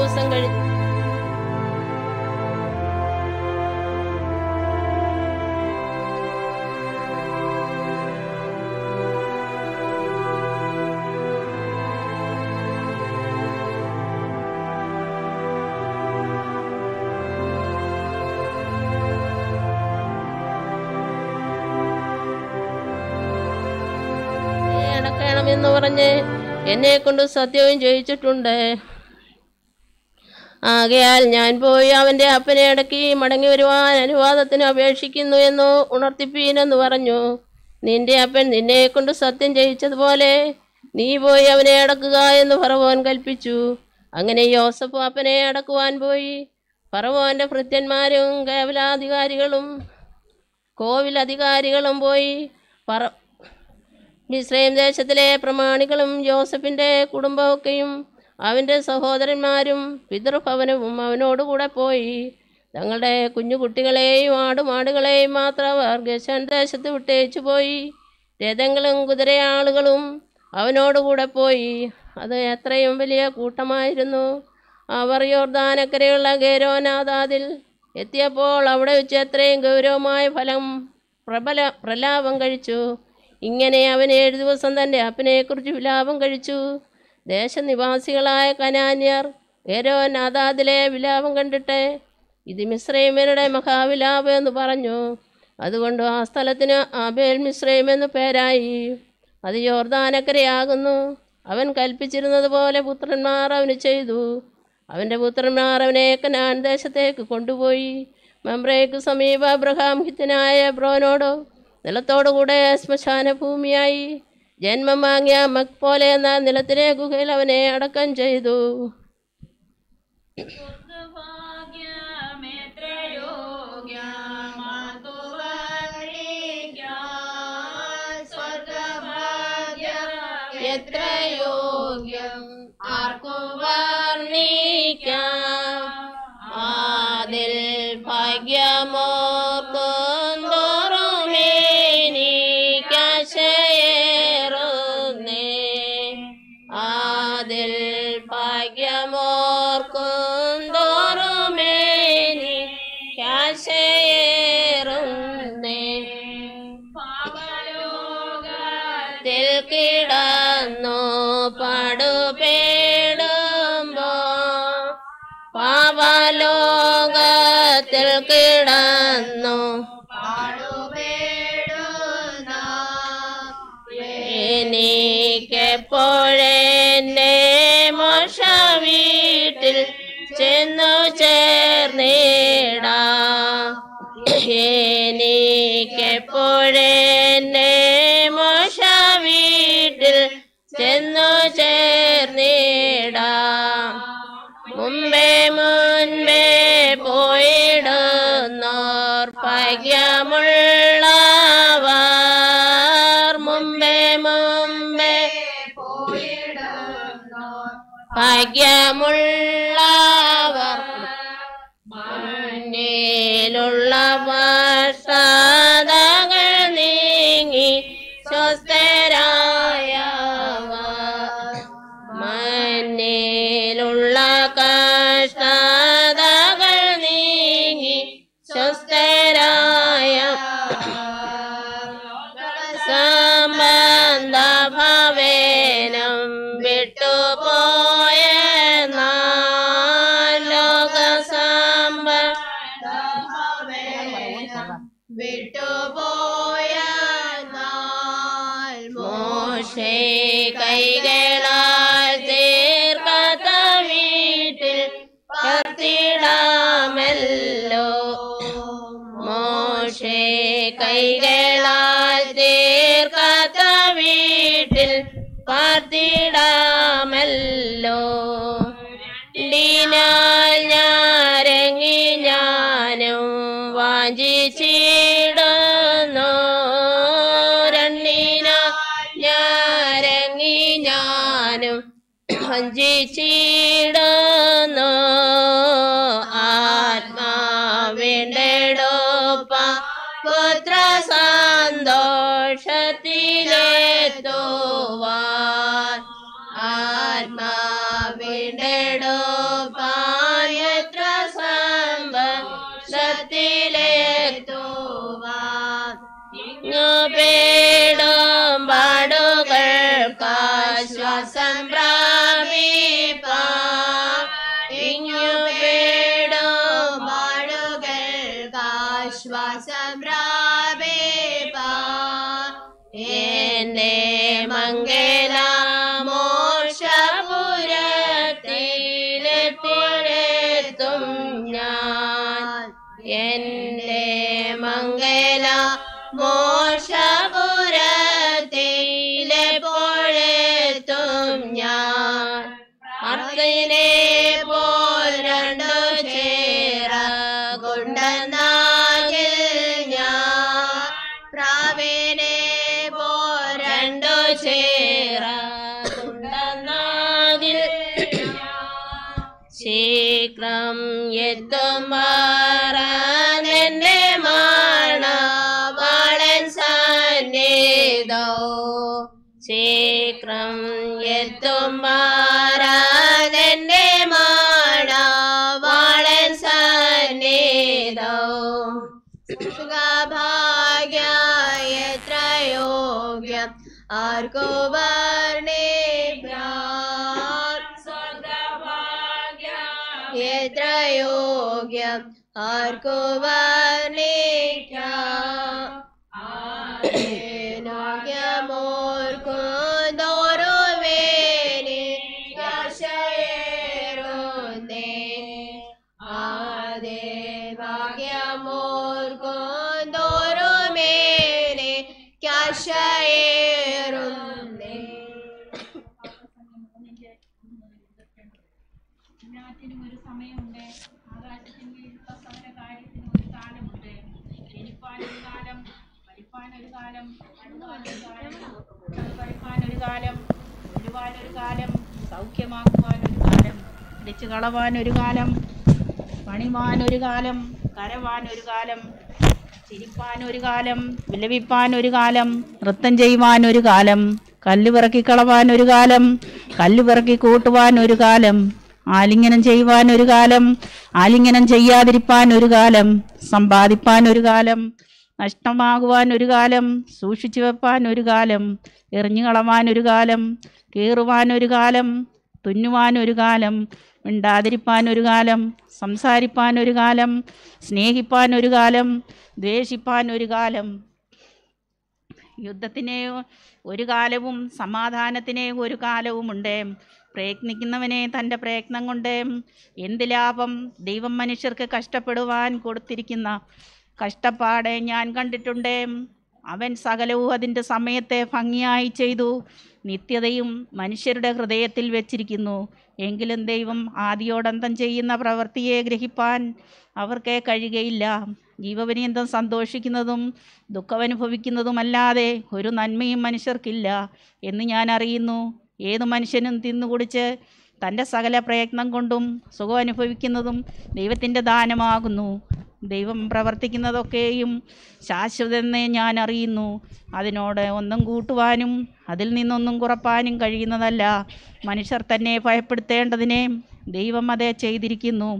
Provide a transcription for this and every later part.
ദിവസം കഴിഞ്ഞു അടക്കണമെന്ന് പറഞ്ഞ് എന്നെ കൊണ്ട് സത്യവും ചെയ്യിച്ചിട്ടുണ്ട് ആകയാൽ ഞാൻ പോയി അവൻ്റെ അപ്പനെ അടക്കി മടങ്ങി വരുവാൻ അനുവാദത്തിന് അപേക്ഷിക്കുന്നു എന്ന് ഉണർത്തിപ്പീനെന്ന് പറഞ്ഞു നിന്റെ അപ്പൻ നിന്നെ കൊണ്ട് സത്യം ചെയ്യിച്ചതുപോലെ നീ പോയി അവനെ അടക്കുക എന്ന് ഫറവോൻ കൽപ്പിച്ചു അങ്ങനെ യോസഫ് അപ്പനെ അടക്കുവാൻ പോയി ഫറവോന്റെ ഭൃത്യന്മാരും കേവലാധികാരികളും കോവിലധികാരികളും പോയി പറ മിസ്രൈം ദേശത്തിലെ പ്രമാണികളും യോസഫിൻ്റെ കുടുംബമൊക്കെയും അവൻ്റെ സഹോദരന്മാരും പിതൃഭവനവും അവനോടുകൂടെ പോയി തങ്ങളുടെ കുഞ്ഞു കുട്ടികളെയും ആടുമാടുകളെയും മാത്രം അവർ ഗശൻ ദേശത്ത് വിട്ടേച്ചു പോയി രഥങ്ങളും കുതിരയാളുകളും അവനോടുകൂടെ പോയി അത് എത്രയും വലിയ കൂട്ടമായിരുന്നു അവർ യോർദാനക്കരയുള്ള ഗേരോനാഥാതിൽ എത്തിയപ്പോൾ അവിടെ വെച്ച് എത്രയും ഗൗരവമായ ഫലം പ്രബല പ്രലാപം കഴിച്ചു ഇങ്ങനെ അവൻ ഏഴു ദിവസം തൻ്റെ അപ്പനെക്കുറിച്ച് വിലാപം കഴിച്ചു ദേശനിവാസികളായ കനാന്യർ ഗേരോനാഥാദിലെ വിലാപം കണ്ടിട്ട് ഇത് മിശ്രൈമരുടെ മഹാവിലാപം എന്ന് പറഞ്ഞു അതുകൊണ്ട് ആ സ്ഥലത്തിന് ആബേൽ മിശ്രൈം എന്ന് പേരായി അത് യോർദാനക്കരയാകുന്നു അവൻ കൽപ്പിച്ചിരുന്നത് പോലെ പുത്രന്മാർ അവന് ചെയ്തു അവൻ്റെ പുത്രന്മാർ അവനെ കനാൻ ദേശത്തേക്ക് കൊണ്ടുപോയി മെമ്രയ്ക്ക് സമീപ അബ്രഹാം ഹിത്തനായ ബ്രോനോട് നിലത്തോടുകൂടെ ശ്മശാന ഭൂമിയായി ജന്മം വാങ്ങിയ മക്പോലെ എന്ന നിലത്തിലെ ഗുഹയിൽ അവനെ അടക്കം ചെയ്തു എത്ര യോഗ്യം ആർക്കു വർണ്ണിക്കാം അതിൽ ഭാഗ്യമോർക്കുന്തോറുമേനിക്കശയേറുന്നേ അതിൽ ഭാഗ്യമോർക്കുന്തോറുമേനി കാശയേറുന്നേ ത്തിൽ കിടന്നു പാടുപേടുമ്പോ പാവലോകത്തിൽ കിടന്നു എനിക്കെപ്പോഴെന്നെ മോശ വീട്ടിൽ ചെന്നു ചേർന്നിടാ എനിക്കെപ്പോഴെന്നെ മോശ വീട്ടിൽ ചെന്നു ചേർന്നിടാ മുമ്പേ മുൻപേ പോയിടുന്നോർ ഭാഗ്യമുള്ളവർ മുമ്പേ മുമ്പേ ഭാഗ്യമുള്ളവർ മുന്നിലുള്ള വർഷതകൾ നീങ്ങി സ്വസ്ഥരായവർ മന്നിലുള്ള കഷ്ടതകൾ നീങ്ങി സ്വസ്ഥരായ സംബന്ധ ഭവേനം വിട്ടുപോയ ലോക സംബന്ധ വിട്ടുപോയ മോശേ കൈകളാൽ തീർക്കാത്ത വീട്ടിൽ കത്തിടാമല്ലോ മോശേ കൈകളാൽ തീർക്കാത്ത വീട്ടിൽ പാർത്തിടാമല്ലോ ിനാൽ ഞാരങ്ങി ഞാനും വാഞ്ചിച്ചിടുന്നു രണ്ടിന ഞാരങ്ങി ഞാനും വഞ്ചിച്ചിടുന്നു ആത്മാവിണ്ടെടുപ്പ പുത്ര സന്തോഷത്തിലെത്തുവാൻ ആത്മാവിണ്ടെടുപ്പ ശ്വാസം പ്രാപിപ്പാൻ ഇങ്ങു പേടും ആളുകൾക്കാശ്വാസം പ്രാപിപ്പാൻ എന്റെ മംഗല മോക്ഷപുരത്തിലെത്തിലെത്തും ഞാൻ എന്റെ മംഗല മോക്ഷപുരത്തിലെപ്പോഴെത്തും ഞാൻ അർത്തിനെ പോൽ രണ്ടു ചേര കൊണ്ടെന്നാകിൽ ഞാൻ പ്രാവിനെ പോൽ രണ്ടു ചേര കൊണ്ടെന്നാകിൽ ശീഘ്രം എത്തും എന്റെ മണവാളൻ സന്നിധോ ശീഘ്രം എത്തും എന്റെ മണവാളൻ സന്നിധോ സുഖഭാഗ്യ എത്ര യോഗ്യം ആർക്കു വർണ്ണിക്കാം എത്ര യോഗ്യം ആർക്കു വർണ്ണിക്കാം ോർക്കുന്തോറുമേനി യശയേറുന്നേ ആദേ ഭാഗ്യമോർക്കുന്തോറുമേനി യശയേറുന്നേ എല്ലാത്തിനും ഒരു സമയമുണ്ട് ആകാശത്തിന് കീഴിലുള്ള സകല കാര്യത്തിനും ഒരു കാലമുണ്ട് ജനിപ്പാൻ ഒരു കാലം മരിപ്പാൻ ഒരു കാലം അഴുവാൻ ഒരു കാലം കഴിപ്പാൻ ഒരു കാലം ഒഴിവാൻ ഒരു കാലം സൗഖ്യമാക്കുവാൻ ഒരു കാലം ഇടിച്ചു കളവാൻ ഒരു കാലം പണിവാൻ ഒരു കാലം കരവാൻ ഒരു കാലം ചിരിപ്പാൻ ഒരു കാലം വിലപിപ്പാൻ ഒരു കാലം നൃത്തം ചെയ്യുവാൻ ഒരു കാലം കല്ല് പിറക്കി കളവാൻ ഒരു കാലം കല്ല് പിറക്കി കൂട്ടുവാൻ ഒരു കാലം ആലിംഗനം ചെയ്യുവാൻ ഒരു കാലം ആലിംഗനം ചെയ്യാതിരിപ്പാൻ ഒരു കാലം സമ്പാദിപ്പാൻ ഒരു കാലം നഷ്ടമാകുവാൻ ഒരു കാലം സൂക്ഷിച്ചു വെപ്പാൻ ഒരു കാലം എറിഞ്ഞു കളവാൻ ഒരു കാലം കീറുവാൻ ഒരു കാലം തുന്നുവാൻ ഒരു കാലം മിണ്ടാതിരിപ്പാൻ ഒരു കാലം സംസാരിപ്പാൻ ഒരു കാലം സ്നേഹിപ്പാൻ ഒരു കാലം ദ്വേഷിപ്പാൻ ഒരു കാലം യുദ്ധത്തിന് ഒരു കാലവും സമാധാനത്തിന് ഒരു കാലവുമുണ്ട് പ്രയത്നിക്കുന്നവനെ തൻ്റെ പ്രയത്നം കൊണ്ട് എന്ത് ലാഭം ദൈവം മനുഷ്യർക്ക് കഷ്ടപ്പെടുവാൻ കൊടുത്തിരിക്കുന്ന കഷ്ടപ്പാടെ ഞാൻ കണ്ടിട്ടുണ്ട് അവൻ സകലവും അതിൻ്റെ സമയത്തെ ഭംഗിയായി ചെയ്തു നിത്യതയും മനുഷ്യരുടെ ഹൃദയത്തിൽ വെച്ചിരിക്കുന്നു എങ്കിലും ദൈവം ആദിയോടന്തം ചെയ്യുന്ന പ്രവൃത്തിയെ ഗ്രഹിപ്പാൻ അവർക്ക് കഴിയുകയില്ല ജീവപര്യന്തം സന്തോഷിക്കുന്നതും ദുഃഖമനുഭവിക്കുന്നതുമല്ലാതെ ഒരു നന്മയും മനുഷ്യർക്കില്ല എന്ന് ഞാൻ അറിയുന്നു ഏതു മനുഷ്യനും തിന്നുകുടിച്ച് തൻ്റെ സകല പ്രയത്നം കൊണ്ടും സുഖം അനുഭവിക്കുന്നതും ദൈവത്തിൻ്റെ ദാനമാകുന്നു ദൈവം പ്രവർത്തിക്കുന്നതൊക്കെയും ശാശ്വതമെന്ന് ഞാൻ അറിയുന്നു അതിനോട് ഒന്നും കൂട്ടുവാനും അതിൽ നിന്നൊന്നും കുറപ്പാനും കഴിയുന്നതല്ല മനുഷ്യർ തന്നെ ഭയപ്പെടുത്തേണ്ടതിനെ ദൈവം അതേ ചെയ്തിരിക്കുന്നു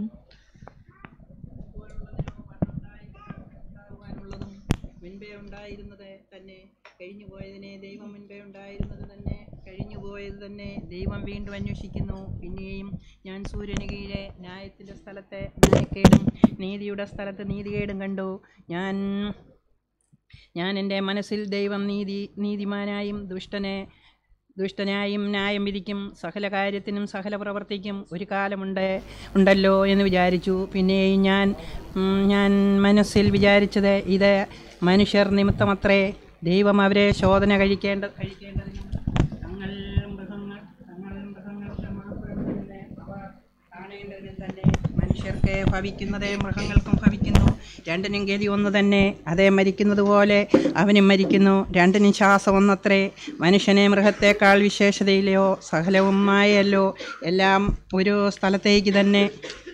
ഉണ്ടാകുവാനുള്ളതും മുൻപേ ഉണ്ടായിരുന്നത് തന്നെ കഴിഞ്ഞു പോയതിനെ ദൈവം മുൻപേ ഉണ്ടായിരുന്നത് തന്നെ കഴിഞ്ഞു പോയത് തന്നെ ദൈവം വീണ്ടും അന്വേഷിക്കുന്നു പിന്നെയും ഞാൻ സൂര്യന് കീഴെ ന്യായത്തിൻ്റെ സ്ഥലത്തെ ന്യായക്കേടും നീതിയുടെ സ്ഥലത്ത് നീതികേടും കണ്ടു ഞാൻ ഞാൻ എൻ്റെ മനസ്സിൽ ദൈവം നീതി നീതിമാനായും ദുഷ്ടനെ ദുഷ്ടനായും ന്യായം വിധിക്കും സകല കാര്യത്തിനും സകല പ്രവർത്തിക്കും ഒരു കാലമുണ്ട് ഉണ്ടല്ലോ എന്ന് വിചാരിച്ചു പിന്നെയും ഞാൻ ഉം, ഞാൻ മനസ്സിൽ വിചാരിച്ചത് ഇത് മനുഷ്യർ നിമിത്തമത്രേ ദൈവം അവരെ ശോധന കഴിക്കേണ്ട കഴിക്കേണ്ടതിനും തങ്ങൾ മൃഗങ്ങൾ തങ്ങൾ മൃഗങ്ങളുടെ മാംസത്തിന്റെ അവ കാണേണ്ടതിനും തന്നെ മനുഷ്യർക്ക് ഭവിക്കുന്നത് മൃഗങ്ങൾക്കും ഭവിക്കുന്നു രണ്ടിനും ഗതി ഒന്ന് തന്നെ അതേ മരിക്കുന്നത് പോലെ അവനും മരിക്കുന്നു രണ്ടിനും ശ്വാസം ഒന്നത്രേ മനുഷ്യനെ മൃഗത്തേക്കാൾ വിശേഷതയില്ലയോ സകലവും മായല്ലോ എല്ലാം ഒരു സ്ഥലത്തേക്ക് തന്നെ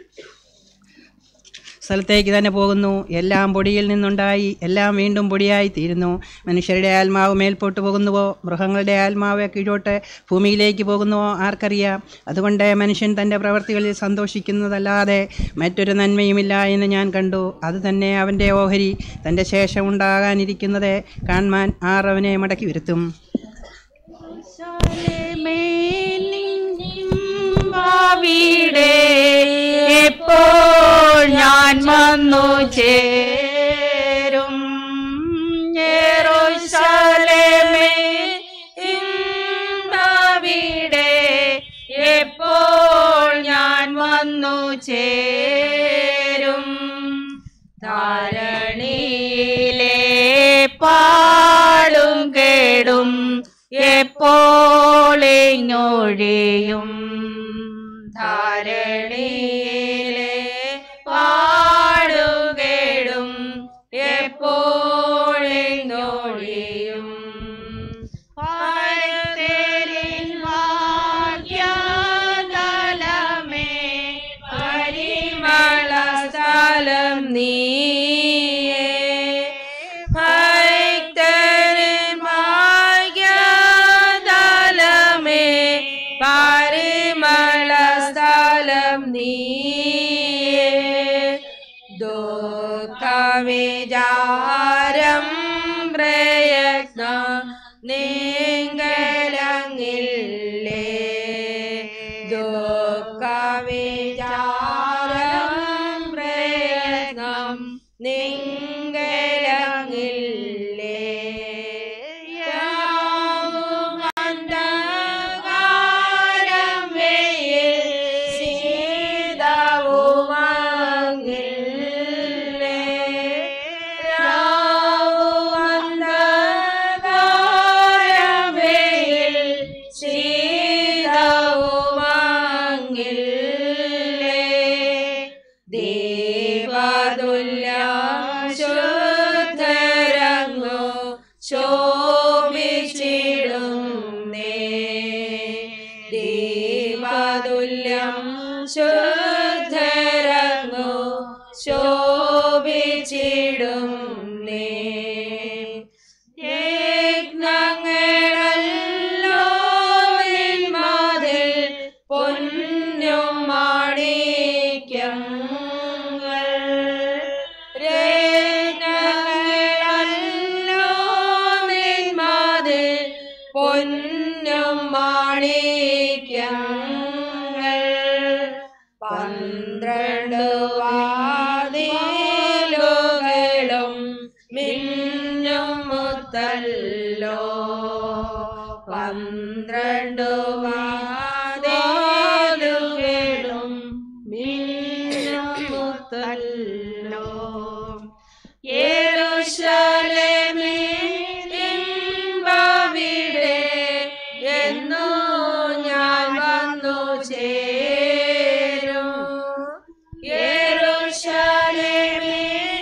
സ്ഥലത്തേക്ക് തന്നെ പോകുന്നു എല്ലാം പൊടിയിൽ നിന്നുണ്ടായി എല്ലാം വീണ്ടും പൊടിയായി തീരുന്നു മനുഷ്യരുടെ ആത്മാവ് മേൽപോട്ട് പോകുന്നുവോ മൃഗങ്ങളുടെ ആത്മാവ് കീഴോട്ട് ഭൂമിയിലേക്ക് പോകുന്നുവോ ആർക്കറിയാം അതുകൊണ്ട് മനുഷ്യൻ തൻ്റെ പ്രവർത്തികളിൽ സന്തോഷിക്കുന്നതല്ലാതെ മറ്റൊരു നന്മയുമില്ല എന്ന് ഞാൻ കണ്ടു അത് തന്നെ അവൻ്റെ ഓഹരി തൻ്റെ ശേഷം ഉണ്ടാകാനിരിക്കുന്നത് കാണുവാൻ ആർ അവനെ മടക്കി വരുത്തും ശാലേമേ അവിടെ എപ്പോൾ ഞാൻ വന്നു ചേരും യെരൂശലേമേ ഇന്നവിടെ എപ്പോൾ ഞാൻ വന്നു ചേരും ധാരണിയിലെ പാടും കേടും എപ്പോൾ ഇങ്ങൊഴിയും ധാരണിയിലെ പാടും കേടും എപ്പോൾ ഇങ്ങൊഴിയും പാടത്തേരിൻ ഭാഗ്യതലമേ പരിമള സ്ഥലം നീയേ ഭക്തരിൻ ഭാഗ്യതലമേ പരിമള സ്ഥലം നീയേ ദുഃഖവിചാരം പ്രയത്നം നീങ്കലങ്ങില്ലേ ദുഃഖവിചാരം പ്രയത്നം നിങ്കലങ്ങില്ലേ യാവും അന്ധകാരം വെയിൽ ശീതവുമങ്ങില്ലേ രാവും അന്ധകാരം വെയിൽ ശീതവുമങ്ങില്ലേ ദേവതുല്യ ശുദ്ധരങ്ങോ ശോഭിച്ചിടും ദേവതുല്യം ശുദ്ധരങ്ങോ ശോഭിച്ചിടും യജ്ഞങ്ങളല്ലോ നിന്മതിൽ പൊന്നും മാണിക്യങ്ങൾ രത്നങ്ങളല്ലോ നിന്മതിൽ പൊന്നും മാണിക്യങ്ങൾ പന്ത്രണ്ട് വാതിലുകളും മിന്നും മുത്തല്ലോ പന്ത്രണ്ട് വാതിലുകളും മിന്നും മുത്തല്ലോ യെരൂശലേമേ ഇമ്പവിടെ എന്നു ഞാൻ വന്നു ചേരും യെരൂശലേമേ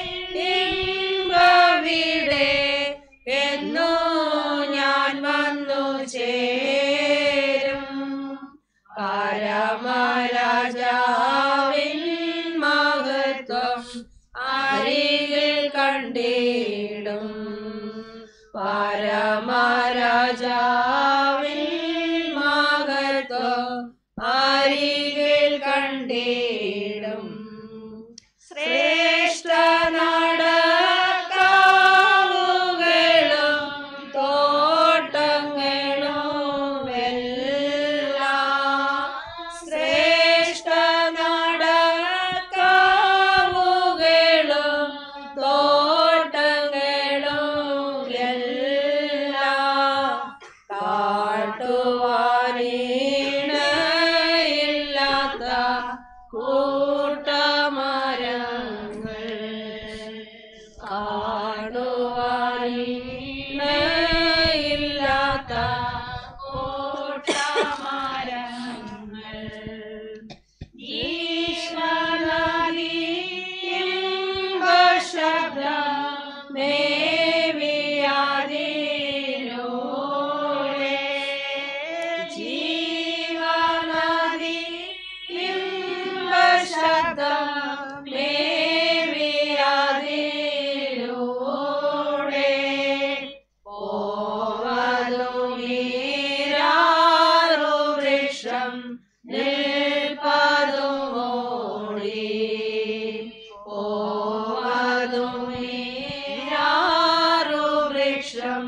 ഇമ്പവിടെ എന്നു ഞാൻ വന്നു ചേരും പരമരാജാവിൻ മഹത്വം അരികിൽ കണ്ടിടും പരമരാജാവിൻ മഹത്വം അരികിൽ കണ്ടിടും ശ്രേഷ്ഠ നടക്കാവുകളും തോട്ടങ്ങളും എല്ലാം ശ്രേഷ്ഠ നടക്കാവുകളും തോട്ടങ്ങളും എല്ലാം കാട്ടുവാനിടയില്ലാത്ത കൂട്ടമരങ്ങൾ കാണുവാനിടയില്ലാത്ത കൂട്ടമരങ്ങൾ വൃക്ഷം നിൽപ്പതുമോടി ഓതുമീരാറു വൃക്ഷം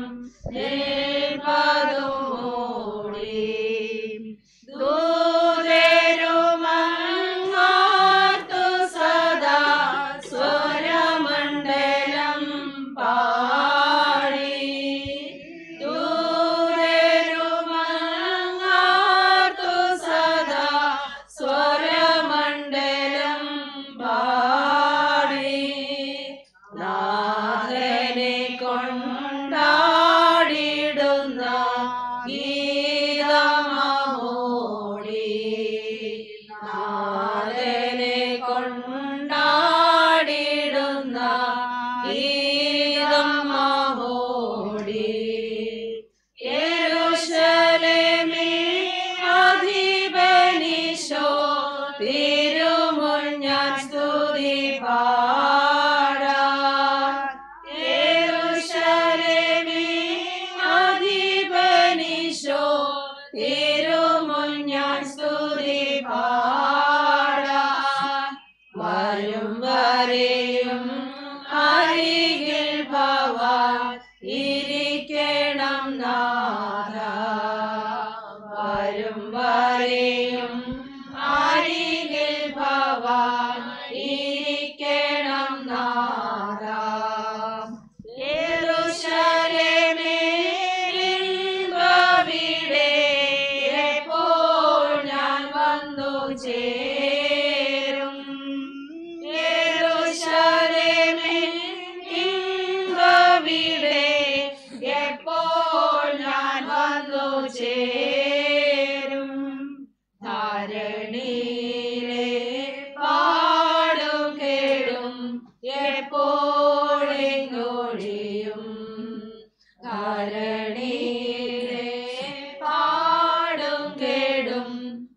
നിൽപ്പതുമോടി ദൂരരുമ തിരുമുൻ ഞാൻ സ്തുതി പാടാം യെരൂശലേമേ അധിപനിശോ തിരുമുൻ ഞാൻ സ്തുതി പാടാം വരും വരെയും അരികിൽ ഭവാൻ ഇരിക്കണം നാഥ വരും വരെയും അരികിൽ ഭവാൻ ഇരിക്കണം നാഥ യെരൂശലേമേ ഇൻപവിടെ എപ്പോൾ ഞാൻ വന്നു ചേരും യെരൂശലേമേ ഇൻപവിടെ എപ്പോൾ ഞാൻ വന്നു ചേരും ധാരണിയിലെ പാടും കേടും എപ്പോഴെങ്ങൊഴിയും ധാരണിയിലെ പാടും കേടും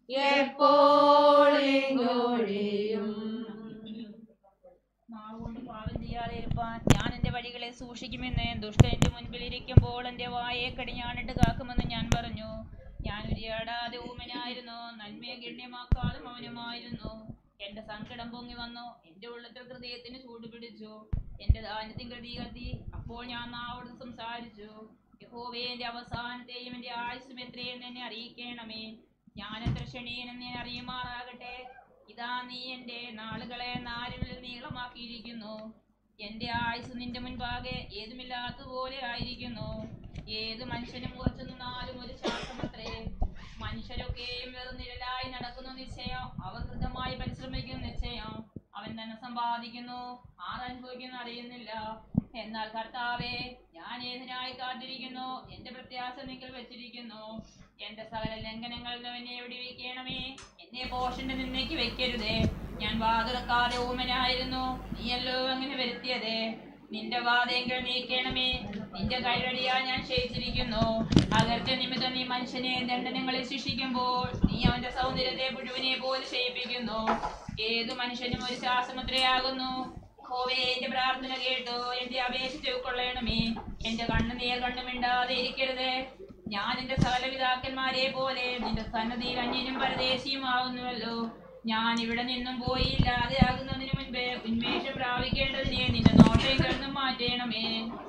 എപ്പോഴെങ്ങൊഴിയും നാവുകൊണ്ട് പാപം ചെയ്യാതെ ഇരുപ്പാൻ ഞാൻ എന്റെ വഴികളെ സൂക്ഷിക്കുമെന്ന് ദുഷ്ട എന്റെ മുൻപിൽ ഇരിക്കുമ്പോൾ എന്റെ വായെ കടിഞ്ഞാണിട്ട് കാക്കുമെന്ന് ഞാൻ പറഞ്ഞു ഞാൻ ഉരിയാടാതെ ഊമനായിരുന്നു നന്മയെ ഗണ്യമാക്കാതെ മൗനമായിരുന്നു എന്റെ സങ്കടം പൊങ്ങി വന്നു എന്റെ ഉള്ളത്തിൽ ഹൃദയത്തിന് ചൂടുപിടിച്ചു എന്റെ ധാന്യത്തിൻ കൃതി കത്തി അപ്പോൾ ഞാൻ നാവോട് സംസാരിച്ചു യഹോവേ എന്റെ അവസാനത്തെയും എന്റെ ആയുസ്സും എത്രയെന്ന് എന്നെ അറിയിക്കണമേ ഞാൻ എത്ര ക്ഷണീനെന്ന് ഞാൻ അറിയുമാറാകട്ടെ ഇതാ നീ എന്റെ നാളുകളെ നാരുകളിൽ നീളമാക്കിയിരിക്കുന്നു എന്റെ ആയുസ് നിന്റെ മുൻപാകെ ഏതുമില്ലാത്തതുപോലെ ആയിരിക്കുന്നു ഏത് മനുഷ്യനും ഉറച്ചു നിന്നാലും ഒരു ശ്വാസമത്രേ മനുഷ്യരൊക്കെയും വെറും നിഴലായി നടക്കുന്നു നിശ്ചയം അവർ കൃതമായി പരിശ്രമിക്കുന്നു നിശ്ചയം അവൻ തന്നെ സമ്പാദിക്കുന്നു ആരനുഭവിക്കുന്നു അറിയുന്നില്ല എന്നാൽ കർത്താവേ ഞാൻ ഏതിനായി കാത്തിരിക്കുന്നു എന്റെ പ്രത്യാശ നിങ്ങൾ വെച്ചിരിക്കുന്നു എന്റെ സകല ലംഘനങ്ങളിൽ നിന്ന് എന്നെ വിടുവിക്കണമേ എന്നെ പോഷന്റെ നിന്നേക്ക് വെക്കരുതേ ഞാൻ വാതിറക്കാതെ ഊമനായിരുന്നു നീയല്ലോ അങ്ങനെ വരുത്തിയതേ നിന്റെ വാദയെങ്കിൽ നീക്കണമേ നിന്റെ കൈവഴിയാ ഞാൻ ക്ഷയിച്ചിരിക്കുന്നു അകർച്ച നിമിത്തം നീ മനുഷ്യനെ ദണ്ഡനങ്ങളിൽ ശിക്ഷിക്കുമ്പോൾ നീ അവന്റെ സൗന്ദര്യത്തെ മുഴുവനെ പോലെ ക്ഷയിപ്പിക്കുന്നു ഏതു മനുഷ്യനും ഒരു ശ്വാസമുദ്രയാകുന്നു യഹോവേ എന്റെ പ്രാർത്ഥന കേട്ടു എന്റെ അപേക്ഷ ചെവിക്കൊള്ളണമേ എന്റെ കണ്ണ് നേർ കണ്ണുമിണ്ടാതെ ഇരിക്കരുത് ഞാൻ എന്റെ സകല പിതാക്കന്മാരെ പോലെ നിന്റെ സന്നദ്ധിയിൽ അന്യനും പരദേശിയുമാകുന്നുവല്ലോ ഞാൻ ഇവിടെ നിന്നും പോയി ഇല്ലാതെയാകുന്നതിന് മുൻപേ ഉന്മേഷം പ്രാപിക്കേണ്ടതിനെ നിന്റെ നോട്ടയിൽ നിന്നും മാറ്റണമേ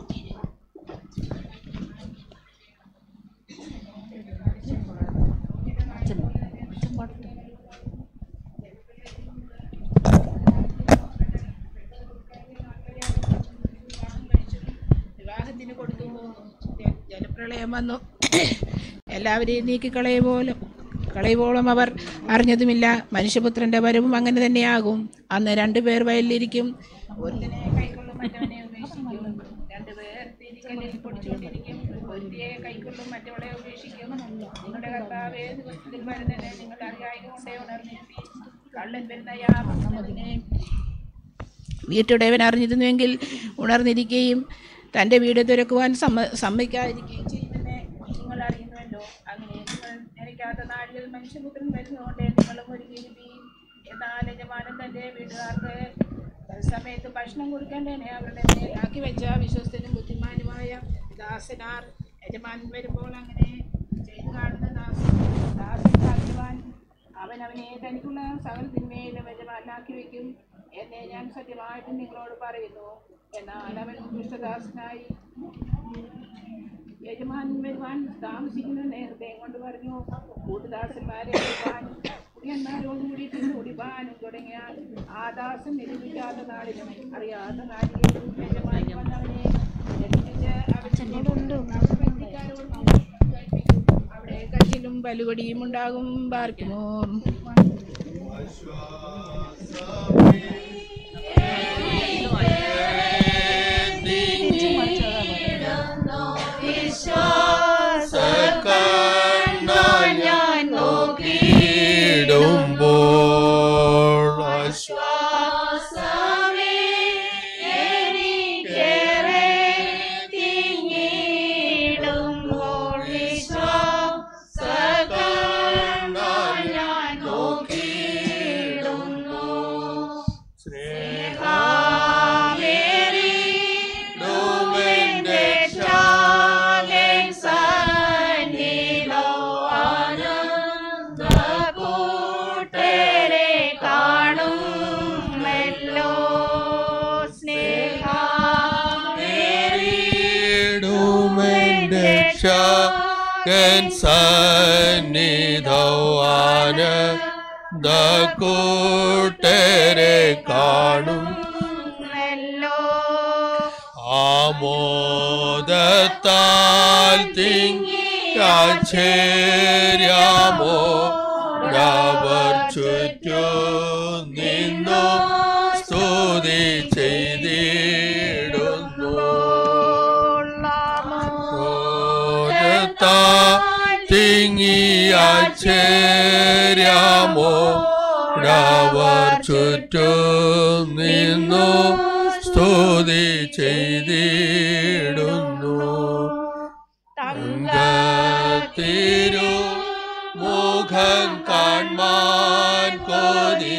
വിവാഹത്തിന് കൊടുത്തു ജ- ജലപ്രളയം വന്നു എല്ലാവരെയും നീക്കിക്കളയുപോലും കളയുവോളം അവർ അറിഞ്ഞതുമില്ല മനുഷ്യപുത്രന്റെ വരവും അങ്ങനെ തന്നെയാകും അന്ന് രണ്ടുപേർ വയലിലിരിക്കും ഒരുത്തനെ കൈക്കൊള്ളും മറ്റവനെ ഉപേക്ഷിക്കും രണ്ടുപേർ തീരിക്കല്ലിൽ പൊടിച്ചുകൊണ്ടിരിക്കും ഒരുത്തിയെ കൈക്കൊള്ളും മറ്റവളെ ഉപേക്ഷിക്കും നിങ്ങളുടെ കർത്താവേ ദിവസത്തിൽ വരുന്നത് നിങ്ങൾ അറിയായത് കൊണ്ടേ ഉണർന്നിരുത്തി കള്ളൻ വരുന്ന യാതൊന്നും അതിനെ വീട്ടുടയവൻ അറിഞ്ഞിരുന്നുവെങ്കിൽ ഉണർന്നിരിക്കുകയും തൻ്റെ വീട് തുറക്കുവാൻ സമ്മ സമ്മതിക്കാതിരിക്കുകയും ചെയ്യുമെന്ന് നിങ്ങൾ അറിയുന്നുവല്ലോ അങ്ങനെ നിങ്ങൾ നിனைക്കാത്ത നാളിൽ മനുഷ്യപുത്രൻ വരുന്നതുകൊണ്ട് നിങ്ങളും ഒരുങ്ങിയിരിക്കുകയും എന്നാൽ യജമാനൻ തൻ്റെ വീട്ടുകാർക്ക് സമയത്ത് ഭക്ഷണം കൊടുക്കേണ്ടതിനെ അവരുടെ മേലാക്കി വെച്ച വിശ്വസ്തനും ബുദ്ധിമാനുമായ ദാസനാർ യജമാനൻ വരുമ്പോൾ അങ്ങനെ ചെയ്തു കാണുന്ന ദാസൻ ദാസൻ ഭാഗ്യവാൻ അവൻ അവനെ തനിക്കുള്ള സകല തിന്മയിലും യജമാനാക്കി വെക്കും എന്നെ ഞാൻ സത്യമായിട്ടും നിങ്ങളോട് പറയുന്നു എന്നാൽ അവൻ ദുഷ്ടദാസനായി യജമാനൻ വരുവാൻ താമസിക്കുന്ന നേരത്തെയും കൊണ്ട് പറഞ്ഞു കൂട്ടുദാസന്മാരെ വരുവാനും കുടിയന്മാരോടുകൂടി തിന്നുകുടിപ്പാനും തുടങ്ങിയാൽ ആ ദാസൻ നിരൂപിക്കാത്ത നാളിലും അറിയാത്ത നാളിലും യജമാനൻ വന്നവനെ രക്ഷിച്ച് അവനോടുണ്ട് അവിടെ കച്ചിലും ബലുകൊടിയും ഉണ്ടാകും പാർക്കുമോ ഞാൻ ഇടുമ്പോൾ ശ്വാസമേ എനിക്കേറെ തിങ്ങിടുമ്പോൾ വിശ്വാസകർണ ഞാൻ നോക്കിയിടുമ്പോൾ രക്ഷകൻ സന്നിധവാന് കൂട്ടരെ കാണും ആമോദത്താൽ തിങ്ങാശ്ചര്യമോ അവർ ചുറ്റും നിന്നു സ്തുതി ചെയ്തിടുന്നു തിങ്ങിയാശ്ചര്യമോ അവർ ചുറ്റും നിന്നു സ്തുതി ചെയ്തിടുന്നു തിരു മുഖം കാൺമാൻ കൊതി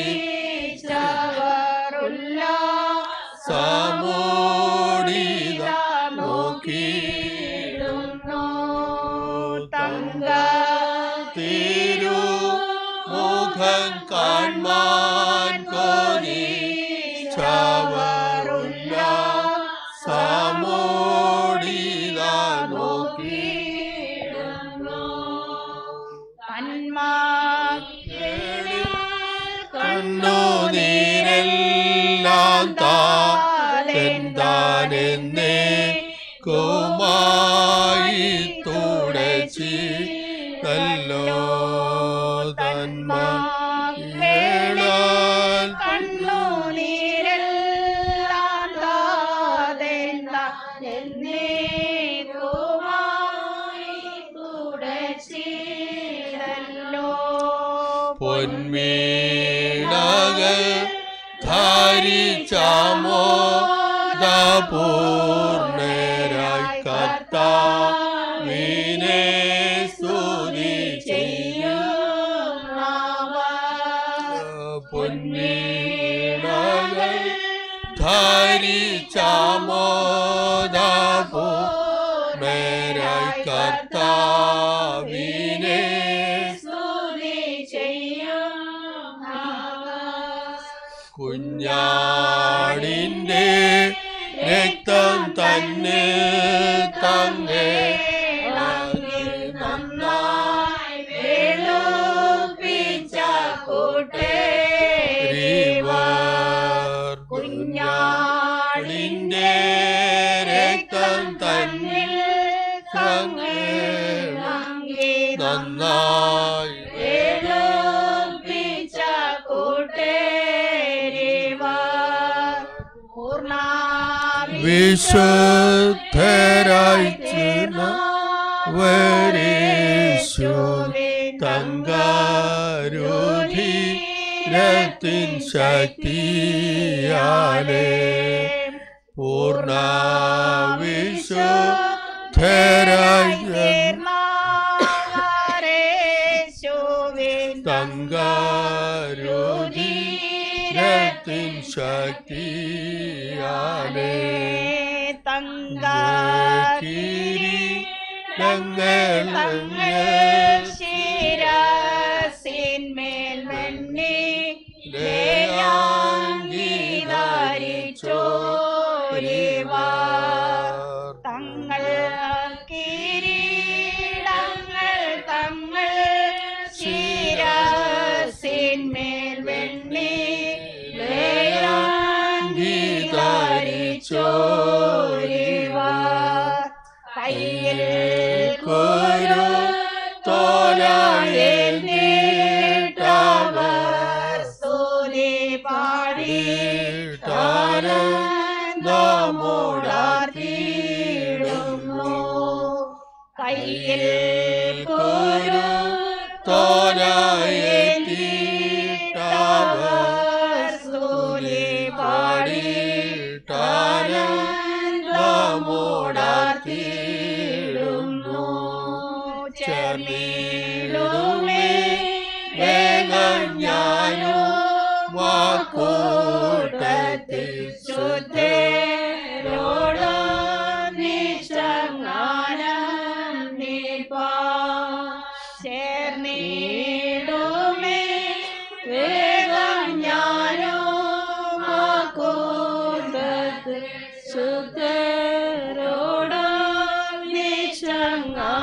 സമോടിത നോക്കിയിടുന്നു തങ്ക തിരു മുഖം കാൺമാൻ കൊതി ചവറുള്ള സമോടിത നോക്കിയിടുന്നു കണ്ണു നീരെല്ലാം താനെന്നേ കുമായി തുടച്ചി കല്ലോ തന്മ പൊന്മീണകൾ ധാരിച്ചാമോ പൂർണ്ണരായി കർത്താവിനെ സ്തുതി ചെയ്യും പൊന്മീണകൾ ധാരിച്ചാമോ പൂർണ്ണരായി കർത്താവിനെ കുഞ്ഞാടിൻ്റെ രക്തം തന്നെ തങ്ങേ നന്നായി വേളുപ്പിച്ച കൂട്ടേരിവർ കുഞ്ഞാടിൻ്റെ രക്തം തന്നിൽ തങ്ങേ നന്നായി വേളുപ്പിച്ച കൂട്ടേരിവർ വിശുദ്ധരായി വരേശുവേ തങ്കാരുധി രത്തിൻ ശക്തിയാലേ പൂർണ്ണ വിശുദ്ധരായി തങ്കാരുധി രത്തിൻ ശക്തിയാലേ കിരി ശിരസിന്മേൽ വെണ്ണി ോരിവാർ തങ്ങൾ കിരീടങ്ങൾ തങ്ങൾ ശിരസിന്മേൽ വെണ്ണി ോരിവാർ കയ്യിൽ ഒരു തോലായെന്നിട്ടവർ സ്തുതി പാടി നമ്മോടാർത്തിയിടുന്നു കയ്യിൽ ഒരു തോലായെത്തിട്ടവർ സ്തുതി പാടിയിട്ടാനും നമ്മോടാർത്തിയിടുന്നു ചേർന്നിടുമേ വേഗം ഞാനും വാക്കൂട്ടത്തിൽ ശുദ്ധരോടോ നിശങ്ങാനം നിൽപ്പാ ചേർന്നിടുമേ വേഗം ഞാനോ കൂട്ടത്ത് ശുദ്ധരോടോ നിശങ്ങാനം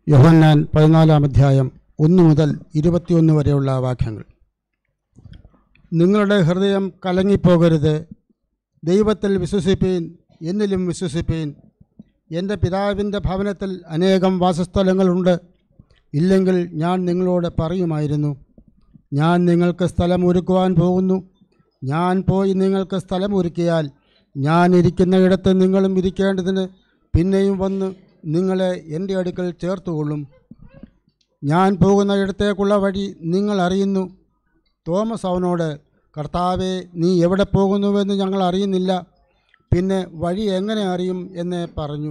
യോഹന്നാൻ പതിനാലാം അധ്യായം ഒന്ന് മുതൽ ഇരുപത്തിയൊന്ന് വരെയുള്ള വാക്യങ്ങൾ നിങ്ങളുടെ ഹൃദയം കലങ്ങിപ്പോകരുത് ദൈവത്തിൽ വിശ്വസിപ്പീൻ എന്നിലും വിശ്വസിപ്പീൻ എൻ്റെ പിതാവിൻ്റെ ഭവനത്തിൽ അനേകം വാസസ്ഥലങ്ങളുണ്ട് ഇല്ലെങ്കിൽ ഞാൻ നിങ്ങളോട് പറയുമായിരുന്നു ഞാൻ നിങ്ങൾക്ക് സ്ഥലം ഒരുക്കുവാൻ പോകുന്നു ഞാൻ പോയി നിങ്ങൾക്ക് സ്ഥലം ഒരുക്കിയാൽ ഞാൻ ഇരിക്കുന്ന ഇടത്ത് നിങ്ങളും ഇരിക്കേണ്ടതിന് പിന്നെയും വന്ന് നിങ്ങളെ എൻ്റെ അടുക്കൽ ചേർത്തുകൊള്ളും ഞാൻ പോകുന്ന ഇടത്തേക്കുള്ള വഴി നിങ്ങൾ അറിയുന്നു തോമസ് അവനോട് കർത്താവെ നീ എവിടെ പോകുന്നുവെന്ന് ഞങ്ങൾ അറിയുന്നില്ല പിന്നെ വഴി എങ്ങനെ അറിയും എന്ന് പറഞ്ഞു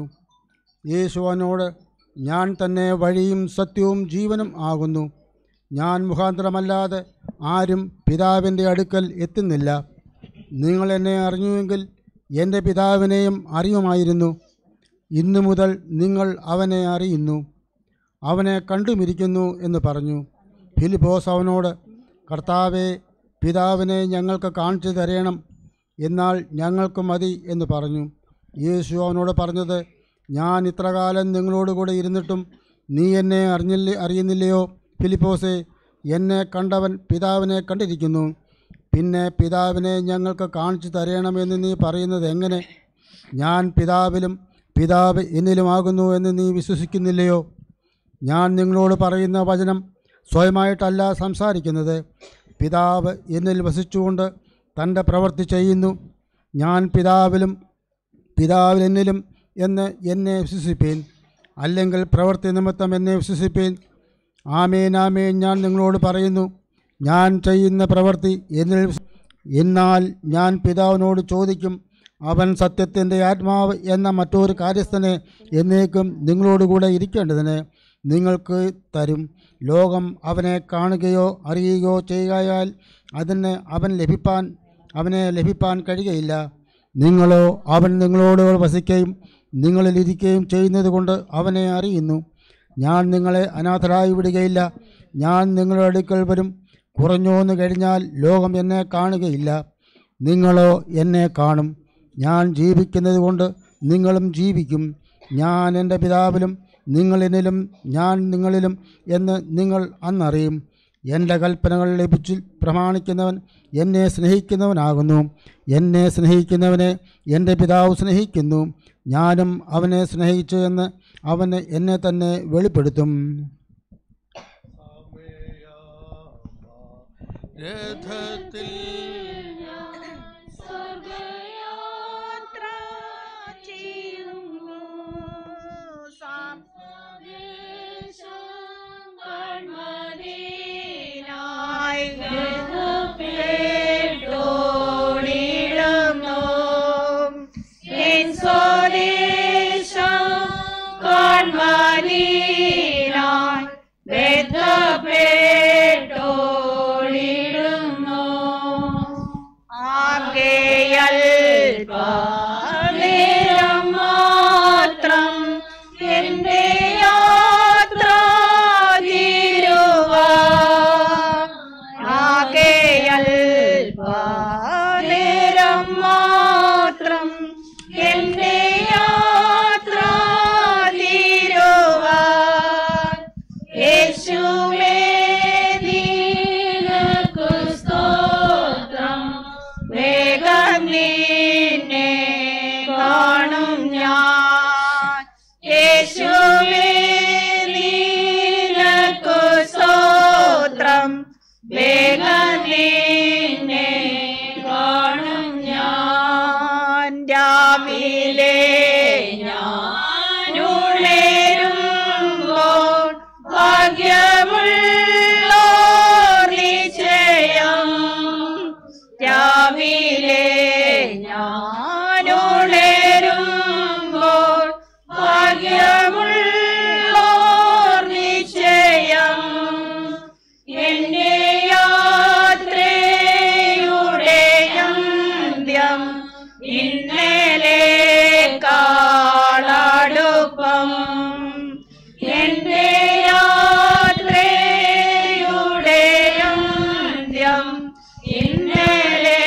യേശു അവനോട് ഞാൻ തന്നെ വഴിയും സത്യവും ജീവനും ആകുന്നു ഞാൻ മുഖാന്തരമല്ലാതെ ആരും പിതാവിൻ്റെ അടുക്കൽ എത്തുന്നില്ല നിങ്ങൾ എന്നെ അറിഞ്ഞുവെങ്കിൽ എൻ്റെ പിതാവിനെയും അറിയുമായിരുന്നു ഇന്നു മുതൽ നിങ്ങൾ അവനെ അറിയുന്നു അവനെ കണ്ടുമിരിക്കുന്നു എന്ന് പറഞ്ഞു ഫിലിപ്പോസ് അവനോട് കർത്താവെ പിതാവിനെ ഞങ്ങൾക്ക് കാണിച്ചു തരയണം എന്നാൽ ഞങ്ങൾക്ക് മതി എന്ന് പറഞ്ഞു യേശു അവനോട് പറഞ്ഞത് ഞാൻ ഇത്രകാലം നിങ്ങളോടുകൂടെ ഇരുന്നിട്ടും നീ എന്നെ അറിഞ്ഞില്ല അറിയുന്നില്ലയോ ഫിലിപ്പോസെ എന്നെ കണ്ടവൻ പിതാവിനെ കണ്ടിരിക്കുന്നു പിന്നെ പിതാവിനെ ഞങ്ങൾക്ക് കാണിച്ചു തരയണമെന്ന് നീ പറയുന്നത് എങ്ങനെ ഞാൻ പിതാവിലും പിതാവ് എന്നിലുമാകുന്നു എന്ന് നീ വിശ്വസിക്കുന്നില്ലയോ ഞാൻ നിങ്ങളോട് പറയുന്ന വചനം സ്വയമായിട്ടല്ല സംസാരിക്കുന്നത് പിതാവ് എന്നിൽ വസിച്ചുകൊണ്ട് തൻ്റെ പ്രവൃത്തി ചെയ്യുന്നു ഞാൻ പിതാവിലും പിതാവിൽ എന്നിലും എന്ന് എന്നെ വിശ്വസിപ്പീൻ അല്ലെങ്കിൽ പ്രവൃത്തി നിമിത്തം എന്നെ വിശ്വസിപ്പീൻ ആമേൻ ആമേൻ ഞാൻ നിങ്ങളോട് പറയുന്നു ഞാൻ ചെയ്യുന്ന പ്രവൃത്തി എന്നിൽ വിശ്വ- എന്നാൽ ഞാൻ പിതാവിനോട് ചോദിക്കും അവൻ സത്യത്തിൻ്റെ ആത്മാവ് എന്ന മറ്റൊരു കാര്യസ്ഥനെ എന്നേക്കും നിങ്ങളോടുകൂടെ ഇരിക്കേണ്ടതിന് നിങ്ങൾക്ക് തരും ലോകം അവനെ കാണുകയോ അറിയുകയോ ചെയ്യുകയാൽ അതിന് അവൻ ലഭിപ്പാൻ അവനെ ലഭിപ്പാൻ കഴിയുകയില്ല നിങ്ങളോ അവൻ നിങ്ങളോട് വസിക്കുകയും നിങ്ങളിലിരിക്കുകയും ചെയ്യുന്നത് കൊണ്ട് അവനെ അറിയുന്നു ഞാൻ നിങ്ങളെ അനാഥരായി വിടുകയില്ല ഞാൻ നിങ്ങളുടെ അടുക്കൽ വരും കുറഞ്ഞോന്ന് കഴിഞ്ഞാൽ ലോകം എന്നെ കാണുകയില്ല നിങ്ങളോ എന്നെ കാണും ഞാൻ ജീവിക്കുന്നത് കൊണ്ട് നിങ്ങളും ജീവിക്കും ഞാൻ എൻ്റെ പിതാവിലും നിങ്ങൾ എന്നിലും ഞാൻ നിങ്ങളിലും എന്ന് നിങ്ങൾ അന്നറിയും എൻ്റെ കൽപ്പനകൾ ലഭിച്ചു പ്രമാണിക്കുന്നവൻ എന്നെ സ്നേഹിക്കുന്നവനാകുന്നു എന്നെ സ്നേഹിക്കുന്നവനെ എൻ്റെ പിതാവ് സ്നേഹിക്കുന്നു ഞാനും അവനെ സ്നേഹിച്ചു എന്ന് അവന് എന്നെ തന്നെ വെളിപ്പെടുത്തും രഥത്തിൽ സ്വർഗയാത്ര ചെയ്യുന്നു സാംസോണിനായി കേട്ടോടിടുന്നു എൻ സ്വദേശം കാൺമനീനായി ബന്ധപ്പെട്ടോടിടുന്നു ആകെയൽപനേരം മാത്രം എൻ്റെ യാത്ര തീരുവാൻ. ആകെയൽപനേരം മാത്രം എൻ്റെ യാത്ര തീരുവാൻ. യേശുവേ നിനക്കു സ്തോത്രം വേഗം നിന്നെ കാണും ഞാൻ യേശുവേ നിനക്കു സ്തോത്രം വേഗം നിന്നെ കാണും ഞാൻ രാവിലെ ഞാൻ ഉണരുമ്പോൾ ഭാഗ്യമുള്ളോർ നിശ്ചയം രാവിലെ ഞാൻ ഉണരുമ്പോൾ ഭാഗ്യമുള്ളോർ നിശ്ചയം എന്റെ യാത്രയുടെ അന്ത്യം ഇന്നലെ കാളടുപ്പം എന്റെ യാത്രയുടെ അന്ത്യം ഇന്നലെ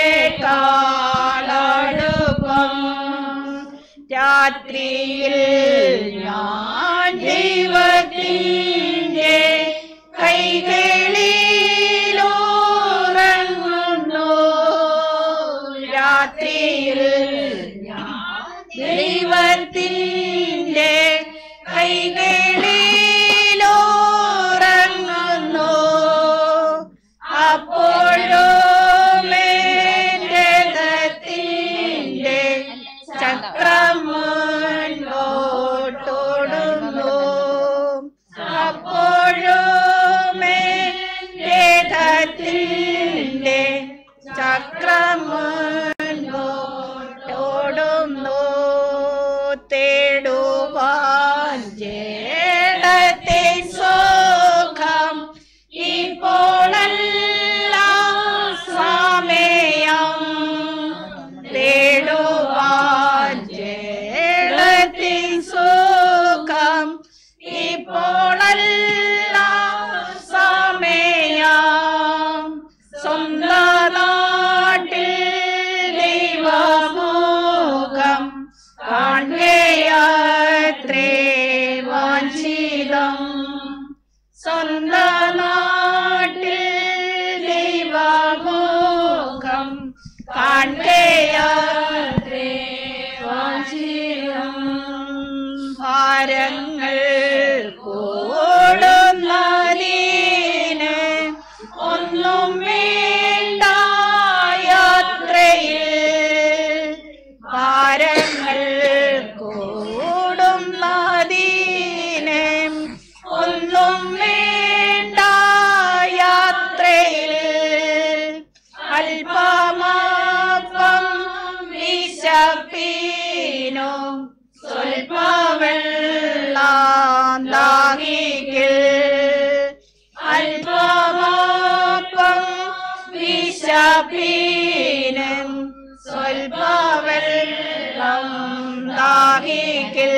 കാളടുപ്പം രാത്രിയിൽ ഞാൻ ദൈവത്തെ രാത്രിയിൽ ഞാൻ ദൈവത്തിൻ്റെ കൈകളിലുറങ്ങുന്നു അപ്പോഴും എൻ്റെ ദത്തിൻ്റെ ചക്രം മുൻപോട്ടോടുന്നു അപ്പോഴും എൻ്റെ ദത്തിൻ്റെ ചക്രം മുൻപോട്ടോടുന്നു തേടുവാൻ ജേടത്തെ സുഖം ഇപ്പോഴല്ല സമയം തേടുവാൻ ജേടത്തെ സുഖം ഇപ്പോഴല്ല സമയം സ്വന്തം നാട്ടിൽ ദൈവമുഖം കാണുകയത്രേ വാഞ്ചിതം സ്വന്തം നാട്ടിൽ ദൈവമുഖം കാണുകയത്രേ വാഞ്ചിതം ഭാരങ്ങൾ കൂടുന്നതിന് ഒന്നും വേണ്ട യാത്രയിൽ ഭാരങ്ങൾ കൂടുന്നതിന് ഒന്നും വേണ്ട യാത്രയിൽ അല്പമാപ്പം വിശപ്പിനോ സ്വൽപ്പവെള്ളം ദാഹിക്കിൽ അല്പമാപ്പം വിശപ്പിനും സ്വൽപ്പവെള്ളം ദാഹിക്കിൽ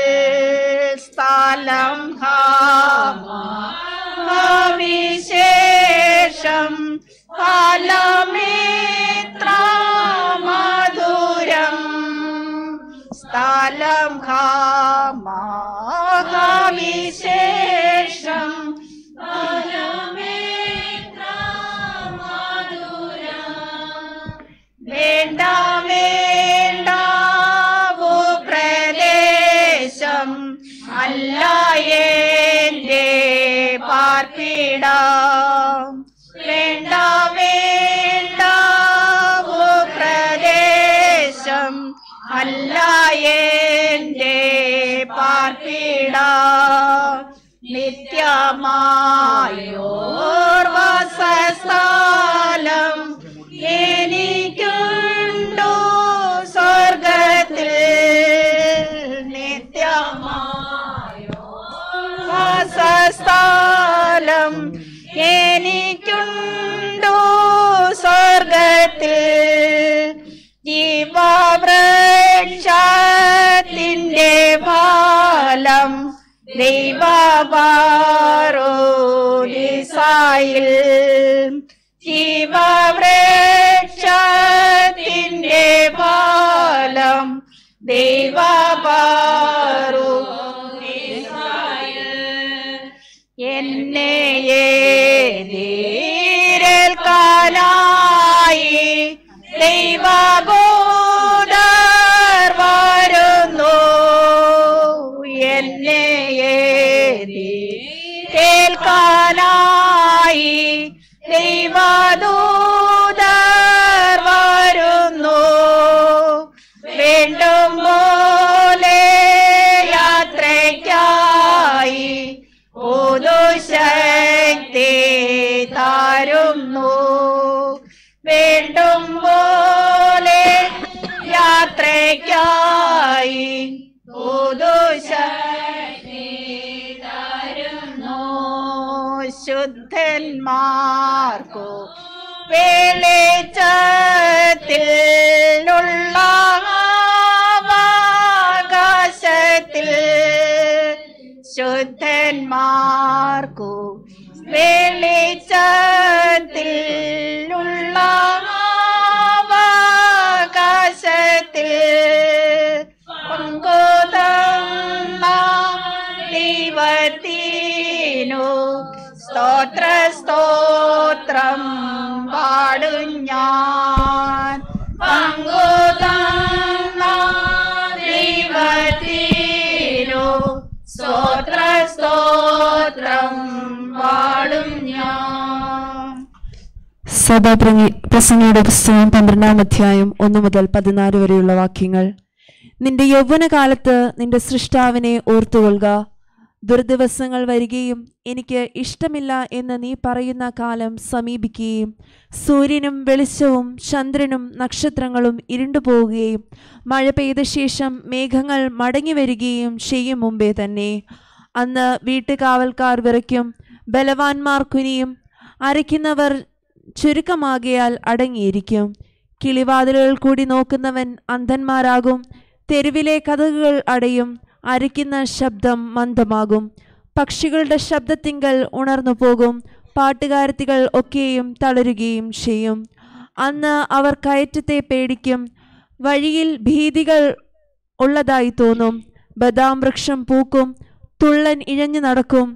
സ്ഥലം വിശേഷം ഫലമിത്ര മധുരം സ്ഥലം വിശേഷം വേണ്ട വേണ്ട പ്രദേശം അല്ല എന്റെ പാർപ്പിടം വേണ്ട വേണ്ട പ്രദേശം അല്ല എന്റെ പാർപ്പിടം നിത്യമായോർവസസ്ഥലം എനിക്കുണ്ടോ സ്വർഗത്തിൽ നിത്യമായോർവസസ്ഥലം എനിക്കുണ്ടോ സ്വർഗത്തിൽ ജീവവൃക്ഷത്തിൻ്റെ ഫലം ദൈവപാരോദിസായിൽ ജീവവൃക്ഷത്തിൻ്റെ ഫലം ദൈവപാരോദിസായിൽ എന്നെ ഏതീരൽക്കാനായി ദൈവബോധർ വരുന്നു എന്നെ കേൾക്കാനായി ദൈവദൂതർ വരുന്നു വേണ്ടും പോലെ യാത്രയ്ക്കായി പുതുശക്തി താരുന്നു വേണ്ടും പോലെ യാത്രയ്ക്കായി പുതുശക്തി തരുന്നു ശുദ്ധന്മാർക്കു വെളിച്ചത്തിൽ ഉള്ള ആകാശത്തിൽ ശുദ്ധന്മാർക്കു വെളിച്ചത്തിൽ ഉള്ള ആകാശത്തിൽ പങ്കുതന്ന ദൈവത്തിനു സ്തോത്ര സ്തോത്രം പാടും ഞാൻ പങ്കു സഭാ പ്രസംഗയുടെ പുസ്തകം പന്ത്രണ്ടാം അധ്യായം ഒന്ന് മുതൽ പതിനാല് വരെയുള്ള വാക്യങ്ങൾ നിന്റെ യൗവനകാലത്ത് നിന്റെ സൃഷ്ടാവിനെ ഓർത്തുകൊള്ളുക ദുർദിവസങ്ങൾ വരികയും എനിക്ക് ഇഷ്ടമില്ല എന്ന് നീ പറയുന്ന കാലം സമീപിക്കുകയും സൂര്യനും വെളിച്ചവും ചന്ദ്രനും നക്ഷത്രങ്ങളും ഇരുണ്ടുപോവുകയും മഴ പെയ്ത ശേഷം മേഘങ്ങൾ മടങ്ങി വരികയും ചെയ്യും മുമ്പേ തന്നെ അന്ന് വീട്ടുകാവൽക്കാർ വിറയ്ക്കും ബലവാന്മാർ കുനിയും അരയ്ക്കുന്നവർ ചുരുക്കമാകിയാൽ അടങ്ങിയിരിക്കും കിളിവാതിലുകൾ കൂടി നോക്കുന്നവൻ അന്ധന്മാരാകും തെരുവിലെ കഥകുകൾ അടയും അരയ്ക്കുന്ന ശബ്ദം മന്ദമാകും പക്ഷികളുടെ ശബ്ദത്തിങ്കൽ ഉണർന്നു പോകും പാട്ടുകാരത്തികൾ ഒക്കെയും തളരുകയും ചെയ്യും അന്ന് അവർ കയറ്റത്തെ പേടിക്കും വഴിയിൽ ഭീതികൾ ഉള്ളതായി തോന്നും ബദാം വൃക്ഷം പൂക്കും തുള്ളൻ ഇഴഞ്ഞു നടക്കും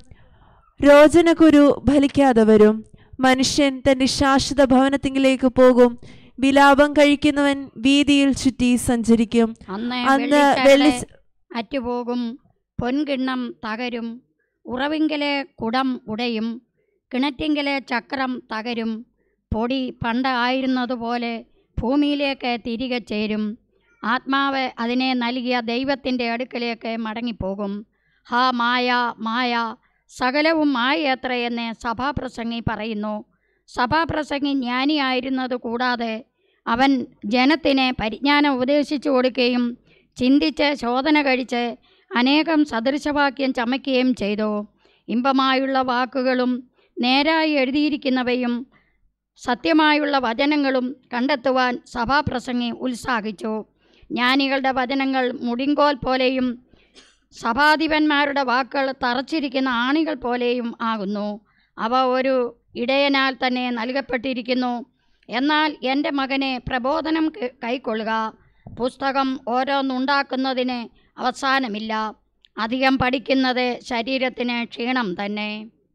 രോചനകുരു ഫലിക്കാതെ വരും മനുഷ്യൻ തന്റെ ശാശ്വത ഭവനത്തിങ്കിലേക്ക് പോകും വിലാപം കഴിക്കുന്നവൻ വീതിയിൽ ചുറ്റി സഞ്ചരിക്കും അന്ന് അന്ന് വെള്ളിച്ചരട് വെള്ളി അറ്റുപോകും പൊൻകിണ്ണം തകരും ഉറവിങ്കലെ കുടം ഉടയും കിണറ്റിങ്കലെ ചക്രം തകരും പൊടി പണ്ട് ആയിരുന്നതുപോലെ ഭൂമിയിലേക്ക് തിരികെ ചേരും ആത്മാവ് അതിനെ നൽകിയ ദൈവത്തിൻ്റെ അടുക്കലേക്ക് മടങ്ങിപ്പോകും ഹാ മായ മായ സകലവും മായത്രയെന്ന് സഭാപ്രസംഗി പറയുന്നു സഭാപ്രസംഗി ജ്ഞാനിയായിരുന്നത് കൂടാതെ അവൻ ജനത്തിന് പരിജ്ഞാനം ഉപദേശിച്ചു കൊടുക്കുകയും ചിന്തിച്ച് ശോധന കഴിച്ച് അനേകം സദൃശവാക്യം ചമയ്ക്കുകയും ചെയ്തു ഇമ്പമായുള്ള വാക്കുകളും നേരായി എഴുതിയിരിക്കുന്നവയും സത്യമായുള്ള വചനങ്ങളും കണ്ടെത്തുവാൻ സഭാപ്രസംഗി ഉത്സാഹിച്ചു ജ്ഞാനികളുടെ വചനങ്ങൾ മുടിങ്കോൽ പോലെയും സഭാധിപന്മാരുടെ വാക്കുകൾ തറച്ചിരിക്കുന്ന ആണികൾ പോലെയും ആകുന്നു അവ ഒരു ഇടയനാൽ തന്നെ നൽകപ്പെട്ടിരിക്കുന്നു എന്നാൽ എൻ്റെ മകനെ പ്രബോധനം കെ- കൈക്കൊള്ളുക പുസ്തകം ഓരോന്നുണ്ടാക്കുന്നതിന് അവസാനമില്ല അധികം പഠിക്കുന്നത് ശരീരത്തിന് ക്ഷീണം തന്നെ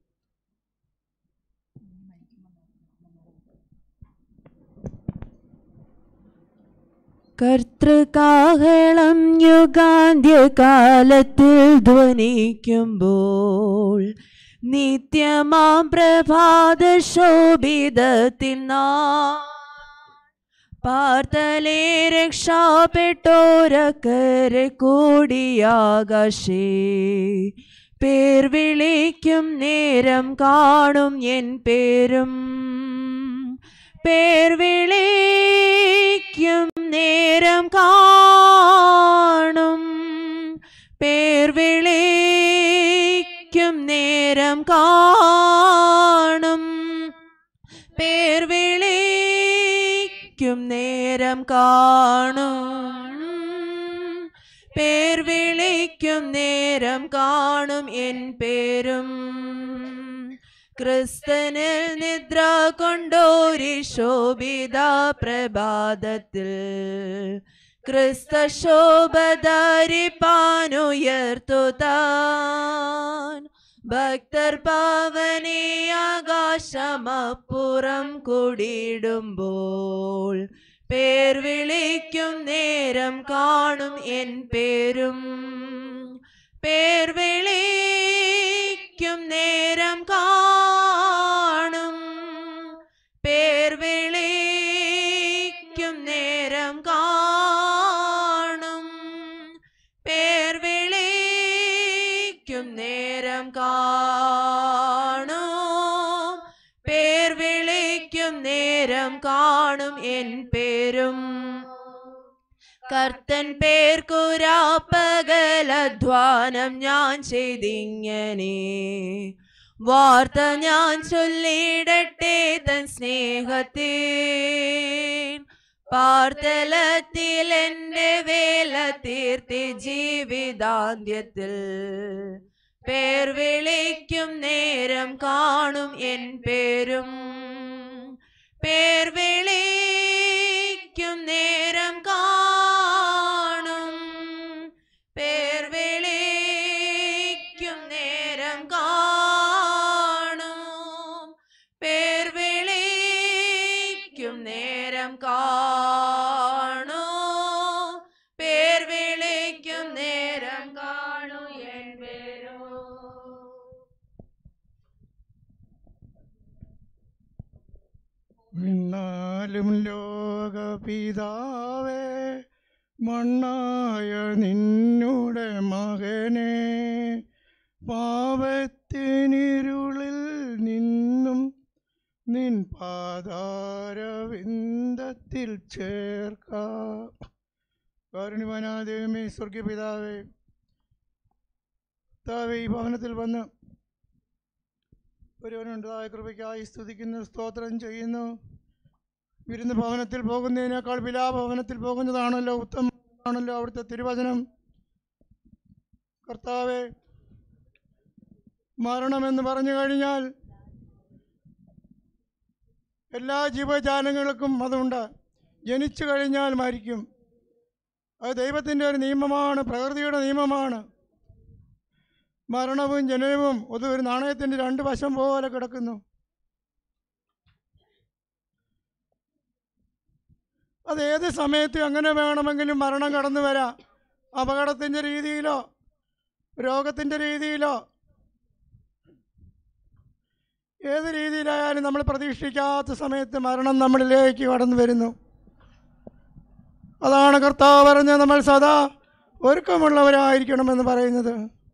കർത്തൃകാഹളം യുഗാന്ത്യകാലത്തിൽ ധ്വനിക്കുമ്പോൾ നിത്യമാം പ്രഭാത ശോഭിതത്തിൽ നാം പാർത്തലേ രക്ഷാപ്പെട്ടോരക്കരെ കൂടിയാകാശേ പേർ വിളിക്കും നേരം കാണും എൻ പേരും പേർ വിളിക്കും നേരം കാണും പേർ വിളിക്കും നേരം കാണും പേർ വിളിക്കും നേരം കാണും പേർ വിളിക്കും നേരം കാണും എൻ പേരും ക്രിസ്തനിൽ നിദ്ര കൊണ്ടോരി ശോഭിത പ്രഭാതത്തിൽ ക്രിസ്ത ശോഭധരിപ്പാനുയർത്തു താൻ ഭക്തർ പാവനെ ആകാശമപ്പുറം കൂടിയിടുമ്പോൾ പേർ വിളിക്കും നേരം കാണും എൻ പേരും പേർ വിളിക്കും നേരം കാണും പേർ വിളിക്കും നേരം കാണും പേർ വിളിക്കും നേരം കാണും പേർ വിളിക്കും നേരം കാണും എൻ പേരും കർത്തൻ പേർക്കുരാപ്പകലധ്വാനം ഞാൻ ചെയ്തിങ്ങനെ വാർത്ത ഞാൻ ചൊല്ലിടട്ടെ തൻ സ്നേഹത്തെ പാർത്തലത്തിൽ എൻ്റെ വേല തീർത്തി ജീവിതാന്ത്യത്തിൽ പേർ വിളിക്കും നേരം കാണും എൻ പേരും പേർ വിളിക്കും നേരം കാണും പേർ വിളിക്കും നേരം കാണും പേർ വിളിക്കും നേരം കാണും പേർ വിളിക്കും നേരം കാണും എൻ പേരും പാലും ലോകപിതാവേ മണ്ണായ നിന്നുടെ മകനെ പാപത്തിനിരുളിൽ നിന്നും നിൻ പാതാരവിന്ദത്തിൽ ചേർക്കാം കാരുണ്യവാനാദേവമേ സ്വർഗീയ പിതാവേ പിതാവേ ഈ ഭവനത്തിൽ വന്ന് ഒരുവനുണ്ടായ കൃപയ്ക്കായി സ്തുതിക്കുന്നു സ്തോത്രം ചെയ്യുന്നു വിരുന്ന് ഭവനത്തിൽ പോകുന്നതിനേക്കാൾ വിലാഭവനത്തിൽ പോകുന്നതാണല്ലോ ഉത്തമമാണല്ലോ അവിടുത്തെ തിരുവചനം കർത്താവെ മരണമെന്ന് പറഞ്ഞു കഴിഞ്ഞാൽ എല്ലാ ജീവജാലങ്ങൾക്കും അതുണ്ട് ജനിച്ചു കഴിഞ്ഞാൽ മരിക്കും അത് ദൈവത്തിൻ്റെ ഒരു നിയമമാണ് പ്രകൃതിയുടെ നിയമമാണ് മരണവും ജനനവും അത് ഒരു നാണയത്തിൻ്റെ രണ്ട് വശം പോലെ കിടക്കുന്നു അത് ഏത് സമയത്ത് എങ്ങനെ വേണമെങ്കിലും മരണം കടന്നു വരാം അപകടത്തിൻ്റെ രീതിയിലോ രോഗത്തിൻ്റെ രീതിയിലോ ഏത് രീതിയിലായാലും നമ്മൾ പ്രതീക്ഷിക്കാത്ത സമയത്ത് മരണം നമ്മളിലേക്ക് കടന്നു വരുന്നു അതാണ് കർത്താവ് പറഞ്ഞ് നമ്മൾ സദാ ഒരുക്കമുള്ളവരായിരിക്കണമെന്ന് പറയുന്നത്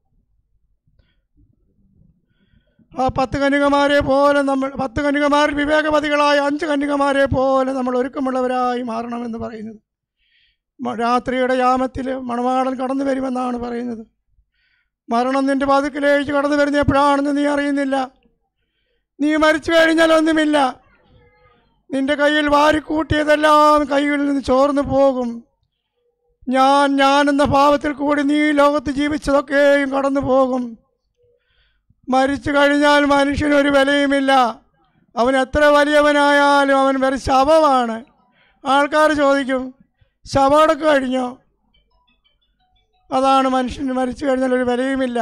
ആ പത്ത് കന്യകമാരെ പോലെ നമ്മൾ പത്ത് കന്യകമാർ വിവേകവതികളായ അഞ്ച് കന്യകമാരെ പോലെ നമ്മൾ ഒരുക്കമുള്ളവരായി മാറണമെന്ന് പറയുന്നത് മ- രാത്രിയുടെ യാമത്തിൽ മണവാളൻ കടന്നു വരുമെന്നാണ് പറയുന്നത് മരണം നിന്റെ പതുക്കിലേക്ക് കടന്നു വരുന്ന എപ്പോഴാണെന്ന് നീ അറിയുന്നില്ല നീ മരിച്ചു കഴിഞ്ഞാൽ ഒന്നുമില്ല നിന്റെ കയ്യിൽ വാരിക്കൂട്ടിയതെല്ലാം കയ്യിൽ നിന്ന് ചോർന്നു പോകും ഞാൻ ഞാൻ എന്ന ഭാവത്തിൽ കൂടി നീ ലോകത്ത് ജീവിച്ചതൊക്കെയും കടന്നു പോകും മരിച്ചു കഴിഞ്ഞാൽ മനുഷ്യനൊരു വിലയുമില്ല അവൻ എത്ര വലിയവനായാലും അവൻ വെറും ശവമാണ് ആൾക്കാർ ചോദിക്കും ശവമടക്കം കഴിഞ്ഞോ അതാണ് മനുഷ്യന് മരിച്ചു കഴിഞ്ഞാൽ ഒരു വിലയുമില്ല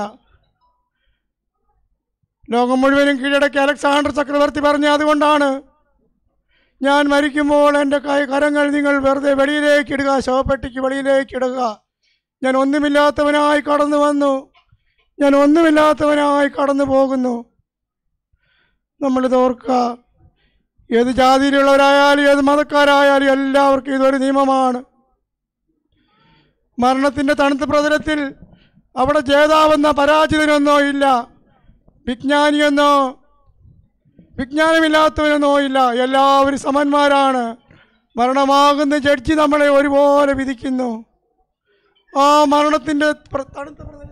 ലോകം മുഴുവനും കീഴടക്കി അലക്സാണ്ടർ ചക്രവർത്തി പറഞ്ഞ അതുകൊണ്ടാണ് ഞാൻ മരിക്കുമ്പോൾ എൻ്റെ കൈ കരങ്ങൾ നിങ്ങൾ വെറുതെ വെളിയിലേക്ക് ഇടുക ശവപ്പെട്ടിക്ക് വെളിയിലേക്ക് ഇടുക ഞാൻ ഒന്നുമില്ലാത്തവനായി കടന്നു വന്നു ഞാൻ ഒന്നുമില്ലാത്തവനായി കടന്നു പോകുന്നു നമ്മളിത് ഓർക്കുക ഏത് ജാതിയിലുള്ളവരായാലും ഏത് മതക്കാരായാലും എല്ലാവർക്കും ഇതൊരു നിയമമാണ് മരണത്തിൻ്റെ തണുത്ത പ്രതലത്തിൽ അവിടെ ജേതാവെന്ന പരാജിതനൊന്നോ ഇല്ല വിജ്ഞാനിയെന്നോ വിജ്ഞാനമില്ലാത്തവനെന്നോ ഇല്ല എല്ലാവരും സമന്മാരാണ് മരണമാകുന്ന ജഡ്ജി നമ്മളെ ഒരുപോലെ വിധിക്കുന്നു ആ മരണത്തിൻ്റെ പ്ര- തണുത്ത പ്രതലത്തിൽ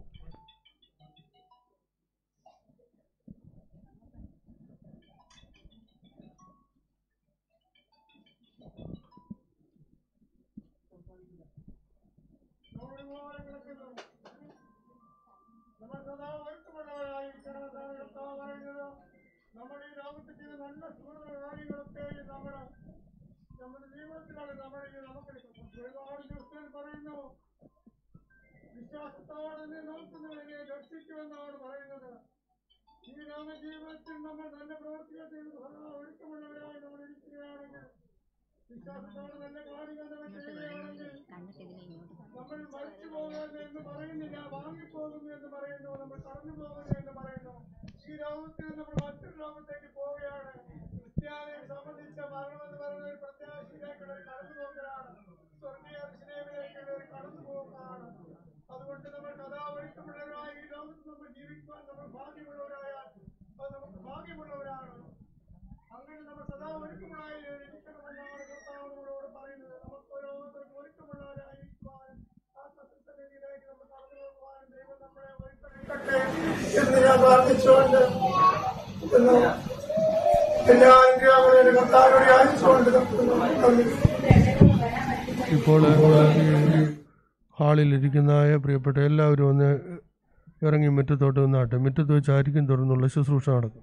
നമ്മൾ സദാ ഒരുക്കമുള്ളവരായിരിക്കണം അതാണ് കർത്താവ് പറയുന്നത് നമ്മൾ ഈ ലോകത്ത് ചെയ്ത നല്ല സുഹൃത കാര്യങ്ങളൊക്കെയും നമ്മൾ നമ്മുടെ ജീവിതത്തിലാണ് നമ്മൾ ഈ നമുക്ക് ഒരുപാട് ദിവസത്തിൽ പറയുന്നു വിശ്വാസത്തോടെ നീ നോക്കുന്നവനെ രക്ഷിക്കുമെന്നാണ് പറയുന്നത് ഈ ലോക ജീവിതത്തിൽ നമ്മൾ നല്ല പ്രവർത്തികൾ ചെയ്ത് സദാ ഒരുക്കമുള്ളവരായി നമ്മൾ ഇരിക്കുകയാണെങ്കിൽ വിശ്വാസത്തോടെ നല്ല കാര്യങ്ങൾ നമ്മൾ ചെയ്യുകയാണെങ്കിൽ നമ്മൾ മരിച്ചു പോകുന്നു എന്ന് പറയുന്നില്ല വാങ്ങിപ്പോകുന്നു എന്ന് പറയുന്നു നമ്മൾ കടന്നു പോകുന്നു എന്ന് പറയുന്നു ഈ ലോകത്തിൽ നിന്ന് നമ്മൾ മറ്റൊരു ലോകത്തേക്ക് പോവുകയാണ് ക്രിസ്ത്യാനിയെ സംബന്ധിച്ച മരണം എന്ന് പറയുന്നത് ഒരു പ്രത്യാശയിലേക്കുള്ള ഒരു കടന്നുപോക്കലാണ് സ്വർഗീയ അർച്ചനയിലേക്കുള്ള ഒരു കടന്നുപോക്കാണ് അതുകൊണ്ട് നമ്മൾ കഥാ ഒരുക്കമുള്ളവരായി ഈ ലോകത്ത് നമ്മൾ ജീവിക്കുവാൻ നമ്മൾ ഭാഗ്യമുള്ളവരായാൽ അത് നമുക്ക് ഭാഗ്യമുള്ളവരാണ് അങ്ങനെ നമ്മൾ സദാ ഒരുക്കമുള്ളതായി ഇരിക്കണമെന്നാണ് കർത്താവ് നമ്മളോട് പറയുന്നത് നമുക്ക് ഓരോരുത്തർക്കും ഒരുക്കമുള്ളവരായിരിക്കുവാനും ആ സത്യസന്നിധിയിലേക്ക് നമ്മൾ കടന്നു പോകുവാനും ദൈവം നമ്മളെ ഒരുക്കട്ടെ എന്ന് ഞാൻ പ്രാർത്ഥിച്ചുകൊണ്ട് ഇന്ന് എല്ലാ അനുഗ്രഹങ്ങളും എൻ്റെ കർത്താവിനോട് യാചിച്ചുകൊണ്ട് നിർത്തുന്നു നന്ദി ഇപ്പോൾ ഈ ഹാളിലിരിക്കുന്നതായ പ്രിയപ്പെട്ട എല്ലാവരും ഒന്ന് ഇറങ്ങി മുറ്റത്തോട്ട് നിന്നാട്ടെ മുറ്റത്ത് വെച്ചായിരിക്കും തുറന്നുള്ള ശുശ്രൂഷ നടക്കും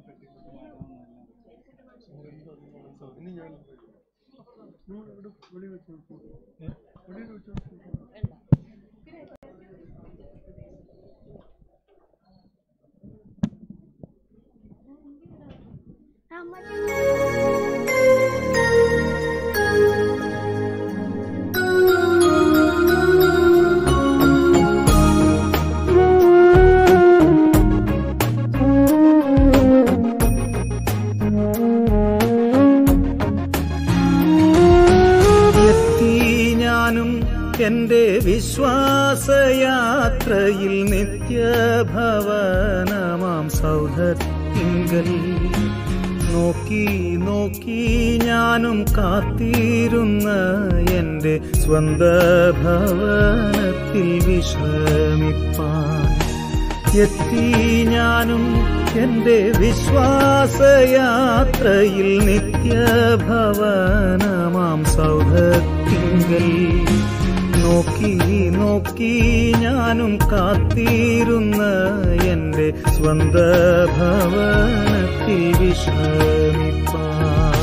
ഇനി ഞാൻ നിങ്ങൾ ഇവിടെ വെളി വെച്ച് നോക്കൂ. ഏ? വെളിയിൽ വെച്ച് നോക്കൂ. എത്തി ഞാനും എൻ്റെ വിശ്വാസയാത്രയിൽ നിത്യഭവനമാം സൗധത്തിങ്കൽ നോക്കി നോക്കി ഞാനും കാത്തിരുന്ന എൻ്റെ സ്വന്ത ഭവനത്തിൽ വിശ്രമിപ്പാൻ എത്തി ഞാനും എൻ്റെ വിശ്വാസയാത്രയിൽ നിത്യഭവനമാം സൗധത്തിങ്കൽ നോക്കി നോക്കി ഞാനും കാത്തിരുന്ന എൻ്റെ സ്വന്ത ഭവനത്തിൽ വിശ്രമിപ്പാൻ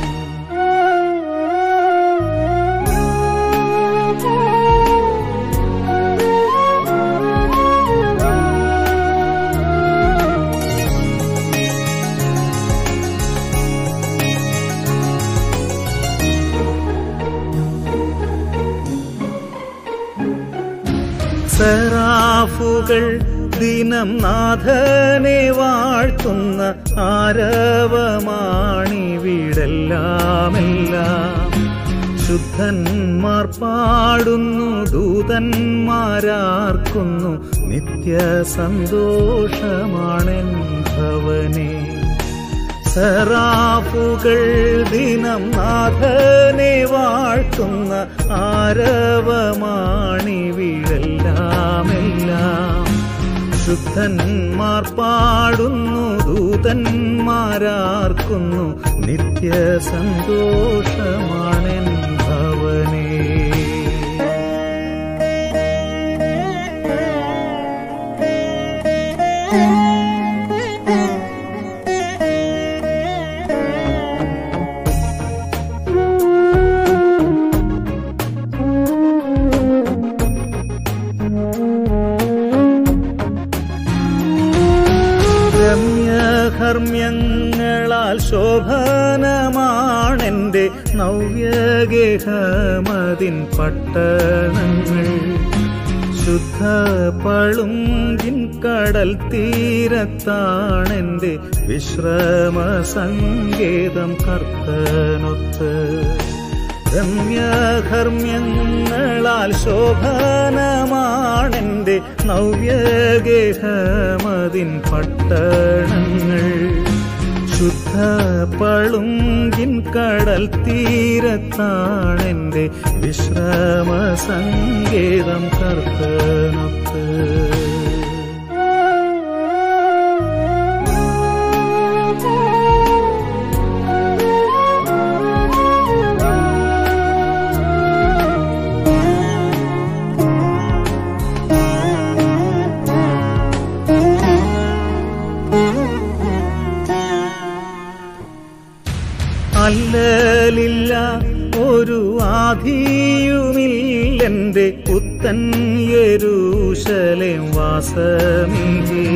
സെറാഫുകൾ ദിനം നാഥനെ വാഴ്ത്തുന്ന ആരവമാണിവിടെല്ലാമെല്ലാം ശുദ്ധന്മാർ പാടുന്നു ദൂതന്മാരാർക്കുന്നു നിത്യ സന്തോഷമാണെൻ ഭവനേ സറാഫുകൾ ദിനം നാഥനെ വാഴ്ത്തുന്ന ആരവമാണിവിടെല്ലാമെല്ലാം ശുദ്ധന്മാർ പാടുന്നു ദൂതന്മാരാർക്കുന്നു നിത്യ സന്തോഷമാണെൻ ഭവനേ രമ്യകർമ്മ്യങ്ങളാൽ ശോഭനമാണെൻ്റെ നവ്യഗേഹമതിൻ പട്ടണങ്ങൾ ശുദ്ധ പളുങ്കിൻ കടൽ തീരത്താണെൻ്റെ വിശ്രമ സങ്കേതം കർത്തനൊത്ത് രമ്യകർമ്മ്യങ്ങളാൽ ശോഭനമാണെൻ്റെ നവ്യഗേഹമതിൻ പട്ടണങ്ങൾ ശുദ്ധ പളുങ്കിൻ കടൽ തീരത്താണെൻ്റെ വിശ്രമ സങ്കേതം കർത്തനൊത്ത് അല്ലലില്ല ഒരു ആധിയുമില്ലെൻ്റെ പുത്തൻ യരൂശലേം വാസമില്ലേ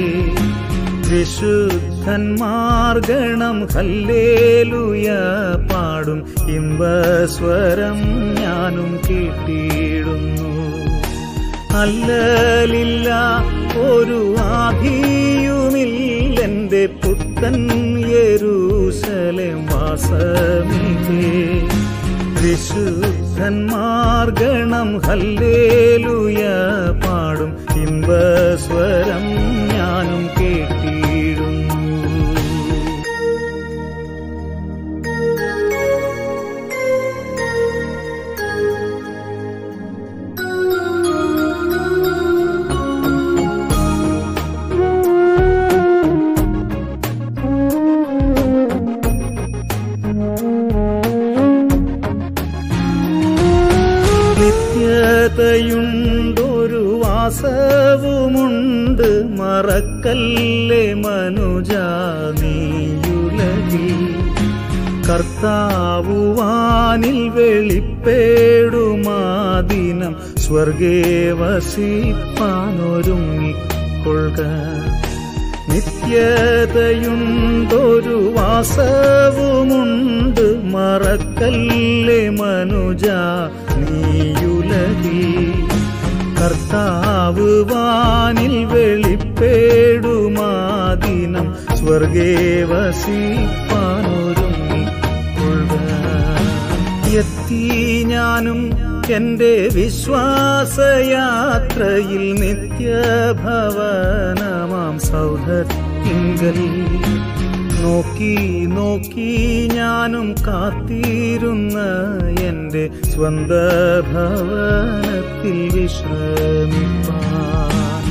വിശുദ്ധന്മാർഗണം ഹല്ലേലൂയ പാടും ഇമ്പസ്വരം ഞാനും കേട്ടിടുന്നു അല്ലലില്ല ഒരു ആധിയുമില്ലെൻ്റെ പുത്തൻ യരൂശലേം വാസമില്ലേ വിശുദ്ധന്മാർഗണം ഹല്ലേലൂയ പാടും ഇമ്പസ്വരം ഞാനും കേട്ടിടുന്നു നിത്യതയുണ്ടൊരു വാസവുമുണ്ട് മറക്കല്ലേ മനുജ നീയുലകിൽ കർത്താവുവാനിൽ വെളിപ്പേടുമാദിനം സ്വർഗേ വസിപ്പാനൊരുങ്ങിക്കൊള്ളുക നിത്യതയുണ്ടൊരു വാസവുമുണ്ട് മറക്കല്ലേ മനുജ നീയുലകിൽ കർത്താവ് വാനിൽ വെളിപ്പേടുമാദിനം സ്വർഗേ വസിപ്പാനൊരുങ്ങിക്കൊള്ളുക എത്തി ഞാനും എന്റെ വിശ്വാസയാത്രയിൽ നിത്യഭവനമാം സൗധത്തിങ്കൽ നോക്കി നോക്കി ഞാനും കാത്തിരുന്ന എൻ്റെ സ്വന്ത ഭവനത്തിൽ വിശ്രമിപ്പാൻ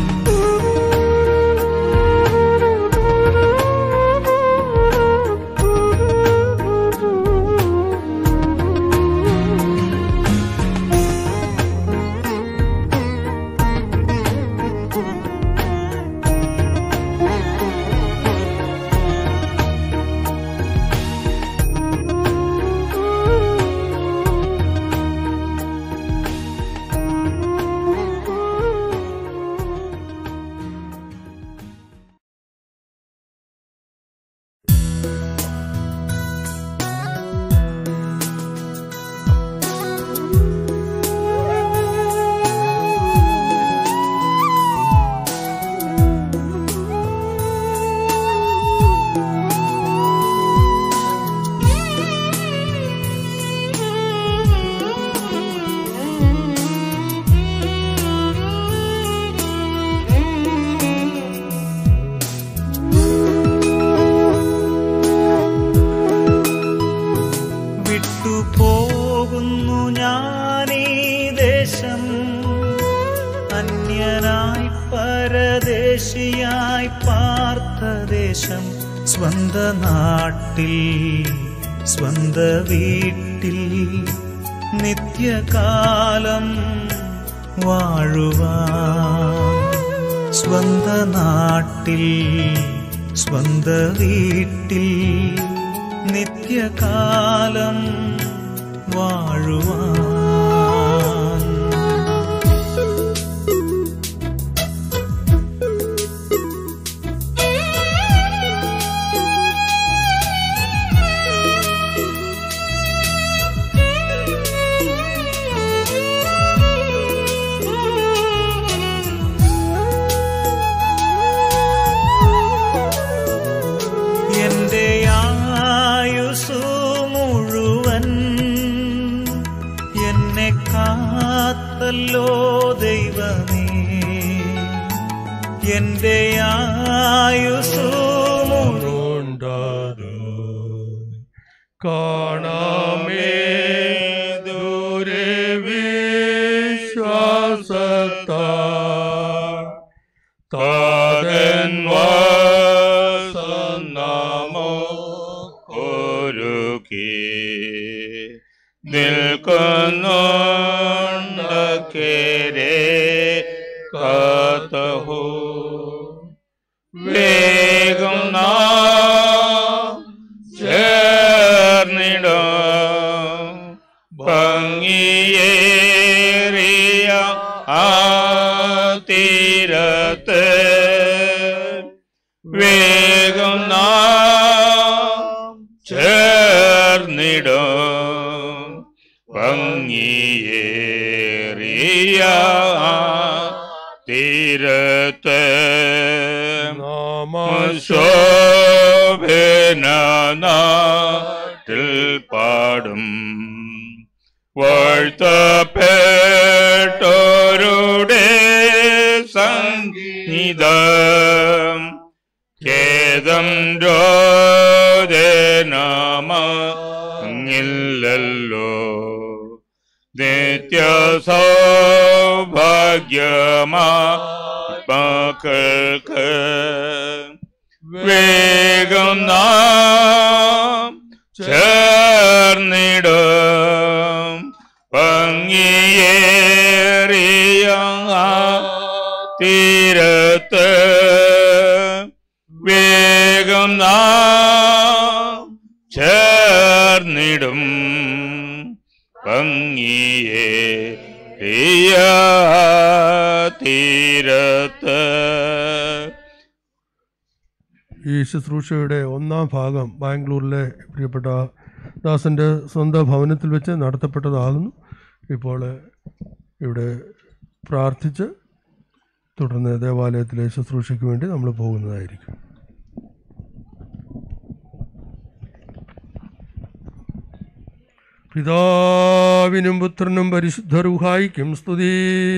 വിട്ടുപോകുന്നു ഞാനീ ദേശം അന്യനായി പരദേശിയായി പാർത്ത ദേശം സ്വന്ത നാട്ടിൽ സ്വന്ത വീട്ടിൽ നിത്യകാലം വാഴുവാൻ സ്വന്ത നാട്ടിൽ സ്വന്ത വീട്ടിൽ നിത്യകാലം വാഴുവാൻ എന്റെ ആയുസു മുഴുവൻ എന്നെ കാത്തല്ലോ ദൈവമേ എന്റെ ആയുസു മുഴുവൻ കാണാമേ ദൂരെ വിശ്വാസത്താ താതൻ വാസനാമോ ഒരുക്കി നിൽക്കുന്നുണ്ടക്കേരെ കാത്തഹോ വേഗം നാം ചേർന്നിടാം ഭംഗിയേറിയ ആ തീരത്ത് വേഗം നാം ചേർന്നിടാം ഭംഗിയേറിയ ആ തീരത്ത് ശോഭന നാട്ടിൽ പാടും വാഴ്ത്തപ്പെട്ടോരുടെ സംഗീതം ഖേദം രോദനമില്ലല്ലോ നിത്യ സൗഭാഗ്യമാ മക്കൾക്ക് വേഗം നാം ചേർന്നിടും ഭംഗിയേറിയ ആ തീരത്ത് വേഗം നാം ചേർന്നിടും ഭംഗിയെ പ്രിയ തീരത്ത് ഈ ശുശ്രൂഷയുടെ ഒന്നാം ഭാഗം ബാംഗ്ലൂരിലെ പ്രിയപ്പെട്ട ദാസൻ്റെ സ്വന്തം ഭവനത്തിൽ വെച്ച് നടത്തപ്പെട്ടതാകുന്നു ഇപ്പോൾ ഇവിടെ പ്രാർത്ഥിച്ച് തുടർന്ന് ദേവാലയത്തിലെ ശുശ്രൂഷയ്ക്ക് വേണ്ടി നമ്മൾ പോകുന്നതായിരിക്കും പിതാവിനും പുത്രനും പരിശുദ്ധ റുഹായിക്കും സ്തുതി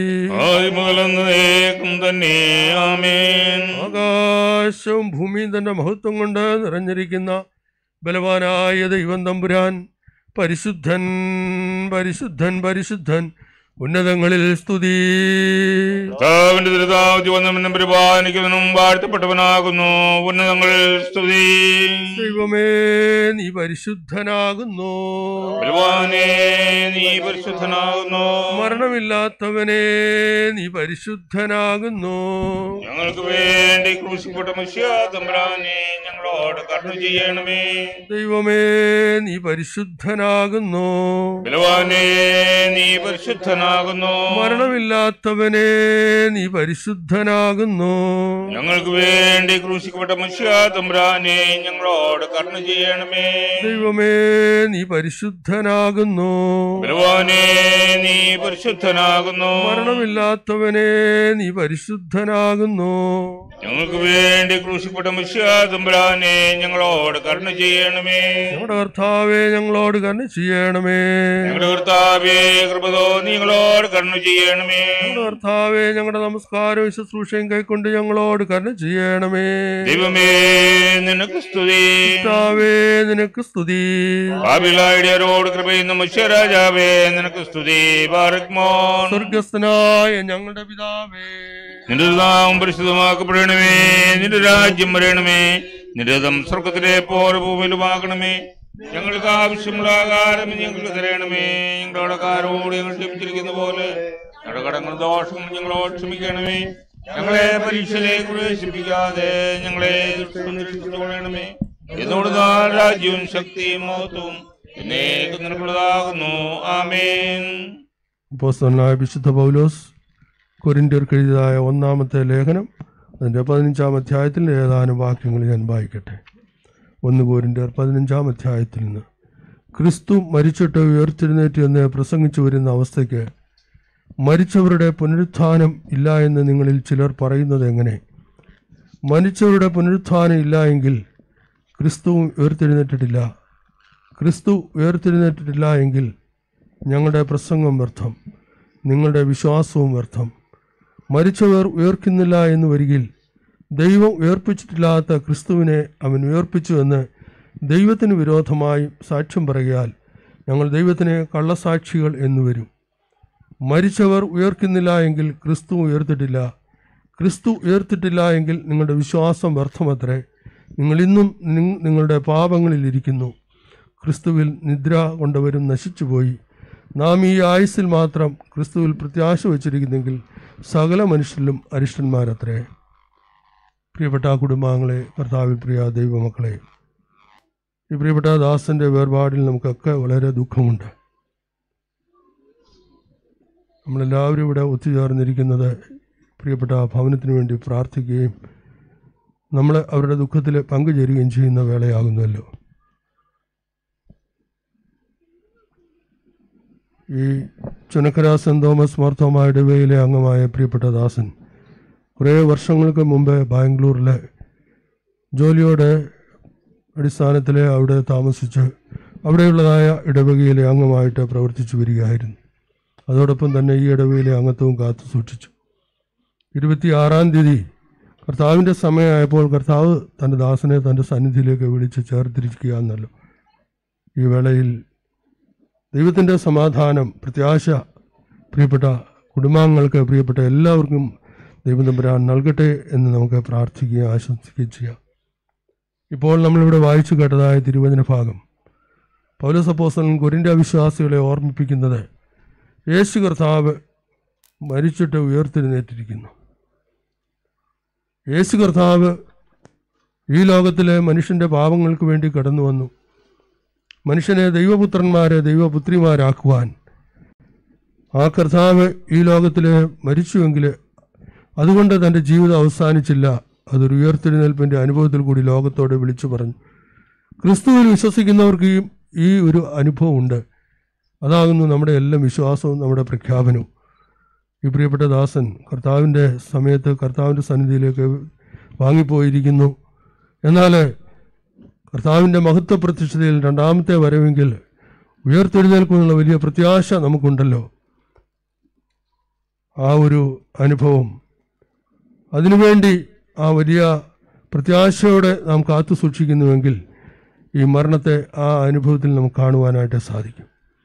ആദിമുതലെന്നേക്കും തന്നെ ആമേൻ ആകാശവും ഭൂമിയും തന്റെ മഹത്വം കൊണ്ട് നിറഞ്ഞിരിക്കുന്ന ബലവാനായ ദൈവം തമ്പുരാൻ പരിശുദ്ധൻ പരിശുദ്ധൻ പരിശുദ്ധൻ ഉന്നതങ്ങളിൽ സ്തുതി കർത്താവിന്റെ ദുരിതാവധി വന്നവനും പരിപാലിക്കുന്നവനും വാഴ്ത്തപ്പെട്ടവനാകുന്നു ഉന്നതങ്ങളിൽ സ്തുതി ദൈവമേ നീ പരിശുദ്ധനാകുന്നു ബലവാനേ നീ പരിശുദ്ധനാകുന്നു മരണമില്ലാത്തവനെ നീ പരിശുദ്ധനാകുന്നു ഞങ്ങൾക്ക് വേണ്ടി ക്രൂശിക്കപ്പെട്ട മനുഷ്യ തമ്പുരാനെ ഞങ്ങളോട് കരുണ ചെയ്യണമേ ദൈവമേ നീ പരിശുദ്ധനാകുന്നു ബലവാനേ നീ പരിശുദ്ധനാകുന്നു മരണമില്ലാത്തവനെ നീ പരിശുദ്ധനാകുന്നു ഞങ്ങൾക്ക് വേണ്ടി ക്രൂശിക്കപ്പെട്ട മനുഷ്യ തമ്പുരാനെ ഞങ്ങളോട് കരുണ ചെയ്യണമേ ദൈവമേ നീ പരിശുദ്ധനാകുന്നു ബലവാനേ നീ പരിശുദ്ധനാകുന്നു മരണമില്ലാത്തവനെ നീ പരിശുദ്ധനാകുന്നു ഞങ്ങൾക്ക് വേണ്ടി ക്രൂശിക്കപ്പെട്ട മനുഷ്യ തമ്പുരാനെ ഞങ്ങളോട് കരുണ ചെയ്യണമേ ഞങ്ങളുടെ കർത്താവെ ഞങ്ങളോട് കരുണ ചെയ്യണമേ ഞങ്ങളുടെ കർത്താവേ കൃപതോ നിങ്ങളോട് കരുണ ചെയ്യണമേ ഞങ്ങളുടെ കർത്താവെ ഞങ്ങളുടെ നമസ്കാരവും ശുശ്രൂഷയും കൈക്കൊണ്ട് ഞങ്ങളോട് കരുണ ചെയ്യണമേ ദൈവമേ നിനക്ക് സ്തുതി കർത്താവേ നിനക്ക് സ്തുതി ബാബിലായിടിയരോട് കൃപയുന്ന മനുഷ്യരാജാവേ നിനക്ക് സ്തുതി ബാറക്മോൻ സ്വർഗസ്ഥനായ ഞങ്ങളുടെ പിതാവേ നിന്റെ നാമം പരിശുദ്ധമാക്കപ്പെടണമേ നിന്റെ രാജ്യം വരണമേ നിന്റെ രഥം സ്വർഗത്തിലെ പോലെ ഭൂമിയിലുമാകണമേ ഞങ്ങൾക്ക് ആവശ്യമുള്ള ആകാരം ഞങ്ങൾക്ക് തരണമേ ഞങ്ങളുടെ കാരോട് ഞങ്ങൾ ക്ഷമിച്ചിരിക്കുന്ന പോലെ ഞങ്ങളുടെ കടങ്ങൾ ദോഷങ്ങൾ ഞങ്ങളോട് ക്ഷമിക്കണമേ ഞങ്ങളെ പരീക്ഷയിലേക്ക് പ്രവേശിപ്പിക്കാതെ ഞങ്ങളെ ദുഷ്ടത്തിൽ നിന്ന് രക്ഷിച്ചുകൊള്ളണമേ എന്നോട് നാൾ രാജ്യവും ശക്തിയും മഹത്വവും എന്നേക്കും നിനക്കുള്ളതാകുന്നു ആമേൻ അപ്പോസ്തലനായ വിശുദ്ധ പൗലോസ് കൊരിന്ത്യർക്ക് എഴുതിയതായ ഒന്നാമത്തെ ലേഖനം അതിൻ്റെ പതിനഞ്ചാം അധ്യായത്തിൽ ഏതാനും വാക്യങ്ങൾ ഞാൻ വായിക്കട്ടെ ഒന്ന് കോരിന്ത്യർ പതിനഞ്ചാം അധ്യായത്തിൽ നിന്ന് ക്രിസ്തു മരിച്ചിട്ട് ഉയർത്തെഴുന്നേറ്റ് എന്ന് പ്രസംഗിച്ചു വരുന്ന അവസ്ഥയ്ക്ക് മരിച്ചവരുടെ പുനരുത്ഥാനം ഇല്ല എന്ന് നിങ്ങളിൽ ചിലർ പറയുന്നത് എങ്ങനെ മരിച്ചവരുടെ പുനരുത്ഥാനം ഇല്ല എങ്കിൽ ക്രിസ്തുവും ഉയർത്തെഴുന്നേറ്റിട്ടില്ല ക്രിസ്തു ഉയർത്തെഴുന്നേറ്റിട്ടില്ല എങ്കിൽ ഞങ്ങളുടെ പ്രസംഗം വ്യർത്ഥം നിങ്ങളുടെ വിശ്വാസവും വ്യർത്ഥം മരിച്ചവർ ഉയർക്കുന്നില്ല എന്ന് വരികിൽ ദൈവം ഉയർപ്പിച്ചിട്ടില്ലാത്ത ക്രിസ്തുവിനെ അവൻ ഉയർപ്പിച്ചു എന്ന് ദൈവത്തിന് വിരോധമായി സാക്ഷ്യം പറയുകയാൽ ഞങ്ങൾ ദൈവത്തിന് കള്ളസാക്ഷികൾ എന്ന് വരും മരിച്ചവർ ഉയർക്കുന്നില്ല എങ്കിൽ ക്രിസ്തു ഉയർത്തിട്ടില്ല ക്രിസ്തു ഉയർത്തിട്ടില്ല എങ്കിൽ നിങ്ങളുടെ വിശ്വാസം വ്യർത്ഥമത്രേ നിങ്ങൾ ഇന്നും നിങ് നിങ്ങളുടെ പാപങ്ങളിലിരിക്കുന്നു ക്രിസ്തുവിൽ നിദ്ര കൊണ്ടവരും നശിച്ചുപോയി നാം ഈ ആയുസ്സിൽ മാത്രം ക്രിസ്തുവിൽ പ്രത്യാശ വച്ചിരിക്കുന്നെങ്കിൽ സകല മനുഷ്യരിലും അരിഷ്ടന്മാരത്രേ പ്രിയപ്പെട്ട കുടുംബാംഗങ്ങളെ കർത്താവിൽ പ്രിയ ദൈവമക്കളെ ഈ പ്രിയപ്പെട്ട ദാസൻ്റെ വേർപാടിൽ നമുക്കൊക്കെ വളരെ ദുഃഖമുണ്ട് നമ്മളെല്ലാവരും ഇവിടെ ഒത്തുചേർന്നിരിക്കുന്നത് പ്രിയപ്പെട്ട ഭവനത്തിന് വേണ്ടി പ്രാർത്ഥിക്കുകയും നമ്മൾ അവരുടെ ദുഃഖത്തിൽ പങ്കുചേരുകയും ചെയ്യുന്ന വേളയാകുന്നല്ലോ ഈ ചുനക്കര സെൻറ് തോമസ് മാർത്തോമ ഇടവയിലെ അംഗമായ പ്രിയപ്പെട്ട ദാസൻ കുറേ വർഷങ്ങൾക്ക് മുമ്പ് ബാംഗ്ലൂരിലെ ജോലിയോടെ അടിസ്ഥാനത്തിൽ അവിടെ താമസിച്ച് അവിടെയുള്ളതായ ഇടവകയിലെ അംഗമായിട്ട് പ്രവർത്തിച്ചു വരികയായിരുന്നു അതോടൊപ്പം തന്നെ ഈ ഇടവയിലെ അംഗത്വവും കാത്തു സൂക്ഷിച്ചു ഇരുപത്തിയാറാം തീയതി കർത്താവിൻ്റെ സമയമായപ്പോൾ കർത്താവ് തൻ്റെ ദാസനെ തൻ്റെ സന്നിധിയിലേക്ക് വിളിച്ച് ചേർത്തിരിക്കുക എന്നല്ലോ ഈ വേളയിൽ ദൈവത്തിൻ്റെ സമാധാനം പ്രത്യാശ പ്രിയപ്പെട്ട കുടുംബാംഗങ്ങൾക്ക് പ്രിയപ്പെട്ട എല്ലാവർക്കും ദൈവം തമ്പുരാൻ നൽകട്ടെ എന്ന് നമുക്ക് പ്രാർത്ഥിക്കുകയും ആശംസിക്കുകയും ചെയ്യാം ഇപ്പോൾ നമ്മളിവിടെ വായിച്ചു കേട്ടതായ തിരുവചന ഭാഗം പൗലസപ്പോസലൻ കൊരിൻ്റെ വിശ്വാസികളെ ഓർമ്മിപ്പിക്കുന്നത് യേശു കർത്താവ് മരിച്ചിട്ട് ഉയർത്തെഴുന്നേറ്റിരിക്കുന്നു യേശു കർത്താവ് ഈ ലോകത്തിലെ മനുഷ്യൻ്റെ പാപങ്ങൾക്ക് വേണ്ടി കടന്നു വന്നു മനുഷ്യനെ ദൈവപുത്രന്മാരെ ദൈവപുത്രിമാരാക്കുവാൻ ആ കർത്താവ് ഈ ലോകത്തിൽ മരിച്ചുവെങ്കിൽ അതുകൊണ്ട് തൻ്റെ ജീവിതം അവസാനിച്ചില്ല അതൊരു ഉയർത്തെഴുന്നേൽപ്പിൻ്റെ അനുഭവത്തിൽ കൂടി ലോകത്തോടെ വിളിച്ചു പറഞ്ഞു ക്രിസ്തുവിൽ വിശ്വസിക്കുന്നവർക്ക് ഈ ഈ ഒരു അനുഭവമുണ്ട് അതാകുന്നു നമ്മുടെ എല്ലാം വിശ്വാസവും നമ്മുടെ പ്രഖ്യാപനവും ഈ പ്രിയപ്പെട്ട ദാസൻ കർത്താവിൻ്റെ സമയത്ത് കർത്താവിൻ്റെ സന്നിധിയിലേക്ക് വാങ്ങിപ്പോയിരിക്കുന്നു എന്നാൽ കർത്താവിൻ്റെ മഹത്വ പ്രത്യക്ഷതയിൽ രണ്ടാമത്തെ വരവെങ്കിൽ ഉയർത്തെഴുന്നേൽക്കുമെന്നുള്ള വലിയ പ്രത്യാശ നമുക്കുണ്ടല്ലോ ആ ഒരു അനുഭവം അതിനുവേണ്ടി ആ വലിയ പ്രത്യാശയോടെ നാം കാത്തു സൂക്ഷിക്കുന്നുവെങ്കിൽ ഈ മരണത്തെ ആ അനുഭവത്തിൽ നമുക്ക് കാണുവാനായിട്ട് സാധിക്കും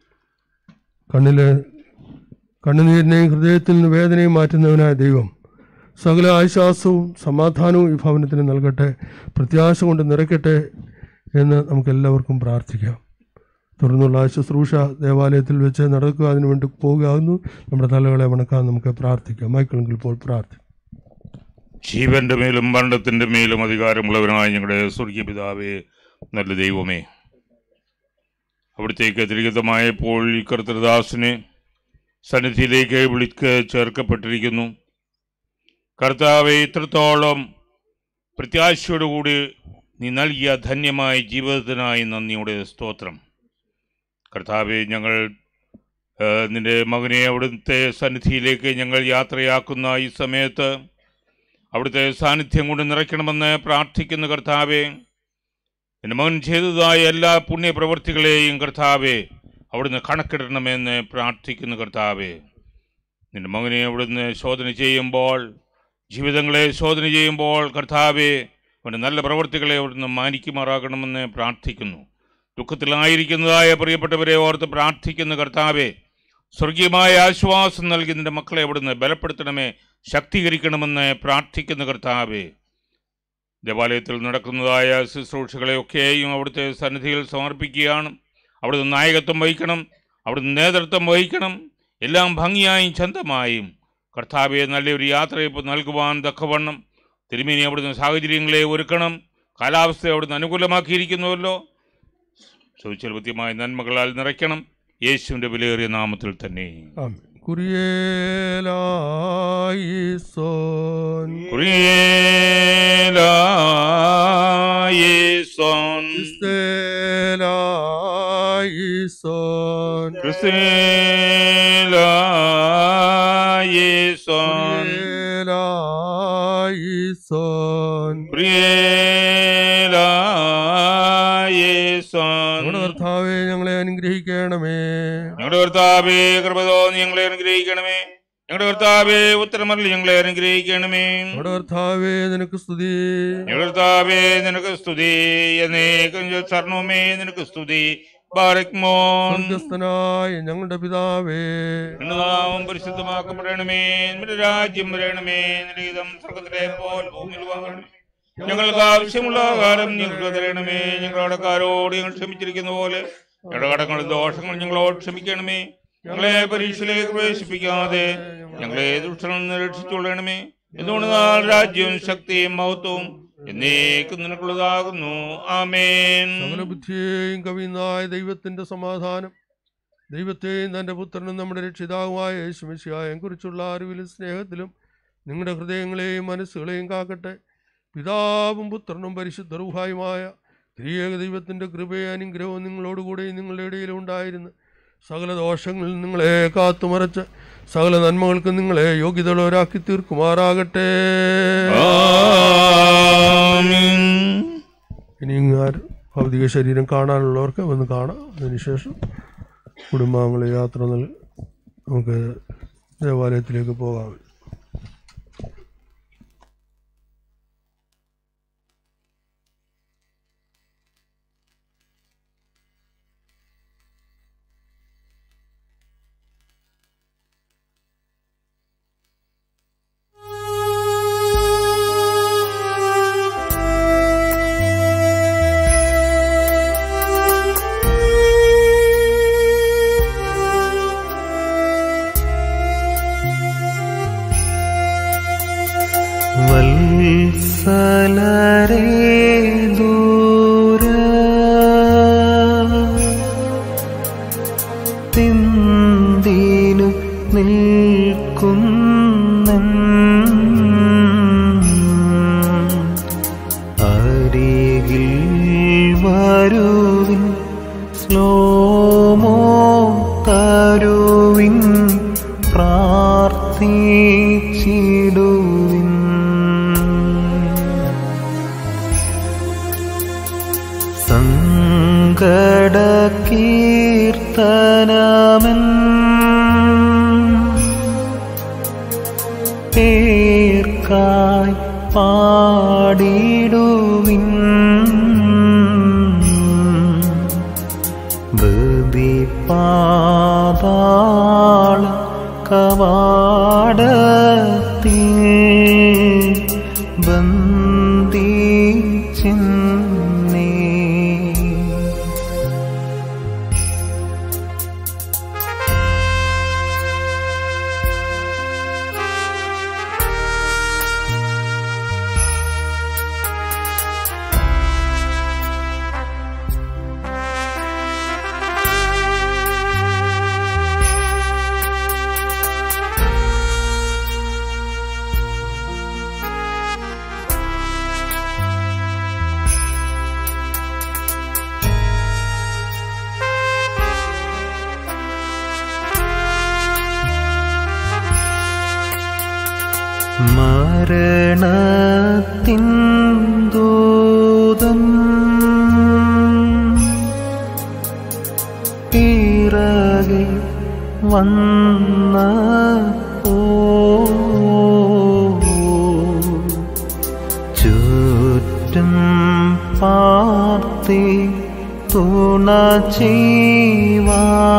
കണ്ണിലെ കണ്ണുനീരിനെയും ഹൃദയത്തിൽ നിന്ന് വേദനയും മാറ്റുന്നവനായ ദൈവം സകല ആശ്വാസവും സമാധാനവും ഈ ഭവനത്തിന് നൽകട്ടെ പ്രത്യാശ കൊണ്ട് നിറയ്ക്കട്ടെ എന്ന് നമുക്കെല്ലാവർക്കും പ്രാർത്ഥിക്കാം തുടർന്നുള്ള ശുശ്രൂഷ ദേവാലയത്തിൽ വെച്ച് നടക്കുക അതിനുവേണ്ടി പോവുകയാകുന്നു നമ്മുടെ തലകളെ വണക്കാൻ നമുക്ക് പ്രാർത്ഥിക്കാം മൈക്കിളെങ്കിൽ ഇപ്പോൾ പ്രാർത്ഥിക്കാം ജീവന്റെ മേലും മരണത്തിന്റെ മേലും അധികാരമുള്ളവനായ ഞങ്ങളുടെ സ്വർഗീയ പിതാവേ നല്ല ദൈവമേ അവിടത്തേക്ക് തിരികതമായപ്പോൾ ഈ കർത്തൃദാസിനെ സന്നിധിയിലേക്ക് വിളിക്ക് ചേർക്കപ്പെട്ടിരിക്കുന്നു കർത്താവെ ഇത്രത്തോളം പ്രത്യാശയോടുകൂടി നീ നൽകിയ ധന്യമായ ജീവിതത്തിനായി നന്ദിയുടെ സ്തോത്രം കർത്താവെ ഞങ്ങൾ ആ, നിന്റെ മകനെ അവിടുത്തെ സന്നിധിയിലേക്ക് ഞങ്ങൾ യാത്രയാക്കുന്ന ഈ സമയത്ത് അവിടുത്തെ സാന്നിധ്യം കൊണ്ട് നിറയ്ക്കണമെന്ന് പ്രാർത്ഥിക്കുന്ന കർത്താവെ എൻ്റെ മകൻ ചെയ്തതായ എല്ലാ പുണ്യപ്രവൃത്തികളെയും കർത്താവെ അവിടുന്ന് കണക്കിടണമെന്ന് പ്രാർത്ഥിക്കുന്ന കർത്താവെ നിന്റെ മകനെ അവിടുന്ന് ശോധന ചെയ്യുമ്പോൾ ജീവിതങ്ങളെ ശോധന ചെയ്യുമ്പോൾ കർത്താവെ അവൻ്റെ നല്ല പ്രവൃത്തികളെ അവിടുന്ന് മാനിക്കുമാറാകണമെന്ന് പ്രാർത്ഥിക്കുന്നു ദുഃഖത്തിലായിരിക്കുന്നതായ പ്രിയപ്പെട്ടവരെ ഓർത്ത് പ്രാർത്ഥിക്കുന്ന കർത്താവെ സ്വർഗീയമായ ആശ്വാസം നൽകി നിന്റെ മക്കളെ അവിടുന്ന് ബലപ്പെടുത്തണമേ ശക്തീകരിക്കണമെന്ന് പ്രാർത്ഥിക്കുന്ന കർത്താവെ ദേവാലയത്തിൽ നടക്കുന്നതായ ശുശ്രൂഷകളെയൊക്കെയും അവിടുത്തെ സന്നിധിയിൽ സമർപ്പിക്കുകയാണ് അവിടുന്ന് നായകത്വം വഹിക്കണം അവിടുന്ന് നേതൃത്വം വഹിക്കണം എല്ലാം ഭംഗിയായും ചന്തമായും കർത്താവെ നല്ലൊരു യാത്രയപ്പ് നൽകുവാൻ തക്കവണ്ണം തിരുമേനി അവിടുന്ന് സാഹചര്യങ്ങളെ ഒരുക്കണം കാലാവസ്ഥ അവിടുന്ന് അനുകൂലമാക്കിയിരിക്കുന്നുവല്ലോ ശൗചലഭ്യമായ നന്മകളാൽ നിറയ്ക്കണം യേശുവിൻ്റെ വിലയേറിയ നാമത്തിൽ തന്നെ ആമേൻ. കുറിയേലായിസോൻ കുറിയേലായിസോൻ ക്രിസ്തേലായിസോൻ ക്രിസ്തേലായിസോൻ ക്രിസ്തേലായിസോൻ പ്രിയേലായിസോൻ നമ്മുടെ കർത്താവെ ഞങ്ങളെ അനുഗ്രഹിക്കണമേ ഞങ്ങളുടെ കർത്താവേ കൃപ തോന്നി ഞങ്ങളെ അനുഗ്രഹിക്കണമേ ഞങ്ങളുടെ കർത്താവേ ഉത്തരമല്ല ഞങ്ങളെ അനുഗ്രഹിക്കണമേ നമ്മുടെ കർത്താവെ നിനക്ക് സ്തുതി ഞങ്ങളുടെ കർത്താവേ നിനക്ക് സ്തുതി എന്നേക്കും സർണമേ നിനക്ക് സ്തുതി ബാരക്മോൻ സ്വർഗസ്ഥനായ ഞങ്ങളുടെ പിതാവേ നിന്റെ നാമം പരിശുദ്ധമാക്കപ്പെടണമേ നിന്റെ രാജ്യം വരണമേ നിന്റെ ഹിതം സ്വർഗത്തിലെ പോൽ ഭൂമിയിൽ വാങ്ങണമേ ഞങ്ങൾക്ക് ആവശ്യമുള്ള ആഹാരം ഞങ്ങൾക്ക് തരണമേ ഞങ്ങളുടെ കടക്കാരോട് ഞങ്ങൾ ക്ഷമിച്ചിരിക്കുന്ന പോലെ ഞങ്ങളുടെ കടങ്ങളും ദോഷങ്ങളും ഞങ്ങളോട് ക്ഷമിക്കണമേ ഞങ്ങളെ പരീക്ഷയിലേക്ക് പ്രവേശിപ്പിക്കാതെ ഞങ്ങളെ ദുഷ്ടനിൽ നിന്ന് രക്ഷിച്ചുകൊള്ളണമേ എന്തുകൊണ്ട് നാൾ രാജ്യവും ശക്തിയും മഹത്വവും എന്നേക്കും നിനക്കുള്ളതാകുന്നു ആമേൻ സകല ബുദ്ധിയെയും കവിയുന്നതായ ദൈവത്തിന്റെ സമാധാനം ദൈവത്തെയും തന്റെ പുത്രനും നമ്മുടെ രക്ഷിതാവുമായ യേശുമിശിയായും കുറിച്ചുള്ള അറിവിലും സ്നേഹത്തിലും നിങ്ങളുടെ ഹൃദയങ്ങളെയും മനസ്സുകളെയും കാക്കട്ടെ പിതാവും പുത്രനും പരിശുദ്ധ റൂഹായുമായ ത്രിയേക ദൈവത്തിന്റെ കൃപയും അനുഗ്രഹവും നിങ്ങളോടുകൂടെയും നിങ്ങളുടെ ഇടയിലും ഉണ്ടായിരുന്നു സകല ദോഷങ്ങളിൽ നിങ്ങളെ കാത്തുമറച്ച് സകല നന്മകൾക്ക് നിങ്ങളെ യോഗ്യതയുള്ളവരാക്കി തീർക്കുമാറാകട്ടെ ഇനി ആര് ഭൗതിക ശരീരം കാണാനുള്ളവർക്ക് വന്ന് കാണാം അതിനുശേഷം കുടുംബാംഗങ്ങളെ യാത്ര നൽകി നമുക്ക് ദേവാലയത്തിലേക്ക് പോകാം വത്സലരേ അരികിൽ വരുവിൻ സ്ലോമോ തരുവിൻ പ്രാർത്ഥിച്ചിടുവിൻ സങ്കട കീർത്തനമൻ പേർക്കായി പാടിടുവിൻ ബദി പാതാള കവാടത്തിൽ ബന്ധിച്ചിന്നേ മരണത്തിൻ ദൂതം പിറകെ വന്ന ചുറ്റും പാർത്തി തുണ ചെയ്യുവാ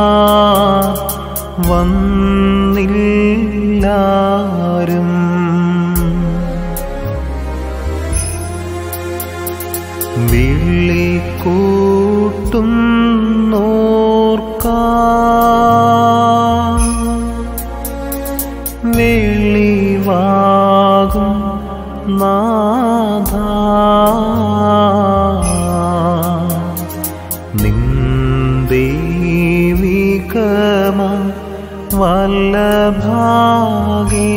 വന്നില്ലാരും വിളി കൂട്ടും നോർക്കാ വെളിവാകും നാഥ നിന്ദീവികമ വല്ലഭാഗേ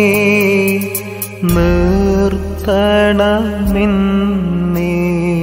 നിർത്തണമെന്നേ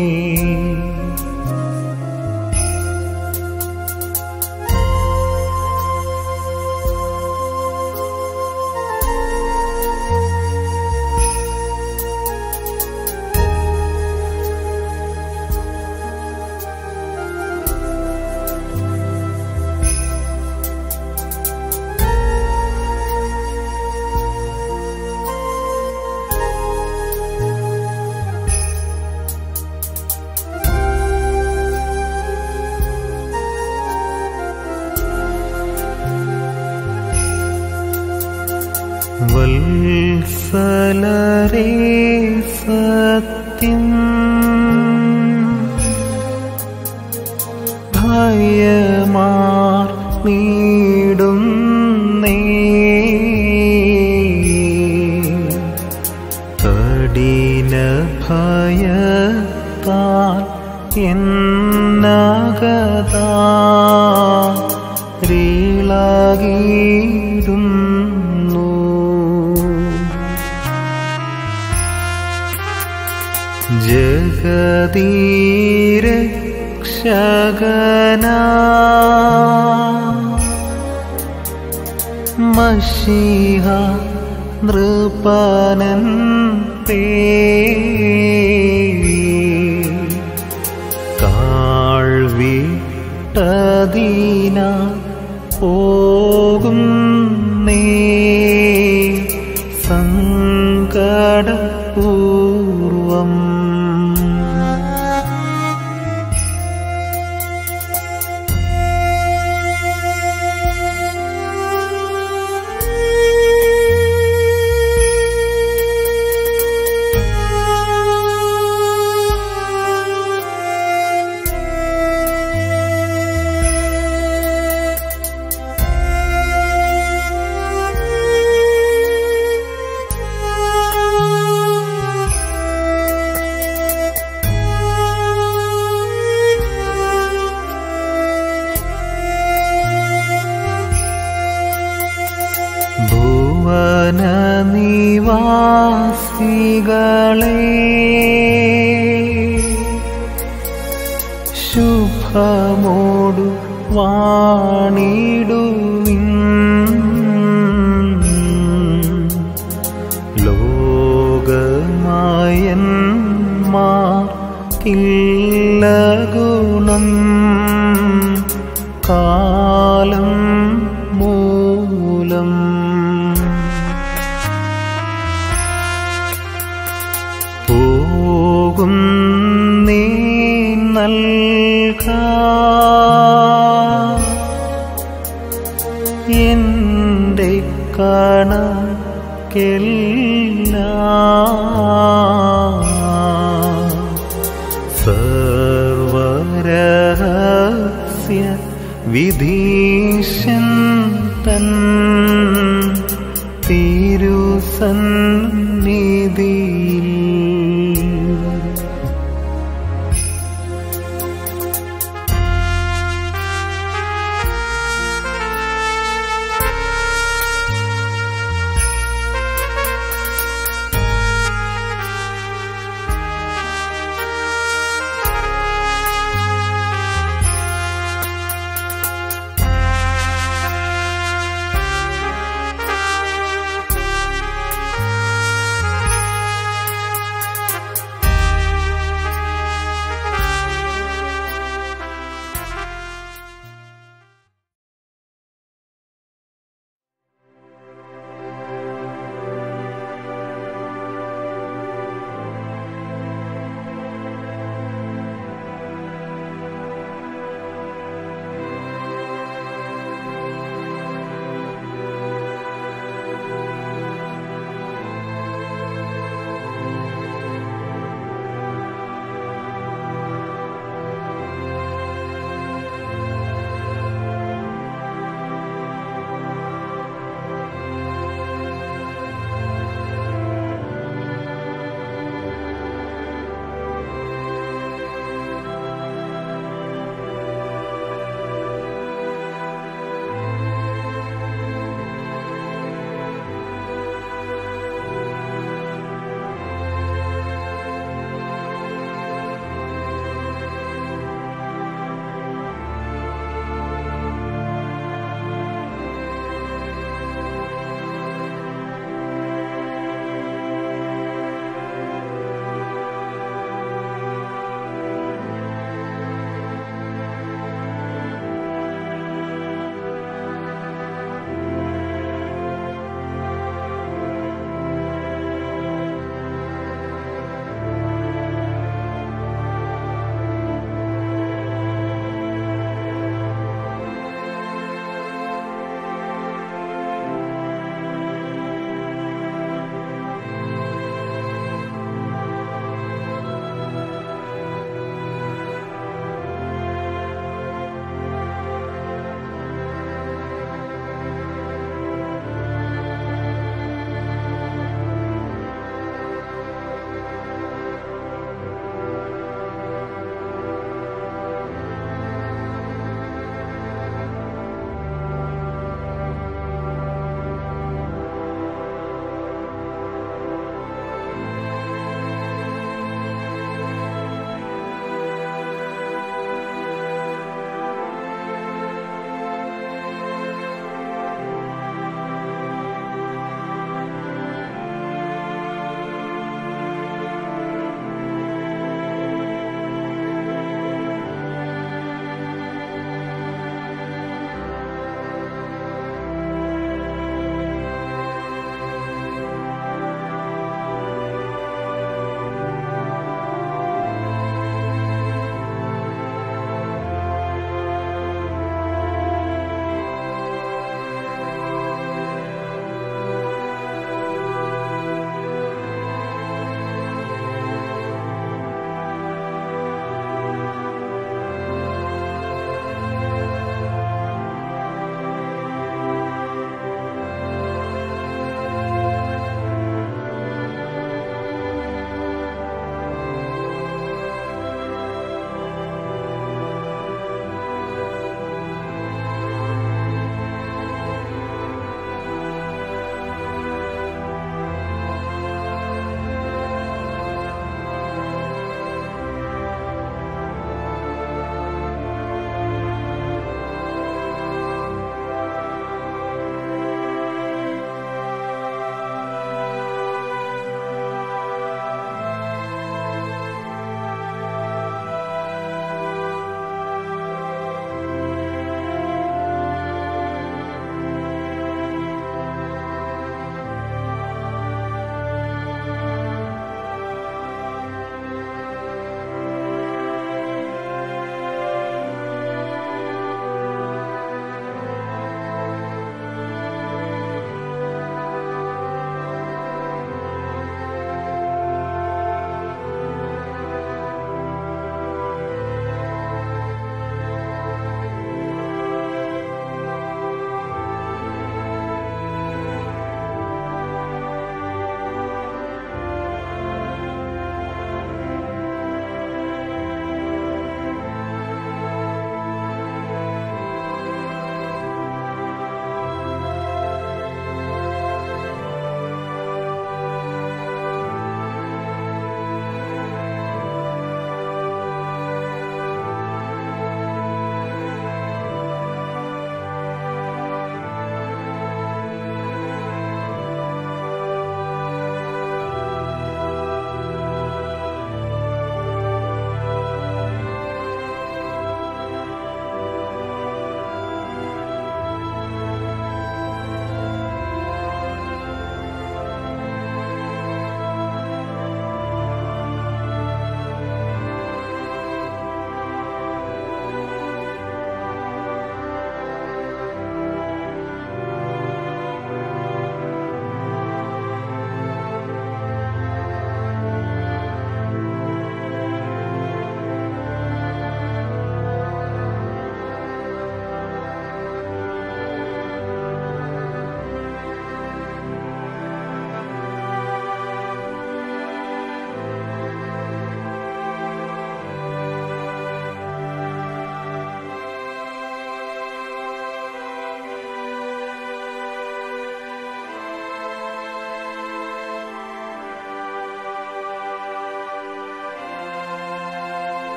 വത്സലരേ സത്യം ഭയമാർ നീടും കഠിന ഭയത്താൽ എന്നകതാ രീളകിടുന്നു ജഗതീരക്ഷകന മഷിഹ നൃപനൻ പേ കാഴ്വിട്ടതീന പോകും നേ സങ്കടപൂർവം ഭുവന നിവാസികളെ സുഖമോടു വാണിടുവിൻ ലോകമായന്മാർക്കില്ല ഗുണം കാലം മൂലം പോകും നീ നൽക എൻ്റെ സർവരഹസ്യ വിധീശൻ തൻ തിരുസന്നിധിയിൽ ും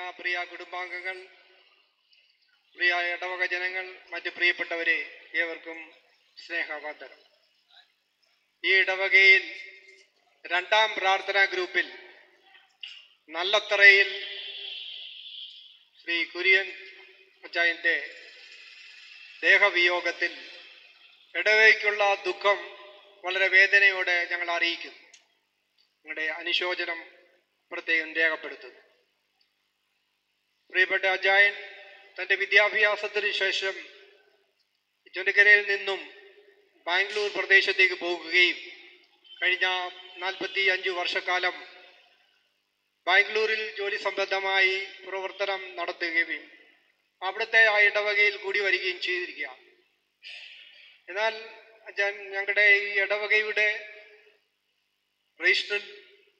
പ്രിയ കുടുംബാംഗങ്ങൾ പ്രിയ ഇടവക ജനങ്ങൾ മറ്റ് പ്രിയപ്പെട്ടവരെ ഏവർക്കും സ്നേഹവന്ദനം ഈ ഇടവകയിൽ രണ്ടാം പ്രാർത്ഥനാ ഗ്രൂപ്പിൽ നല്ലത്തറയിൽ ശ്രീ കുര്യൻ അച്ചായൻ്റെ ദേഹവിയോഗത്തിൽ ഇടവയ്ക്കുള്ള ദുഃഖം വളരെ വേദനയോടെ ഞങ്ങൾ അറിയിക്കുന്നു നിങ്ങളുടെ അനുശോചനം പ്രത്യേകം രേഖപ്പെടുത്തുന്നു പ്രിയപ്പെട്ട അജായൻ തൻ്റെ വിദ്യാഭ്യാസത്തിന് ശേഷം ചുനക്കരയിൽ നിന്നും ബാംഗ്ലൂർ പ്രദേശത്തേക്ക് പോകുകയും കഴിഞ്ഞ നാൽപ്പത്തി അഞ്ച് വർഷക്കാലം ബാംഗ്ലൂരിൽ ജോലി സംബന്ധമായി പ്രവർത്തനം നടത്തുകയും അവിടുത്തെ ആ ഇടവകയിൽ കൂടി വരികയും ചെയ്തിരിക്കുകയാണ് എന്നാൽ അച്ഛൻ ഞങ്ങളുടെ ഈ ഇടവകയുടെ രജിസ്റ്ററിൽ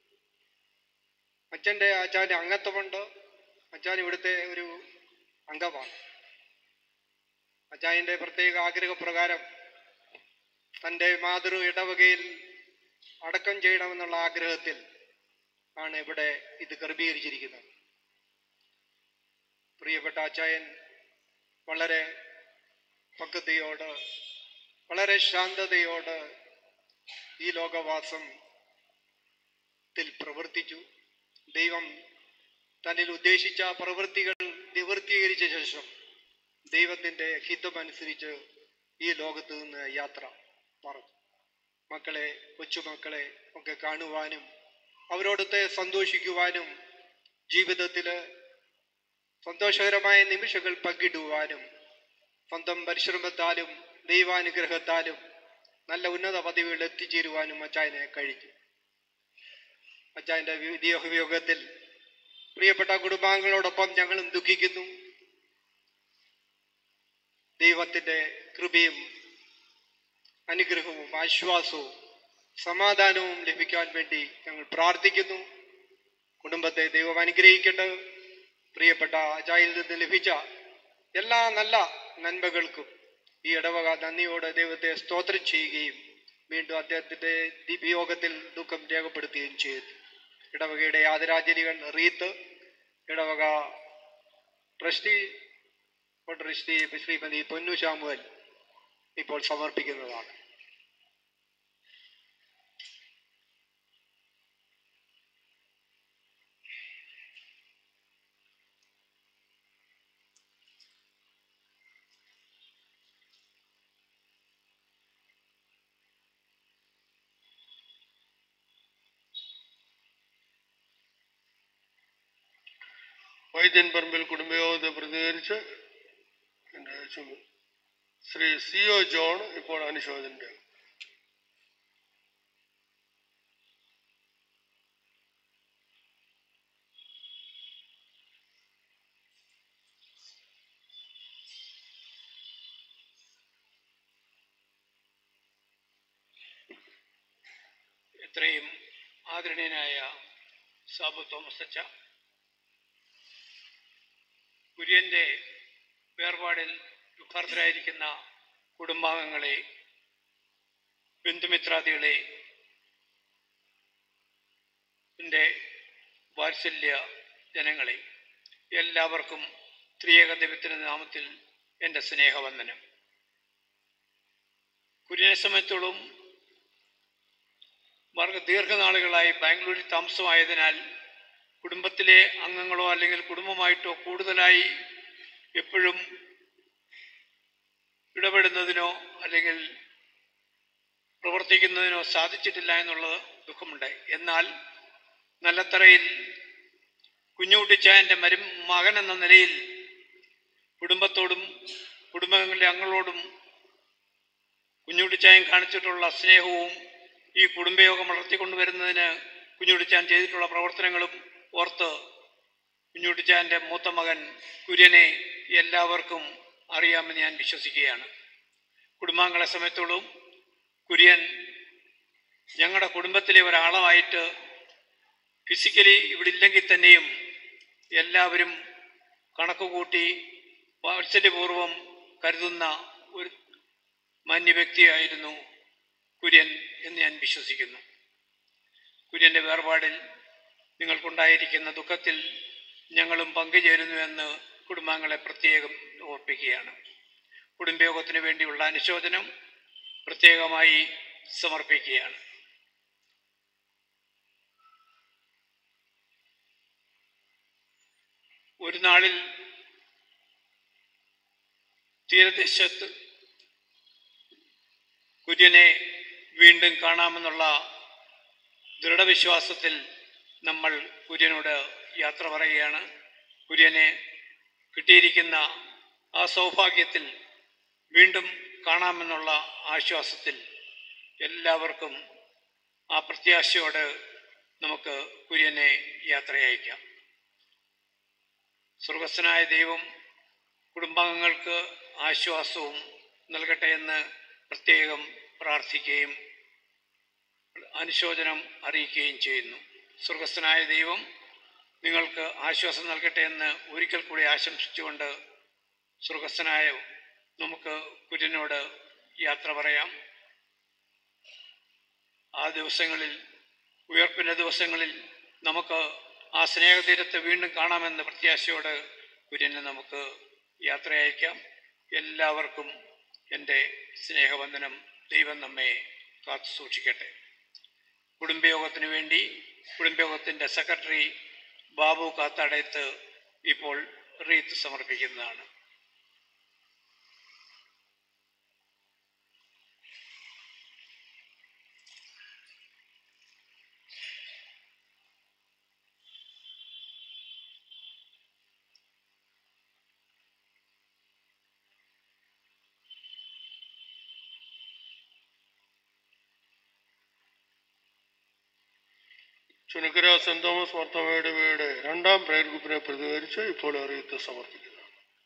അച്ഛൻ്റെ അച്ഛൻ്റെ അംഗത്വമുണ്ട് അച്ഛൻ ഇവിടുത്തെ ഒരു അംഗമാണ് അച്ചായൻ്റെ പ്രത്യേക ആഗ്രഹപ്രകാരം തൻ്റെ മാതൃ ഇടവകയിൽ അടക്കം ചെയ്യണമെന്നുള്ള ആഗ്രഹത്തിൽ ആണ് ഇവിടെ ഇത് ക്രമീകരിച്ചിരിക്കുന്നത് പ്രിയപ്പെട്ട അച്ചായൻ വളരെ പക്വതയോട് വളരെ ശാന്തതയോട് ഈ ലോകവാസം ത്തിൽ പ്രവർത്തിച്ചു ദൈവം തന്നിൽ ഉദ്ദേശിച്ച പ്രവൃത്തികൾ നിവൃത്തീകരിച്ച ശേഷം ദൈവത്തിൻ്റെ ഹിതമനുസരിച്ച് ഈ ലോകത്ത് നിന്ന് യാത്ര പറഞ്ഞു മക്കളെ കൊച്ചുമക്കളെ ഒക്കെ കാണുവാനും അവരോടൊത്ത് സന്തോഷിക്കുവാനും ജീവിതത്തിൽ സന്തോഷകരമായ നിമിഷങ്ങൾ പങ്കിടുവാനും സ്വന്തം പരിശ്രമത്താലും ദൈവാനുഗ്രഹത്താലും നല്ല ഉന്നത പദവികൾ എത്തിച്ചേരുവാനും അച്ചായനെ കഴിഞ്ഞു അച്ചായൻ്റെ വിയോഗത്തിൽ പ്രിയപ്പെട്ട കുടുംബാംഗങ്ങളോടൊപ്പം ഞങ്ങളും ദുഃഖിക്കുന്നു ദൈവത്തിൻ്റെ കൃപയും അനുഗ്രഹവും ആശ്വാസവും സമാധാനവും ലഭിക്കാൻ വേണ്ടി ഞങ്ങൾ പ്രാർത്ഥിക്കുന്നു കുടുംബത്തെ ദൈവം അനുഗ്രഹിക്കട്ടെ പ്രിയപ്പെട്ട അജായിൽ നിന്ന് ലഭിച്ച എല്ലാ നല്ല നന്മകൾക്കും ഈ ഇടവക നന്ദിയോടെ ദൈവത്തെ സ്തോത്രം ചെയ്യുകയും വീണ്ടും അദ്ദേഹത്തിൻ്റെ വിയോഗത്തിൽ ദുഃഖം രേഖപ്പെടുത്തുകയും ചെയ്തു ഇടവകയുടെ ആദരാഞ്ജലികൾ റീത്ത് ഇടവക ട്രസ്റ്റി ട്രസ്റ്റി ശ്രീമതി പൊന്നു ശാമുവൽ ഇപ്പോൾ സമർപ്പിക്കുന്നതാണ് വൈദ്യൻ പറമ്പിൽ കുടുംബയോഗത്തെ പ്രതിനിധീകരിച്ച് എൻ്റെ ചുമ- ശ്രീ സി ഒ ജോൺ ഇപ്പോൾ അനുശോചന എത്രയും ആദരണീയനായ സാബു തോമസ് അച്ച കുര്യൻ്റെ വേർപാടിൽ ദുഃഖാർത്തരായിരിക്കുന്ന കുടുംബാംഗങ്ങളെ ബന്ധുമിത്രാദികളെ എൻ്റെ വാത്സല്യ ജനങ്ങളെ എല്ലാവർക്കും ത്രിയേക ദൈവത്തിൻ്റെ നാമത്തിൽ എൻ്റെ സ്നേഹവന്ദനം കുര്യനെ സമയത്തോളം വളരെ ദീർഘനാളുകളായി ബാംഗ്ലൂരിൽ താമസമായതിനാൽ കുടുംബത്തിലെ അംഗങ്ങളോ അല്ലെങ്കിൽ കുടുംബമായിട്ടോ കൂടുതലായി എപ്പോഴും ഇടപെടുന്നതിനോ അല്ലെങ്കിൽ പ്രവർത്തിക്കുന്നതിനോ സാധിച്ചിട്ടില്ല എന്നുള്ളത് ദുഃഖമുണ്ട് എന്നാൽ നല്ലത്തറയിൽ കുഞ്ഞുകുട്ടിച്ചായൻ്റെ മരു മകൻ എന്ന നിലയിൽ കുടുംബത്തോടും കുടുംബങ്ങളുടെ അംഗങ്ങളോടും കുഞ്ഞുകുട്ടിച്ചായൻ കാണിച്ചിട്ടുള്ള സ്നേഹവും ഈ കുടുംബയോഗം വളർത്തിക്കൊണ്ടുവരുന്നതിന് കുഞ്ഞുകുട്ടിച്ചാൻ ചെയ്തിട്ടുള്ള പ്രവർത്തനങ്ങളും ഓർത്ത് കുഞ്ഞുകുട്ടിച്ചാൻ്റെ മൂത്ത മകൻ കുര്യനെ എല്ലാവർക്കും അറിയാമെന്ന് ഞാൻ വിശ്വസിക്കുകയാണ് കുടുംബാംഗങ്ങളെ സമയത്തോളം കുര്യൻ ഞങ്ങളുടെ കുടുംബത്തിലെ ഒരാളായിട്ട് ഫിസിക്കലി ഇവിടെ ഇല്ലെങ്കിൽ തന്നെയും എല്ലാവരും കണക്ക് കൂട്ടി വാത്സല്യപൂർവം കരുതുന്ന ഒരു മാന്യ വ്യക്തിയായിരുന്നു കുര്യൻ എന്ന് ഞാൻ വിശ്വസിക്കുന്നു കുര്യൻ്റെ വേർപാടിൽ നിങ്ങൾക്കുണ്ടായിരിക്കുന്ന ദുഃഖത്തിൽ ഞങ്ങളും പങ്കുചേരുന്നുവെന്ന് കുടുംബാംഗങ്ങളെ പ്രത്യേകം ഓർപ്പിക്കുകയാണ് കുടുംബയോഗത്തിന് വേണ്ടിയുള്ള അനുശോചനം പ്രത്യേകമായി സമർപ്പിക്കുകയാണ് ഒരു നാളിൽ തീരദേശത്ത് കുര്യനെ വീണ്ടും കാണാമെന്നുള്ള ദൃഢവിശ്വാസത്തിൽ നമ്മൾ കുര്യനോട് യാത്ര പറയുകയാണ് കുര്യനെ കിട്ടിയിരിക്കുന്ന ആ സൗഭാഗ്യത്തിൽ വീണ്ടും കാണാമെന്നുള്ള ആശ്വാസത്തിൽ എല്ലാവർക്കും ആ പ്രത്യാശയോട് നമുക്ക് കുര്യനെ യാത്രയയക്കാം സ്വർഗസ്ഥനായ ദൈവം കുടുംബാംഗങ്ങൾക്ക് ആശ്വാസവും നൽകട്ടെ എന്ന് പ്രത്യേകം പ്രാർത്ഥിക്കുകയും അനുശോചനം അറിയിക്കുകയും ചെയ്യുന്നു സ്വർഗസ്ഥനായ ദൈവം നിങ്ങൾക്ക് ആശ്വാസം നൽകട്ടെ എന്ന് ഒരിക്കൽ കൂടി ആശംസിച്ചുകൊണ്ട് സ്വർഗസ്ഥനായ നമുക്ക് കുര്യനോട് യാത്ര പറയാം ആ ദിവസങ്ങളിൽ ഉയർപ്പിൻ്റെ ദിവസങ്ങളിൽ നമുക്ക് ആ സ്നേഹതീരത്തെ വീണ്ടും കാണാമെന്ന പ്രത്യാശയോട് കുര്യനെ നമുക്ക് യാത്ര അയക്കാം എല്ലാവർക്കും എൻ്റെ സ്നേഹവന്ദനം ദൈവം നമ്മെ കാത്തു സൂക്ഷിക്കട്ടെ കുടുംബയോഗത്തിന് വേണ്ടി കുടുംബയോഗത്തിൻ്റെ സെക്രട്ടറി ബാബു കാത്താടയത്ത് ഇപ്പോൾ റീത്ത് സമർപ്പിക്കുന്നതാണ് ചുനക്കര സെന്റ് തോമസ് മാർത്തമ്മയുടെ വീട് രണ്ടാം പ്രയർ ഗ്രൂപ്പിനെ പ്രതികരിച്ച് ഇപ്പോൾ അറിയിത്ത് സമർപ്പിക്കുന്നു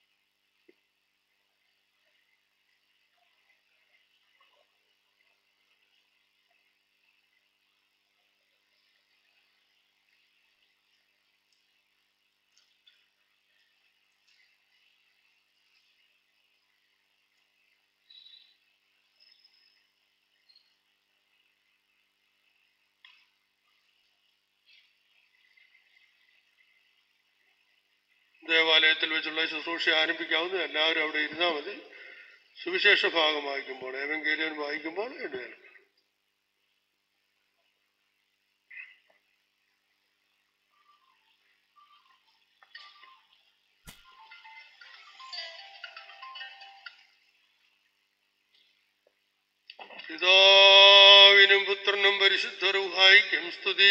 ദേവാലയത്തിൽ വെച്ചുള്ള ശുശ്രൂഷ ആരംഭിക്കാവുന്ന എല്ലാവരും അവിടെ ഇരുന്നാൽ മതി സുവിശേഷ ഭാഗം വായിക്കുമ്പോൾ ഏവെങ്കിലും വായിക്കുമ്പോൾ എഴുന്നേൽക്കും പിതാവിനും പുത്രനും പരിശുദ്ധ റുഹായിക്കും സ്തുതി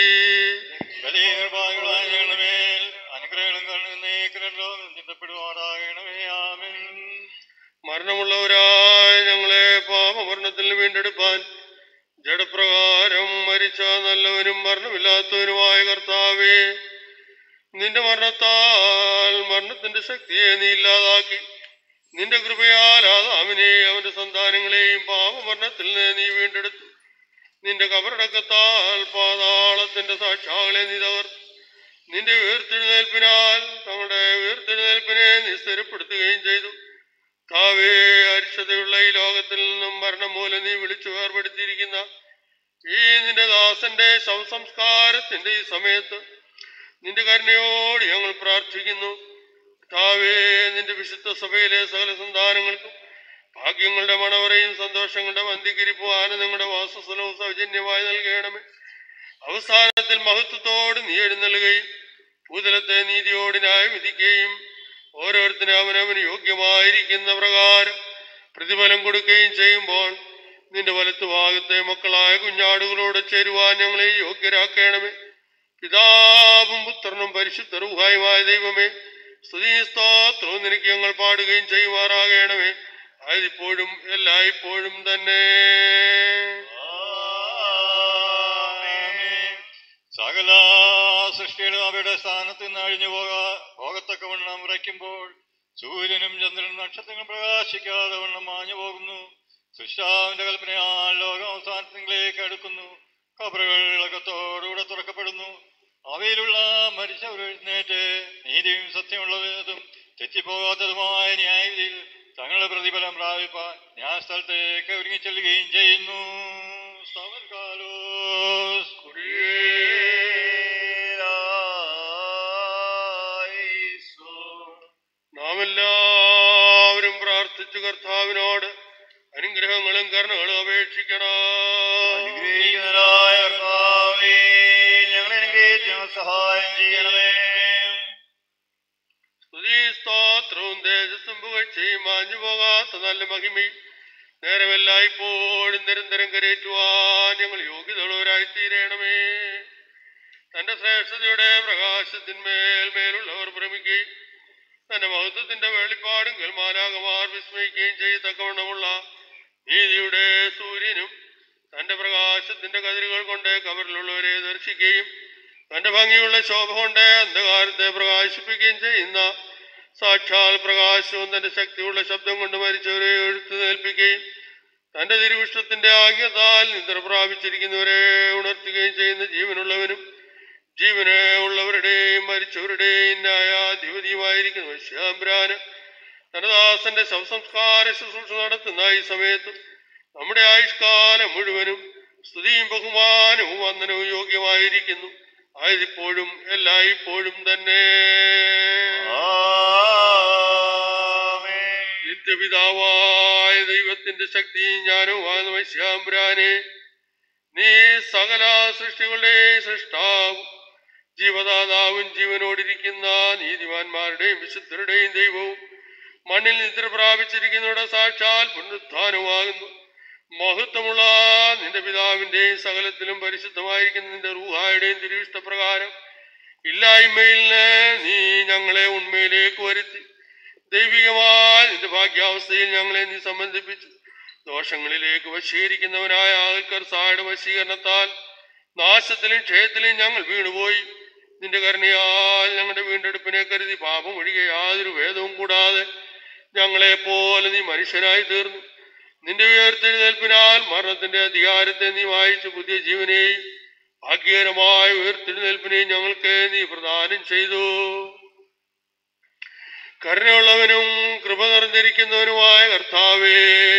ബലിനിർഭാഗങ്ങളായ അനുഗ്രഹങ്ങളും കരുണയും ചിന്തപ്പെടുവാറാകണമേ ആമേൻ മരണമുള്ളവരായ ഞങ്ങളെ പാപമരണത്തിൽ വീണ്ടെടുപ്പാൻ ജഡപ്രകാരം മരിച്ച നല്ലവനും മരണമില്ലാത്തവനുമായ കർത്താവേ നിന്റെ മരണത്താൽ മരണത്തിന്റെ ശക്തിയെ നീ ഇല്ലാതാക്കി നിന്റെ കൃപയാൽ ആദാമിനെ അവന്റെ സന്താനങ്ങളെയും പാപമരണത്തിൽ നിന്ന് നീ വീണ്ടെടുത്തു നിന്റെ കബറടക്കത്താൽ പാതാളത്തിന്റെ സാക്ഷാകളെ നീ തകർത്തു നിന്റെ ഉയർത്തെഴുന്നേൽപ്പിനാൽ തങ്ങളുടെ ഉയർത്തെഴുന്നേൽപ്പിനെ നീ സ്ഥിരപ്പെടുത്തുകയും ചെയ്തു താവേ അരിശതയുള്ള ഈ ലോകത്തിൽ നിന്നും മരണം മൂലം നീ വിളിച്ചു വേർപെടുത്തിയിരിക്കുന്ന ഈ നിന്റെ ദാസന്റെ ശവസംസ്കാരത്തിന്റെ ഈ സമയത്ത് നിന്റെ കരുണയോട് ഞങ്ങൾ പ്രാർത്ഥിക്കുന്നു താവേ നിന്റെ വിശുദ്ധ സഭയിലെ സകല സന്താനങ്ങൾക്കും ഭാഗ്യങ്ങളുടെ മണവറയും സന്തോഷങ്ങളുടെ വന്ദികരിപ്പും ആനന്ദങ്ങളുടെ വാസസ്ഥലവും സൗജന്യമായി നൽകണമേ അവസാനത്തിൽ മഹത്വത്തോട് നീ എഴുന്നള്ളുകയും ഭൂതലത്തെ നീതിയോട് ന്യായം വിധിക്കുകയും ഓരോരുത്തരും അവനവന് യോഗ്യമായിരിക്കുന്ന പ്രകാരം പ്രതിഫലം കൊടുക്കുകയും ചെയ്യുമ്പോൾ നിന്റെ വലത്തു ഭാഗത്തെ മക്കളായ കുഞ്ഞാടുകളോട് ചേരുവാൻ ഞങ്ങളെ യോഗ്യരാക്കണമേ പിതാവും പുത്രനും പരിശുദ്ധ റൂഹായുമായ ദൈവമേ സ്തുതി സ്തോത്രവും നിനക്ക് ഞങ്ങൾ പാടുകയും ചെയ്യുമാറാകണമേ ആയതിപ്പോഴും എല്ലായ്പ്പോഴും തന്നെ സകല സൃഷ്ടികളും അവയുടെ സ്ഥാനത്ത് നിന്ന് അഴിഞ്ഞു പോകാ പോകത്തക്കവണ്ണം ഉറയ്ക്കുമ്പോൾ സൂര്യനും ചന്ദ്രനും നക്ഷത്രങ്ങളും പ്രകാശിക്കാതെ വണ്ണം മാഞ്ഞു പോകുന്നു സൃഷ്ടാവിന്റെ കൽപ്പനയാൽ ലോകം അവസാനത്തിലേക്ക് അടുക്കുന്നു കബറുകൾ ഇളക്കത്തോടുകൂടെ തുറക്കപ്പെടുന്നു അവയിലുള്ള മരിച്ചവർ എഴുന്നേറ്റ് നീതിയും സത്യമുള്ളതും തെറ്റിപ്പോകാത്തതുമായ ന്യായവിധിയിൽ തങ്ങളുടെ പ്രതിഫലം പ്രാപിപ്പാൻ ന്യായസ്ഥലത്തേക്ക് ഒരുങ്ങി ചെല്ലുകയും ചെയ്യുന്നു സമർകാലോസ് പ്രാർത്ഥിച്ചു കർത്താവിനോട് അനുഗ്രഹങ്ങളും കരുണകളും അപേക്ഷിക്കണം അനുഗ്രഹിക്കുന്നവനായ കർത്താവേ, ഞങ്ങളെ അനുഗ്രഹിച്ച് ഞങ്ങൾ സഹായം ചെയ്യണമേ സ്തുതി സ്തോത്രവും തേജസ്സും പുകഴ്ചയും മാഞ്ഞു പോകാത്ത നല്ല മഹിമയും നേരമെല്ലാം ഇപ്പോഴും നിരന്തരം കരേറ്റുവാൻ ഞങ്ങൾ യോഗ്യതയുള്ളവരായി തീരണമേ തന്റെ ശ്രേഷ്ഠതയുടെ പ്രകാശത്തിന്മേൽ മേലുള്ളവർ ഭ്രമിക്കുകയും തന്റെ മഹത്വത്തിന്റെ വെളിപ്പാടും കൽമാലാകമാർ വിസ്മയിക്കുകയും ചെയ്യത്തക്കവണ്ണമുള്ള നീതിയുടെ സൂര്യനും തന്റെ പ്രകാശത്തിന്റെ കതിരുകൾ കൊണ്ട് കവറിലുള്ളവരെ ദർശിക്കുകയും തന്റെ ഭംഗിയുള്ള ശോഭ കൊണ്ട് അന്ധകാരത്തെ പ്രകാശിപ്പിക്കുകയും ചെയ്യുന്ന സാക്ഷാൽ പ്രകാശവും തന്റെ ശക്തിയുള്ള ശബ്ദം കൊണ്ട് മരിച്ചവരെ എഴുത്തു നേൽപ്പിക്കുകയും തന്റെ തിരുവിഷ്ടത്തിന്റെ ആജ്ഞതാൽ നിദ്ര പ്രാപിച്ചിരിക്കുന്നവരെ ഉണർത്തുകയും ചെയ്യുന്ന ജീവനുള്ളവനും ജീവന് ഉള്ളവരുടെയും മരിച്ചവരുടെയും ന്യായാധിപതിയുമായിരിക്കുന്ന ശ്യാംബ്രാന് തന്റെ ദാസന്റെ ശവസംസ്കാര ശുശ്രൂഷ നടത്തുന്ന ഈ സമയത്തും നമ്മുടെ ആയുഷ്കാലം മുഴുവനും സ്തുതിയും ബഹുമാനവും വന്ദനവും യോഗ്യമായിരിക്കുന്നു ആയതിപ്പോഴും എല്ലായ്പ്പോഴും തന്നെ നിത്യപിതാവായ ദൈവത്തിന്റെ ശക്തിയും ജ്ഞാനവുമാണ് വൈശ്യാംബ്രാനെ നീ സകല സൃഷ്ടികളുടെ സൃഷ്ടാവും ജീവദാതാവും ജീവനോടിരിക്കുന്ന നീതിമാന്മാരുടെയും വിശുദ്ധരുടെയും ദൈവവും മണ്ണിൽ നിദ്ര പ്രാപിച്ചിരിക്കുന്നവരുടെ സാക്ഷാൽ പുനരുത്ഥാനമാകുന്നു മഹത്വമുള്ള നിന്റെ പിതാവിന്റെയും സകലത്തിലും പരിശുദ്ധമായിരിക്കുന്ന നിന്റെ റൂഹായുടെയും തിരുവിഷ്ടപ്രകാരം ഇല്ലായ്മയിൽ നിന്ന് നീ ഞങ്ങളെ ഉണ്മയിലേക്ക് വരുത്തി ദൈവികമായ നിന്റെ ഭാഗ്യാവസ്ഥയിൽ ഞങ്ങളെ നീ സംബന്ധിപ്പിച്ചു ദോഷങ്ങളിലേക്ക് വശീകരിക്കുന്നവനായ ആൾക്കാർ സായുടെ വശീകരണത്താൽ നാശത്തിലും ക്ഷയത്തിലും ഞങ്ങൾ വീണുപോയി നിന്റെ കരുണയാൽ ഞങ്ങളുടെ വീണ്ടെടുപ്പിനെ കരുതി പാപം ഒഴികെ യാതൊരു ഭേദവും കൂടാതെ ഞങ്ങളെ പോലെ നീ മനുഷ്യനായി തീർന്നു നിന്റെ ഉയർത്തെഴുന്നേൽപ്പിനാൽ മരണത്തിന്റെ അധികാരത്തെ നീ വായിച്ചു പുതിയ ജീവനെയും ഭാഗ്യകരമായ ഉയർത്തെഴുന്നേൽപ്പിനെയും ഞങ്ങൾക്ക് നീ പ്രദാനം ചെയ്തു കരുണയുള്ളവനും കൃപ നിറഞ്ഞിരിക്കുന്നവനുമായ കർത്താവേ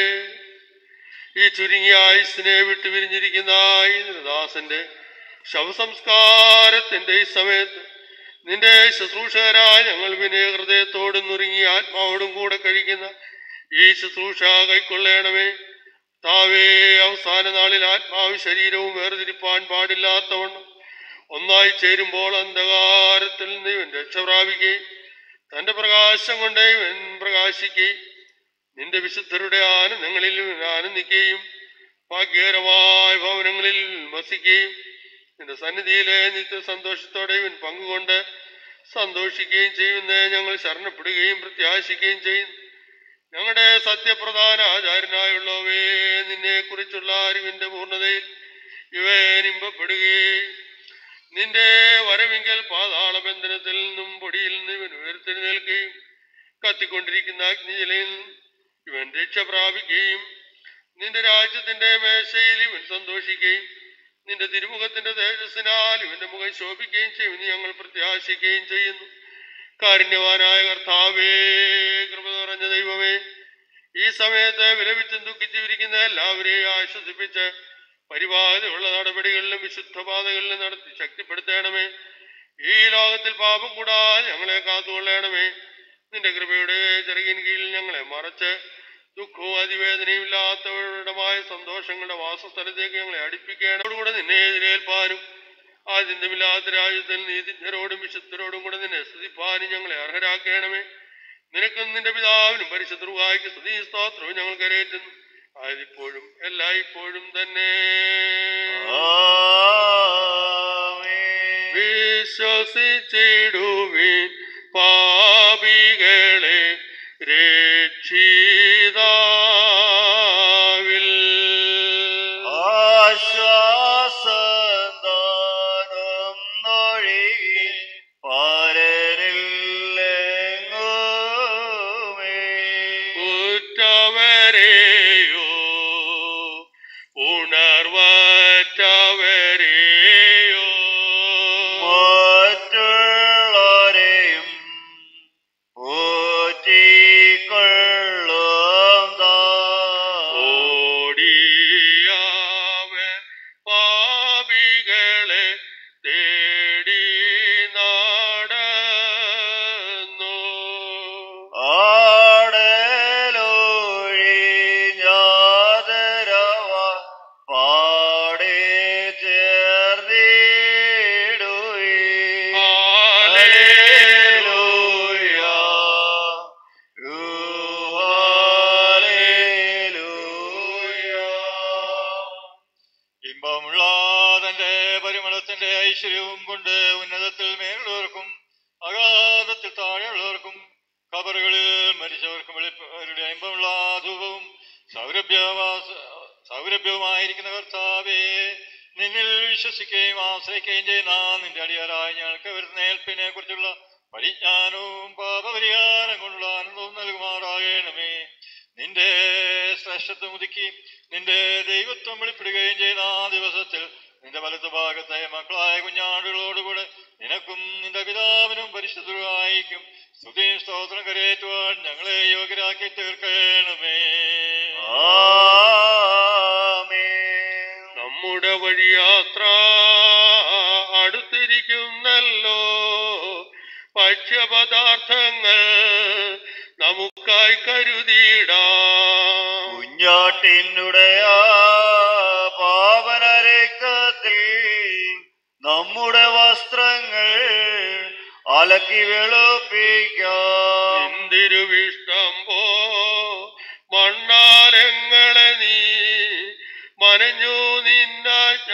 ഈ ചുരുങ്ങിയ ആയുസിനെ വിട്ടുപിരിഞ്ഞിരിക്കുന്ന ഈ ദാസന്റെ ശവസംസ്കാരത്തിന്റെ ഈ സമയത്ത് നിന്റെ ശുശ്രൂഷകരായ ഞങ്ങൾ വിനയ ഹൃദയത്തോടും നുറുങ്ങി ആത്മാവോടും കൂടെ കഴിക്കുന്ന ഈ ശുശ്രൂഷ കൈക്കൊള്ളണമേ താവേ അവസാന നാളിൽ ആത്മാവ് ശരീരവും വേർതിരിപ്പാൻ പാടില്ലാത്തവണ്ണം ഒന്നായി ചേരുമ്പോൾ അന്ധകാരത്തിൽ നിന്ന് ഇവൻ രക്ഷ പ്രാപിക്കുകയും തന്റെ പ്രകാശം കൊണ്ട് ഇവൻ പ്രകാശിക്കുകയും നിന്റെ വിശുദ്ധരുടെ ആനന്ദങ്ങളിൽ ഇവൻ ആനന്ദിക്കുകയും ഭാഗ്യകരമായ ഭവനങ്ങളിൽ വസിക്കുകയും നിന്റെ സന്നിധിയിലെ നിത്യ സന്തോഷത്തോടെ ഇവൻ പങ്കുകൊണ്ട് സന്തോഷിക്കുകയും ചെയ്യുന്ന ഞങ്ങൾ ശരണപ്പെടുകയും പ്രത്യാശിക്കുകയും ചെയ്യുന്നു ഞങ്ങളുടെ സത്യപ്രധാന ആചാര്യനായുള്ളവേ നിന്നെ കുറിച്ചുള്ള അറിവിന്റെ പൂർണ്ണതയിൽ ഇവൻ ഇമ്പപ്പെടുകയും നിന്റെ വരവിങ്കൽ പാതാള ബന്ധനത്തിൽ നിന്നും പൊടിയിൽ നിന്ന് ഇവൻ ഉയർത്തെഴുന്നേൽക്കുകയും കത്തിക്കൊണ്ടിരിക്കുന്ന അഗ്നിജലയിൽ ഇവൻ രക്ഷ പ്രാപിക്കുകയും നിന്റെ രാജ്യത്തിന്റെ മേശയിൽ ഇവൻ സന്തോഷിക്കുകയും നിന്റെ തിരുമുഖത്തിന്റെ തേജസ്സിനാൽ ഇവന്റെ മുഖം ശോഭിക്കുകയും ചെയ്യുമെന്ന് ഞങ്ങൾ പ്രത്യാശിക്കുകയും ചെയ്യുന്നു കാരുണ്യവാനായ കർത്താവേ കൃപ നിറഞ്ഞ ദൈവമേ ഈ സമയത്ത് വിലപിച്ചും ദുഃഖിച്ചിരിക്കുന്ന എല്ലാവരെയും ആശ്വസിപ്പിച്ച് പരിപാലനയുള്ള നടപടികളിലും വിശുദ്ധ പാതകളിലും നടത്തി ശക്തിപ്പെടുത്തണമേ ഈ ലോകത്തിൽ പാപം കൂടാതെ ഞങ്ങളെ കാത്തുകൊള്ളണമേ നിന്റെ കൃപയുടെ ചെറുകിൻ കീഴിൽ ഞങ്ങളെ മറച്ച് ദുഃഖവും അതിവേദനയും ഇല്ലാത്തവരുടമായ സന്തോഷങ്ങളുടെ വാസസ്ഥലത്തേക്ക് ഞങ്ങളെ അടുപ്പിക്കേണ്ടതോടുകൂടെ നിന്നെ എതിരേൽപ്പാനും ആദ്യന്തമില്ലാത്ത രാജ്യത്തിൽ നീതിജ്ഞരോടും വിശുദ്ധരോടും കൂടെ നിന്നെ സ്തുതിപ്പാനും ഞങ്ങളെ അർഹരാക്കണമേ നിനക്കും നിന്റെ പിതാവിനും പരിശുദ്ധ സ്തുതി സ്തോത്രവും ഞങ്ങൾ കരയേറ്റുന്നു ആയതിപ്പോഴും എല്ലായ്പ്പോഴും തന്നെ വിശ്വസിച്ചിടുവിൻ പാപികളെ രക്ഷിതാവിൽ ആശ്വാസദാനം നൊഴുകി പാരനില്ലെങ്ങുമേ ഉറ്റവരെയോ ഉണർവറ്റവരെയോ മറ്റുള്ളവരെയും പോറ്റിക്കൊള്ളും താ ഐശ്വര്യവും കൊണ്ട് ഉന്നതത്തിൽ മേലുള്ളവർക്കും അഗാധത്തിൽ താഴെയുള്ളവർക്കും ഖബറുകളിൽ മരിച്ചവർക്കും വെളിപ്പവരുടെ അമ്പമുള്ള ധൂപവും സൗരഭ്യവാസ സൗരഭ്യവുമായിരിക്കുന്ന കർത്താവേ നിന്നിൽ വിശ്വസിക്കുകയും ആശ്രയിക്കുകയും ചെയ്യുന്ന നിന്റെ അടിയാറായ ഞങ്ങൾക്ക് വരുന്ന ഏൽപ്പിനെ കുറിച്ചുള്ള പരിജ്ഞാനവും പാപപരിഹാരം കൊണ്ടുള്ള ആനന്ദവും നൽകുമാറാകണമേ നിന്റെ ശ്രേഷ്ഠത്വം ഉതുക്കി നിന്റെ ദൈവത്വം വെളിപ്പെടുകയും ചെയ്ത ആ ദിവസത്തിൽ നിന്റെ വലതു ഭാഗത്തെ മക്കളായ കുഞ്ഞാടുകളോടുകൂടെ നിനക്കും നിന്റെ പിതാവിനും പരിശുദ്ധരായിരിക്കും സ്തുതിയും സ്തോത്രം കരയേറ്റുവാൻ ഞങ്ങളെ യോഗ്യരാക്കി തീർക്കണമേ നമ്മുടെ വഴിയാത്ര അടുത്തിരിക്കുന്നല്ലോ ഭക്ഷ്യപദാർത്ഥങ്ങൾ നമുക്കായി കരുതിയിടാം കുഞ്ഞാട്ടിനുടയ പാവന രക്തത്തിൽ നമ്മുടെ വസ്ത്രങ്ങൾ അലക്കി വെളുപ്പിക്കാം എന്തിരുവിഷ്ടം പോ മണ്ണാലങ്ങളെ നീ മനഞ്ഞു നിന്നാജ്ഞ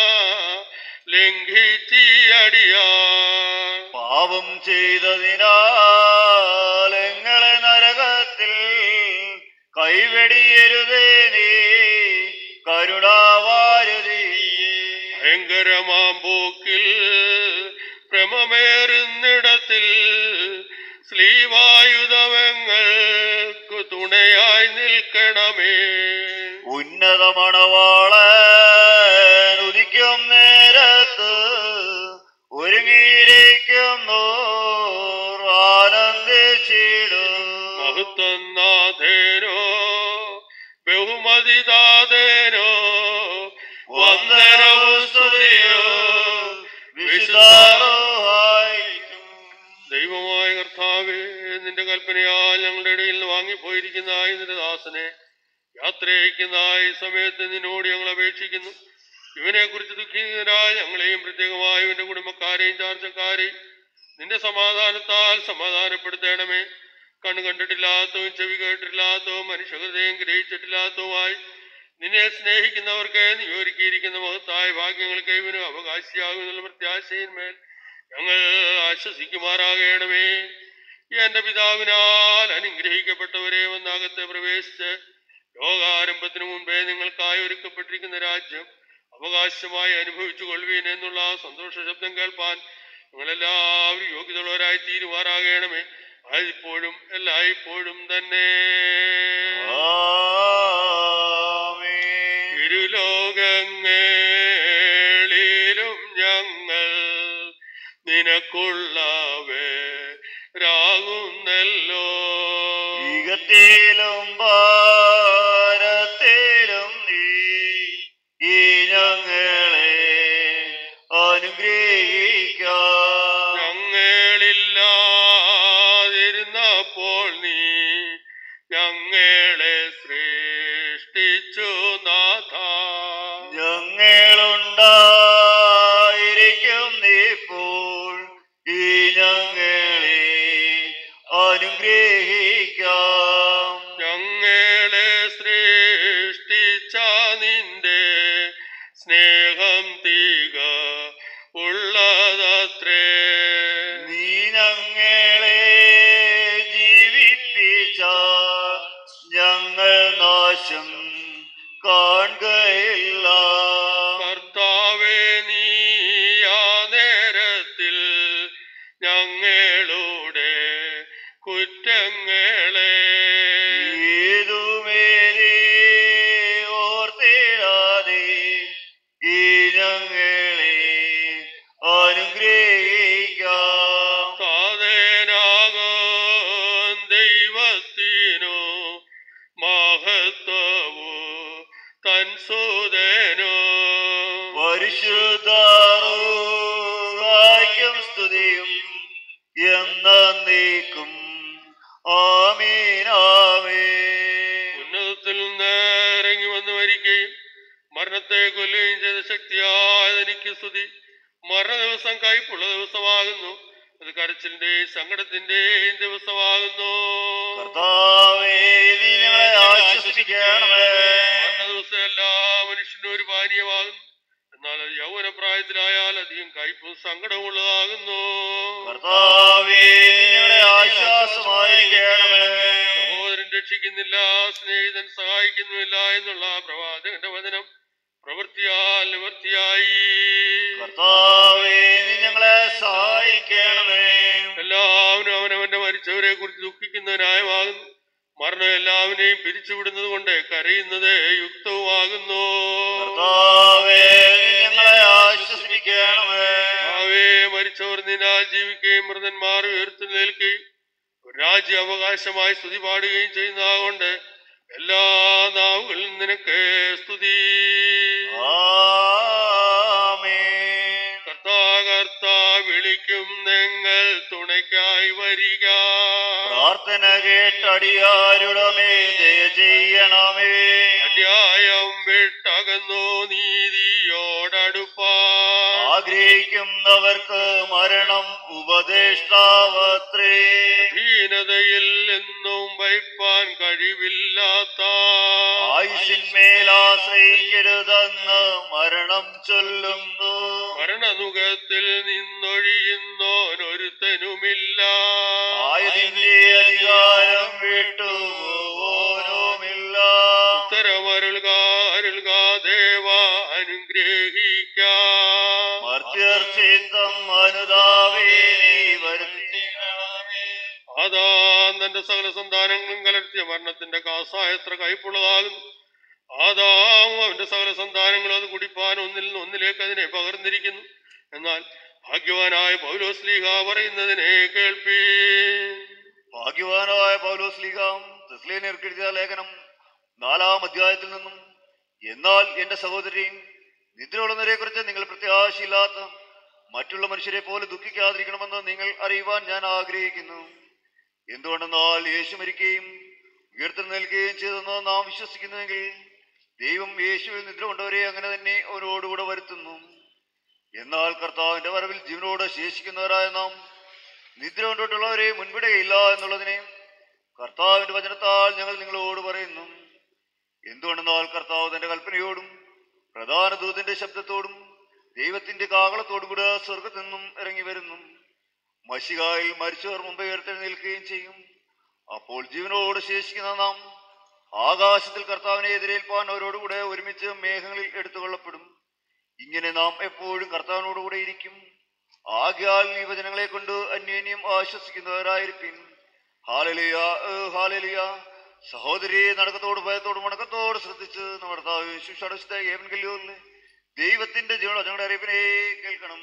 ലംഘിച്ചിയടിയാ പാപം ചെയ്തതിനാൽ എങ്ങളെ നരകത്തിൽ കൈവെടിയരുതേ നീ കരുണാവാരുതി ഭയങ്കരമാം പോക്കിൽ ഭ്രമമേറുന്നിടത്തിൽ ശ്രീവായുധവങ്ങൾക്ക് തുണയായി നിൽക്കണമേ ഉന്നത മണവാളൻ ഉദിക്കും നേരത്ത് ഒരുങ്ങിയിരിക്കുന്നു ആനന്ദിച്ചിടും മഹത്വനാഥേനോ ബഹുമതിദാതേനോ വന്ദനവും സ്തുതിയോ വിശുദ്ധാരോഹായി ദൈവമായ കർത്താവേ നിന്റെ കൽപ്പനയാൽ ഞങ്ങളുടെ ഇടയിൽ നിന്ന് വാങ്ങിപ്പോയിരിക്കുന്ന ഈ നിന്റെ ദാസനെ യാത്രയക്കുന്ന ഈ സമയത്ത് നിന്നോട് ഞങ്ങൾ അപേക്ഷിക്കുന്നു ഇവനെ കുറിച്ച് ദുഃഖിതരായ ഞങ്ങളെയും പ്രത്യേകമായി ഇവന്റെ കുടുംബക്കാരെയും ചാർച്ചക്കാരെയും നിന്റെ സമാധാനത്താൽ സമാധാനപ്പെടുത്തണമേ കണ്ണു കണ്ടിട്ടില്ലാത്തതും ചെവി കേട്ടിട്ടില്ലാത്തതും മനുഷ്യഹൃദയം ഗ്രഹിച്ചിട്ടില്ലാത്തതുമായി നിന്നെ സ്നേഹിക്കുന്നവർക്ക് നീ ഒരുക്കിയിരിക്കുന്ന മഹത്തായ ഭാഗ്യങ്ങൾക്ക് ഇവന് അവകാശിയാകുമെന്നുള്ള പ്രത്യാശയിന്മേൽ ഞങ്ങൾ ആശ്വസിക്കുമാറാകണമേ എന്റെ പിതാവിനാൽ അനുഗ്രഹിക്കപ്പെട്ടവരെ വന്നാകത്തെ പ്രവേശിച്ച് ലോകാരംഭത്തിനു മുമ്പേ നിങ്ങൾക്കായി ഒരുക്കപ്പെട്ടിരിക്കുന്ന രാജ്യം അവകാശമായി അനുഭവിച്ചു കൊള്ളുവീൻ എന്നുള്ള ആ സന്തോഷ ശബ്ദം കേൾപ്പാൻ നിങ്ങളെല്ലാവരും യോഗ്യതയുള്ളവരായി തീരുമാറാകണമേ അതിപ്പോഴും എല്ലായ്പ്പോഴും തന്നെ ഇരുലോകങ്ങളിലും ഞങ്ങൾ നിനക്കുള്ളവരാകുന്നല്ലോ യുഗത്തിലും ഭാരത്തിലും നീ ഈ ഞങ്ങളെ അനുഗ്രഹിക്കാം ഞങ്ങളില്ലാതിരുന്നപ്പോൾ നീ ഞങ്ങളെ സൃഷ്ടിച്ചു നാഥ ഞങ്ങളുണ്ടായിരിക്കും ഇപ്പോൾ ഈ ഞങ്ങളെ അനുഗ്രഹിക്കാം ഞങ്ങളെ സൃഷ്ടിച്ച നിന്റെ സ്നേഹം തീക ഉള്ളതത്രേ നീ ഞങ്ങളെ ജീവിപ്പിച്ച ഞങ്ങൾ നാശം കാണുകയില്ല കർത്താവേ നീ ആ നേരത്തിൽ ഞങ്ങളുടെ കുറ്റങ്ങളെ ഏതുമേരി ഓർത്തിടാതെ ഈ ഞങ്ങളെ അനുഗ്രഹിക്കാം സാധനാകും ദൈവത്തിനു മഹത്വവു തൻ സുതനോ പരിശുദ്ധാർക്കും സ്തുതിയും എന്നേക്കും ആമീനാവേ ഉന്നതത്തിൽ നിന്ന് ഇറങ്ങി വന്നു മരിക്കുകയും മരണത്തെ കൊല്ലുകയും ചെയ്ത ശക്തിയായ എനിക്ക് സ്തുതി മരണ ദിവസം കയ്പുള്ള ദിവസമാകുന്നു അത് കരച്ചിലിന്റെയും സങ്കടത്തിന്റെയും ദിവസമാകുന്നു കർത്താവേ നീ ഞങ്ങളെ ആശ്വസിപ്പിക്കണമേ മരണ ദിവസം എല്ലാ മനുഷ്യനും ഒരു പാനീയമാകുന്നു എന്നാൽ അത് യൗവനപ്രായത്തിലായാൽ അധികം കയ്പും സങ്കടമുള്ളതാകുന്നു കർത്താവേ ഞങ്ങളുടെ ആശ്വാസമായിരിക്കണമേ സഹോദരൻ രക്ഷിക്കുന്നില്ല സ്നേഹിതൻ സഹായിക്കുന്നുമില്ല എന്നുള്ള പ്രവാചകന്റെ വചനം പ്രവൃത്തിയാൽ നിവൃത്തിയായി കർത്താവേ നീ ഞങ്ങളെ സഹായിക്കണമേ എല്ലാവരും അവനവന്റെ മരിച്ചവരെ കുറിച്ച് ദുഃഖിക്കുന്ന ന്യായമാകുന്നു മരണം എല്ലാവരെയും പിരിച്ചുവിടുന്നത് കൊണ്ട് കരയുന്നത് യുക്തവുമാകുന്നു കർത്താവേ നീ ഞങ്ങളെ ആശ്വസിപ്പിക്കണമേ ആവേ മരിച്ചവർ നിന്നാൽ ജീവിക്കുകയും മൃതന്മാർ ഉയർത്തെഴുന്നേൽക്കുകയും ഒരു രാജ്യ അവകാശമായി സ്തുതി പാടുകയും ചെയ്യുന്നതുകൊണ്ട് എല്ലാ നാവുകളിലും നിനക്ക് സ്തുതി കർത്താ കർത്താ വിളിക്കും നിങ്ങൾ തുണയ്ക്കായി വരിക പ്രാർത്ഥന കേട്ടടിയാരുടെ മേൽ ദയ ചെയ്യണമേ അന്യായം വിട്ടകന്നു നീതിയോടടുപ്പാ ആഗ്രഹിക്കുന്നവർക്ക് മരണം ഉപദേഷ്ടാവത്രേ ദീനതയിൽ എന്നും വയ്പാൻ കഴിവില്ലാത്ത ആയുഷിന്മേൽ ആശ്രയിക്കരുതെന്ന് മരണം ചൊല്ലുന്നു മരണനുഖത്തിൽ നിന്നൊഴിയുന്നോനൊരുത്തനുമില്ല ആയതിന്റെ അധികാരം വിട്ടു ഓരോമില്ല ഉത്തരമരുൾക അരുൾക ദേവ അനുഗ്രഹിക്ക മർത്യർ ചിത്തം അനുതാവേ നീ വരുത്തിക്കണമേ അതാ തന്റെ സകല സന്താനങ്ങളും കലർത്തിയ മരണത്തിന്റെ കാസ എത്ര കയ്പുള്ളതാകുന്നു ആദാം അവന്റെ സകല സന്താനങ്ങളും അത് കുടിപ്പാൻ ഒന്നിൽ നിന്ന് ഒന്നിലേക്ക് അതിനെ പകർന്നിരിക്കുന്നു എന്നാൽ ഭാഗ്യവാനായ പൗലോസ്ലീഹ പറയുന്നതിനെ കേൾപ്പീ ഭാഗ്യവാനായ പൗലോസ് ലീഗാം തെസ്ലേനിയർക്ക് എഴുതിയ ലേഖനം നാലാം അധ്യായത്തിൽ നിന്നും എന്നാൽ എന്റെ സഹോദരിയും നിദ്രയുള്ളവരെ കുറിച്ച് നിങ്ങൾ പ്രത്യാശയില്ലാത്ത മറ്റുള്ള മനുഷ്യരെ പോലെ ദുഃഖിക്കാതിരിക്കണമെന്ന് നിങ്ങൾ അറിയുവാൻ ഞാൻ ആഗ്രഹിക്കുന്നു എന്തുകൊണ്ടെന്നാൽ യേശു മരിക്കുകയും ഉയർത്തെഴുന്നേൽക്കുകയും ചെയ്തെന്ന് നാം വിശ്വസിക്കുന്നുവെങ്കിൽ ദൈവം യേശുവിൽ നിദ്ര കൊണ്ടവരെ അങ്ങനെ തന്നെ അവരോടുകൂടെ വരുത്തുന്നു എന്നാൽ കർത്താവിന്റെ വരവിൽ ജീവനോട് ശേഷിക്കുന്നവരായ നാം നിദ്ര കൊണ്ടിട്ടുള്ളവരെ മുൻപിടുകയില്ല എന്നുള്ളതിനെ കർത്താവിന്റെ വചനത്താൽ ഞങ്ങൾ നിങ്ങളോട് പറയുന്നു എന്തുകൊണ്ടെന്നാൽ കർത്താവ് തന്റെ കൽപ്പനയോടും പ്രധാന ദൂതന്റെ ശബ്ദത്തോടും ദൈവത്തിന്റെ കാകളത്തോടും കൂടെ സ്വർഗത്തിൽ നിന്നും ഇറങ്ങി വരുന്നു മഷികായിൽ മരിച്ചവർ മുമ്പ് ഉയർത്തെഴുന്നേൽക്കുകയും ചെയ്യും അപ്പോൾ ജീവനോട് ശേഷിക്കുന്ന നാം ആകാശത്തിൽ കർത്താവിനെ എതിരേൽപ്പാൻ അവരോടുകൂടെ ഒരുമിച്ച് മേഘങ്ങളിൽ എടുത്തുകൊള്ളപ്പെടും ഇങ്ങനെ നാം എപ്പോഴും കർത്താവിനോടുകൂടെ ഇരിക്കും ആകയാൽ ഈ വചനങ്ങളെ കൊണ്ട് അന്യോന്യം ആശ്വസിക്കുന്നവരായിരിക്കും ഹാലലിയ ഹാലലിയ സഹോദരി നടക്കത്തോട് ഭയത്തോട് മടക്കത്തോട് ശ്രദ്ധിച്ച് നമ്മുടെ ശുശ്രൂഷ ഏവൻ കല്യോറിലെ ദൈവത്തിന്റെ ജീവനോ ഞങ്ങളുടെ അറിയിപ്പിനെ കേൾക്കണം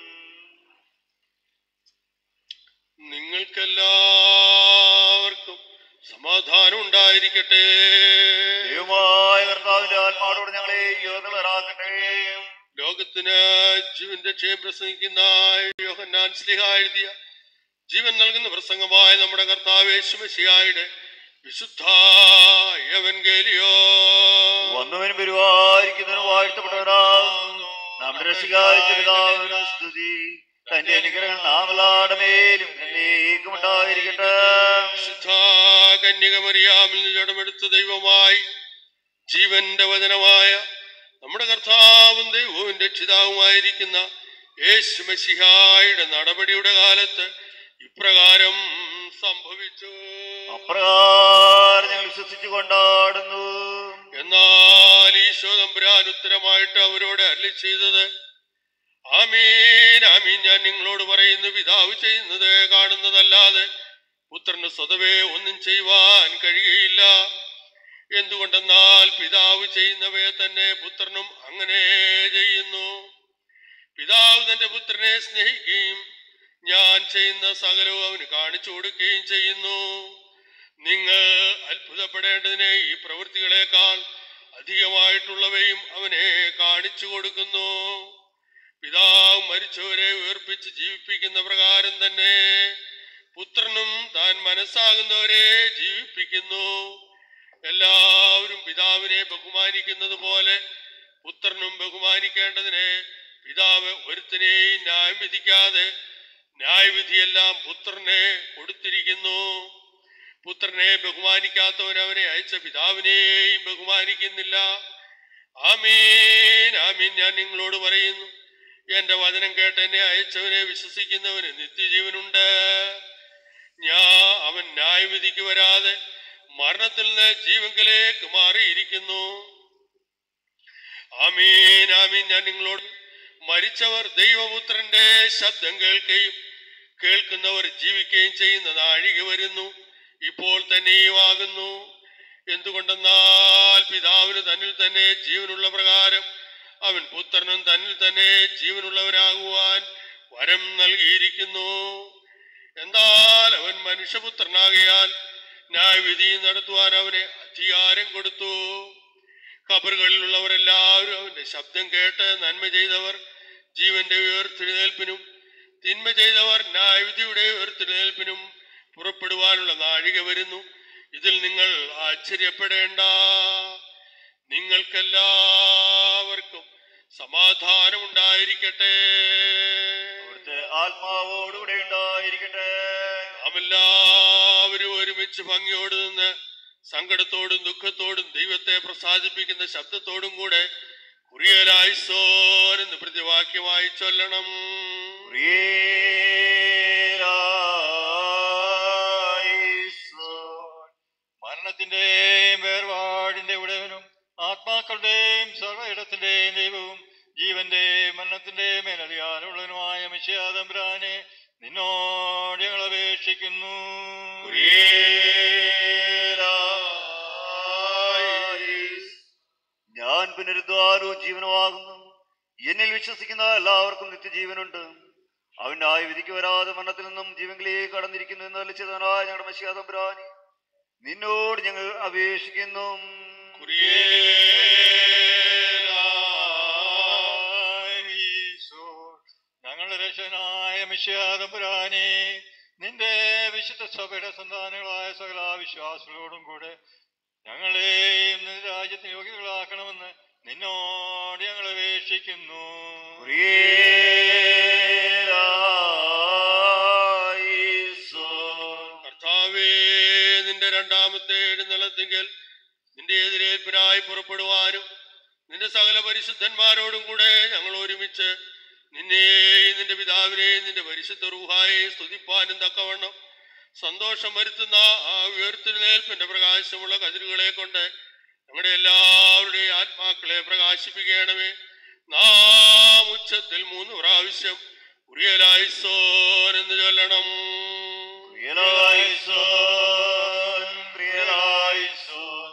നിങ്ങൾക്കെല്ലാവർക്കും സമാധാനം ഉണ്ടായിരിക്കട്ടെ ദൈവമായ കർത്താവിന്റെ ആത്മാവോട് ഞങ്ങളെ യോഗ്യരാക്കട്ടെ ലോകത്തിന് ജീവന്റെ ക്ഷയം പ്രസംഗിക്കുന്ന യോഹന്നാൻ സ്ലിഹ എഴുതിയ ജീവൻ നൽകുന്ന പ്രസംഗമായ നമ്മുടെ കർത്താവ് യേശുമശിയായുടെ വിശുദ്ധ എവൻഗേലിയോ വന്നവനും പെരുവായിരിക്കുന്നവനും വാഴ്ത്തപ്പെട്ടവരാകുന്നു നമ്മുടെ രക്ഷികായ പിതാവിന് സ്തുതി തന്റെ അനുഗ്രഹം നാമലാടെ മേലും എന്നേക്കും ഉണ്ടായിരിക്കട്ടെ വിശുദ്ധ കന്യകമറിയാമിൽ നിന്ന് ജടമെടുത്ത ദൈവമായി ജീവന്റെ വചനമായ നമ്മുടെ കർത്താവും ദൈവവും രക്ഷിതാവുമായിരിക്കുന്ന യേശു മെസ്സിഹായുടെ നടപടിയുടെ കാലത്ത് ഇപ്രകാരം സംഭവിച്ചു അപ്രകാരം ഞങ്ങൾ വിശ്വസിച്ചു കൊണ്ടാടുന്നു എന്നാൽ ഈശോ തമ്പുരാൻ ഉത്തരമായിട്ട് അവരോട് അരളി ചെയ്തത് ആമീൻ ആമീൻ ഞാൻ നിങ്ങളോട് പറയുന്നു പിതാവ് ചെയ്യുന്നത് കാണുന്നതല്ലാതെ പുത്രന് സ്വതവേ ഒന്നും ചെയ്യുവാൻ കഴിയുകയില്ല എന്തുകൊണ്ടെന്നാൽ പിതാവ് ചെയ്യുന്നവയെ തന്നെ പുത്രനും അങ്ങനെ ചെയ്യുന്നു പിതാവ് തന്റെ പുത്രനെ സ്നേഹിക്കുകയും ഞാൻ ചെയ്യുന്ന സകലവും അവന് കാണിച്ചു കൊടുക്കുകയും ചെയ്യുന്നു നിങ്ങൾ അത്ഭുതപ്പെടേണ്ടതിനെ ഈ പ്രവൃത്തികളെക്കാൾ അധികമായിട്ടുള്ളവയും അവനെ കാണിച്ചു കൊടുക്കുന്നു പിതാവ് മരിച്ചവരെ ഉയർപ്പിച്ച് ജീവിപ്പിക്കുന്ന പ്രകാരം തന്നെ പുത്രനും താൻ മനസ്സാകുന്നവരെ ജീവിപ്പിക്കുന്നു എല്ലാവരും പിതാവിനെ ബഹുമാനിക്കുന്നത് പോലെ പുത്രനും ബഹുമാനിക്കേണ്ടതിന് പിതാവ് ഒരുത്തിനെയും ന്യായം വിധിക്കാതെ ന്യായവിധിയെല്ലാം പുത്രനെ കൊടുത്തിരിക്കുന്നു പുത്രനെ ബഹുമാനിക്കാത്തവൻ അവനെ അയച്ച പിതാവിനെയും ബഹുമാനിക്കുന്നില്ല ആമീൻ ആമീൻ ഞാൻ നിങ്ങളോട് പറയുന്നു എന്റെ വചനം കേട്ട് എന്നെ അയച്ചവനെ വിശ്വസിക്കുന്നവന് നിത്യജീവനുണ്ട് ഞാൻ അവൻ ന്യായവിധിക്ക് വരാതെ മരണത്തിൽ നിന്ന് ജീവങ്കിലേക്ക് മാറിയിരിക്കുന്നു ആമീൻ ആമീൻ ഞാൻ നിങ്ങളോട് മരിച്ചവർ ദൈവപുത്രന്റെ ശബ്ദം കേൾക്കുകയും കേൾക്കുന്നവർ ജീവിക്കുകയും ചെയ്യുന്ന നാഴിക വരുന്നു ഇപ്പോൾ തന്നെയും ആകുന്നു എന്തുകൊണ്ടെന്നാൽ പിതാവിന് തന്നിൽ തന്നെ ജീവനുള്ള പ്രകാരം അവൻ പുത്രനും തന്നിൽ തന്നെ ജീവനുള്ളവനാകുവാൻ വരം നൽകിയിരിക്കുന്നു എന്നാൽ അവൻ മനുഷ്യപുത്രനാകയാൽ ന്യായവിധി നടത്തുവാൻ അവനെ അധികാരം കൊടുത്തു ഖബറുകളിലുള്ളവരെല്ലാവരും അവന്റെ ശബ്ദം കേട്ട് നന്മ ചെയ്തവർ ജീവന്റെ ഉയർത്തെഴുന്നേൽപ്പിനും തിന്മ ചെയ്തവർ ന്യായവിധിയുടെ ഉയർത്തെഴുന്നേൽപ്പിനും പുറപ്പെടുവാനുള്ള നാഴിക വരുന്നു ഇതിൽ നിങ്ങൾ ആശ്ചര്യപ്പെടേണ്ട നിങ്ങൾക്കെല്ലാവർക്കും സമാധാനം ഉണ്ടായിരിക്കട്ടെ അവിടുത്തെ ആത്മാവോടുകൂടെ ഉണ്ടായിരിക്കട്ടെ നാം എല്ലാവരും ഒരുമിച്ച് ഭംഗിയോട് നിന്ന് സങ്കടത്തോടും ദുഃഖത്തോടും ദൈവത്തെ പ്രസാദിപ്പിക്കുന്ന ശബ്ദത്തോടും കൂടെ കുറിയലായിസോൻ എന്ന് പ്രതിവാക്യമായി ചൊല്ലണം മരണത്തിന്റെയും വേർപാടിന്റെ ഉടയവനും ആത്മാക്കളുടെയും സർവയിടത്തിന്റെയും ദൈവവും ജീവന്റെയും മരണത്തിന്റെയും മേലധികാരമുള്ളവനുമായ മിശ്യാതമ്പുരാനെ നിന്നോട് ഞങ്ങൾ അപേക്ഷിക്കുന്നു ഞാൻ പുനരുദ്ധാരവും ജീവനുമാകുന്നു എന്നിൽ വിശ്വസിക്കുന്ന എല്ലാവർക്കും നിത്യജീവനുണ്ട് അവന്റെ ആയ വിധിക്ക് വരാതെ മരണത്തിൽ നിന്നും ജീവങ്കിലേക്ക് കടന്നിരിക്കുന്നു എന്ന് വലിച്ചതനായ ഞങ്ങളുടെ മഷിയാതമ്പുരാനി നിന്നോട് ഞങ്ങൾ അപേക്ഷിക്കുന്നു ഞങ്ങളുടെ രക്ഷനായ മിശ്യാതമ്പുരാനെ നിന്റെ വിശുദ്ധ സഭയുടെ സന്താനങ്ങളായ സകല വിശ്വാസികളോടും കൂടെ ഞങ്ങളെയും നിന്റെ രാജ്യത്തിന് യോഗ്യതകളാക്കണമെന്ന് നിന്നോട് ഞങ്ങൾ അപേക്ഷിക്കുന്നു കർത്താവേ നിന്റെ രണ്ടാമത്തെ എഴുന്നള്ളത്തിങ്കൽ നിന്റെ എതിരേൽപ്പിനായി പുറപ്പെടുവാനും നിന്റെ സകല പരിശുദ്ധന്മാരോടും കൂടെ ഞങ്ങൾ ഒരുമിച്ച് നിന്നെയും നിന്റെ പിതാവിനെയും നിന്റെ പരിശുദ്ധ റൂഹായെയും സ്തുതിപ്പാനും തക്കവണ്ണം സന്തോഷം വരുത്തുന്ന ആ ഉയർത്തെഴുന്നേൽപ്പിന്റെ പ്രകാശമുള്ള കതിരുകളെ കൊണ്ട് ഞങ്ങളുടെ എല്ലാവരുടെയും ആത്മാക്കളെ പ്രകാശിപ്പിക്കണമേ നാം ഉച്ചത്തിൽ മൂന്ന് പ്രാവശ്യം ഉറിയലായിസോൻ എന്ന് ചൊല്ലണം പ്രിയലായിസോൻ, പ്രിയലായിസോൻ,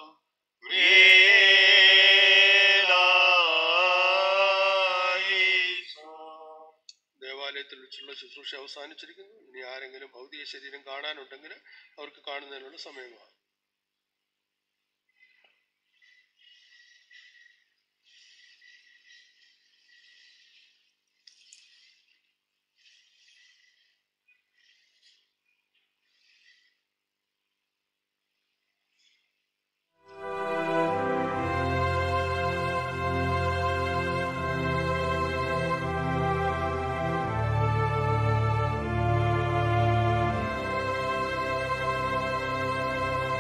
പ്രിയലായിസോൻ. ദേവാലയത്തിൽ വെച്ചുള്ള ശുശ്രൂഷ അവസാനിച്ചിരിക്കുന്നു ഇനി ആരെങ്കിലും ഭൗതിക ശരീരം കാണാനുണ്ടെങ്കിൽ അവർക്ക് കാണുന്നതിനുള്ള സമയമാണ് ും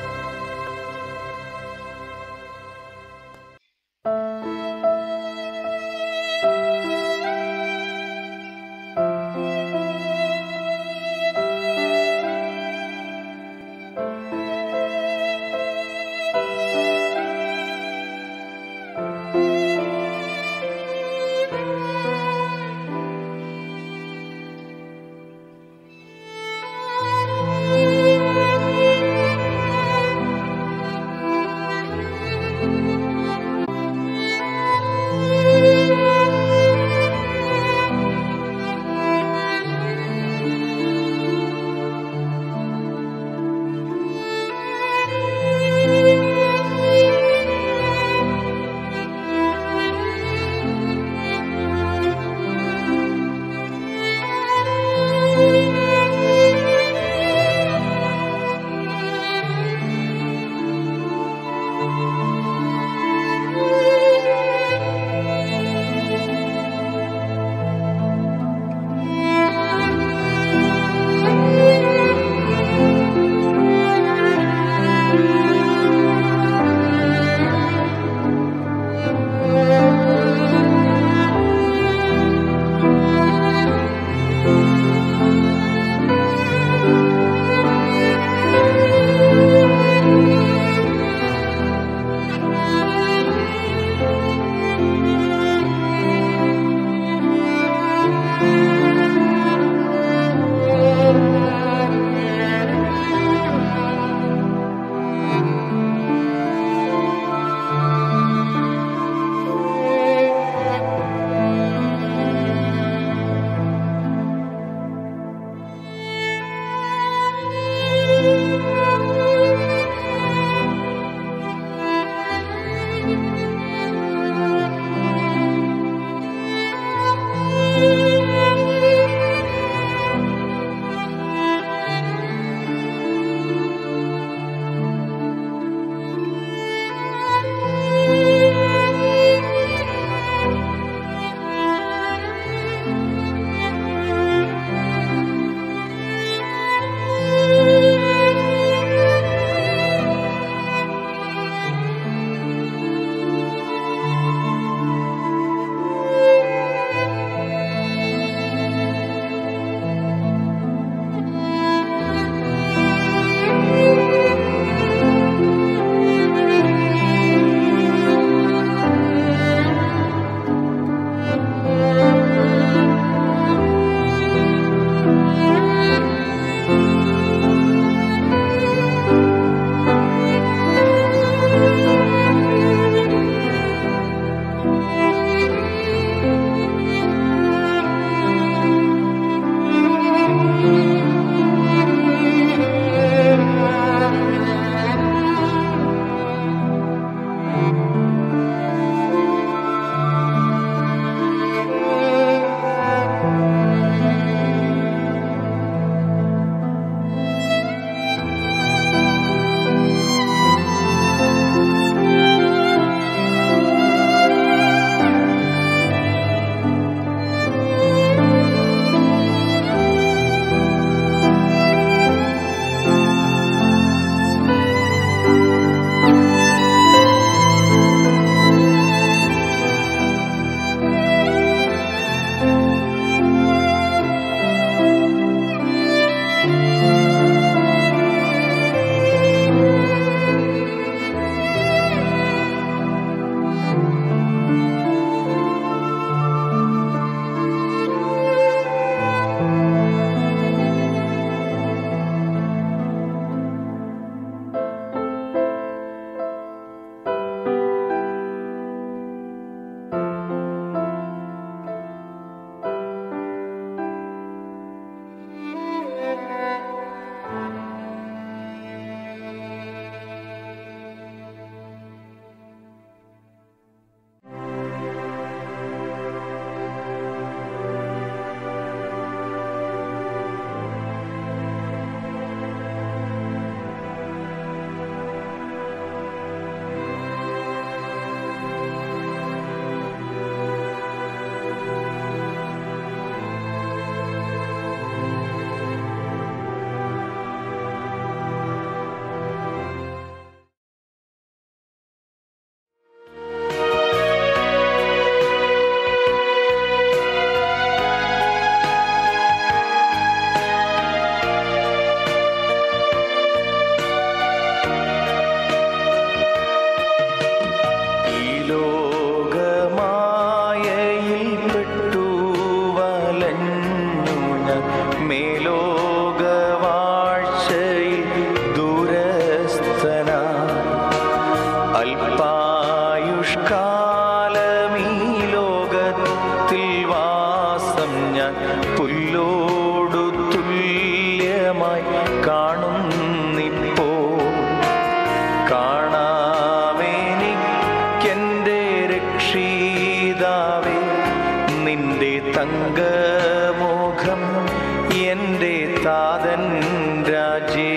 രക്ഷിതാവേ നിന്റെ തങ്കമുഖം എൻ്റെ താതൻ രാജേ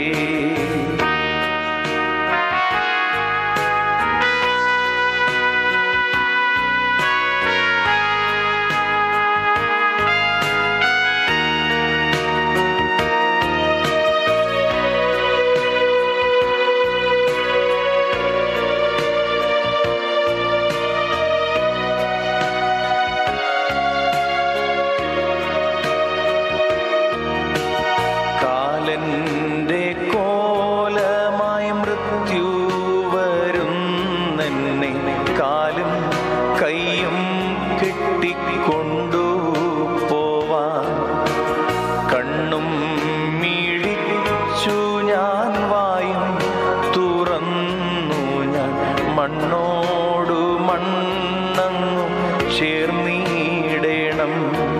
കാലന്റെ കോലമായി മൃത്യു വരുന്നെന്നെ കാലും കൈയും കെട്ടിക്കൊണ്ടു പോവാൻ കണ്ണും മിഴിച്ചു ഞാൻ വായും തുറന്നു ഞാൻ മണ്ണോടു മണ്ണങ്ങും ചേർന്നിടണം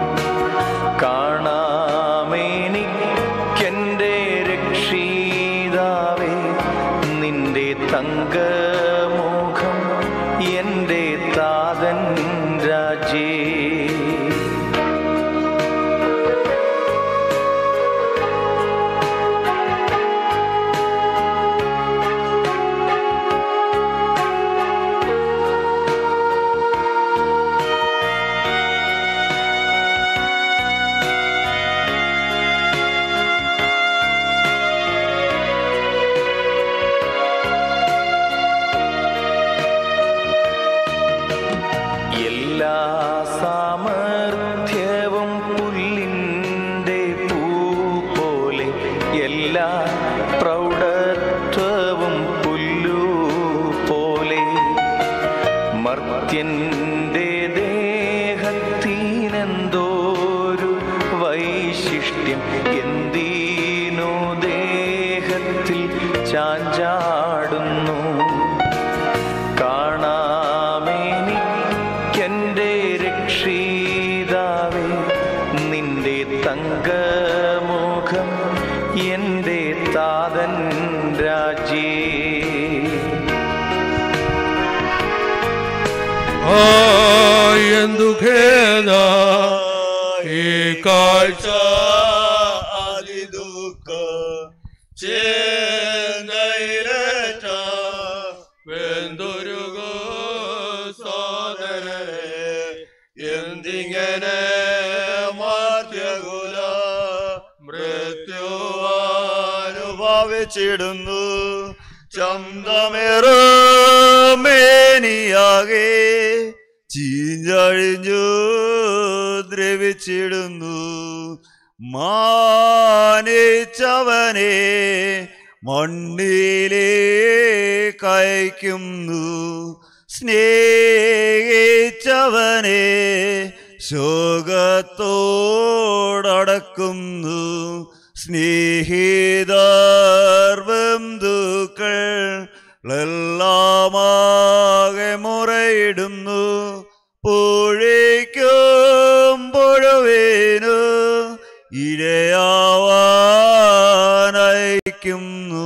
കാണാമെനിക്കെൻ്റെ രക്ഷിതാവേ നിന്റെ തങ്കമുഖം എൻ്റെ താതൻ രാജേ എല്ലാ സാമർഥ്യവും പുല്ലിൻ്റെ പൂ പോലെ എല്ലാ പ്രൗഢത്വവും പുല്ലു പോലെ മർത്യൻ്റെ ദേഹത്തിനെന്തോരു വൈശിഷ്ട്യം എന്തിനു ദേഹത്തിൽ ചാഞ്ചാടുന്നു കാണാമെനിക്കെൻ്റെ രക്ഷിതാവേ നിന്റെ തങ്കമുഖം എൻ്റെ താതൻ രാജേ ആ എന്തു ഖേദ ഈ കാഴ്ച അതിദുഃഖ ചേന്തയിലേറ്റ വെന്തൊരുകോ സോദരരെ എന്തിങ്ങനെ മാർത്യകുല മൃത്യുവാനുഭവിച്ചിടുന്നു ചന്തമേറമേനിയാകെ ചീഞ്ഞഴിഞ്ഞു ദ്രവിച്ചിടുന്നു മാനിച്ചവനെ മണ്ണിലേ കയക്കുന്നു സ്നേഹിച്ചവനെ ശോകത്തോടടക്കുന്നു സ്നേഹിതർ ബന്ധുക്കൾ എല്ലാമാകെ മുറയിടുന്നു പുഴയ്ക്കും പുഴവേനു ഇരയാവാനയക്കുന്നു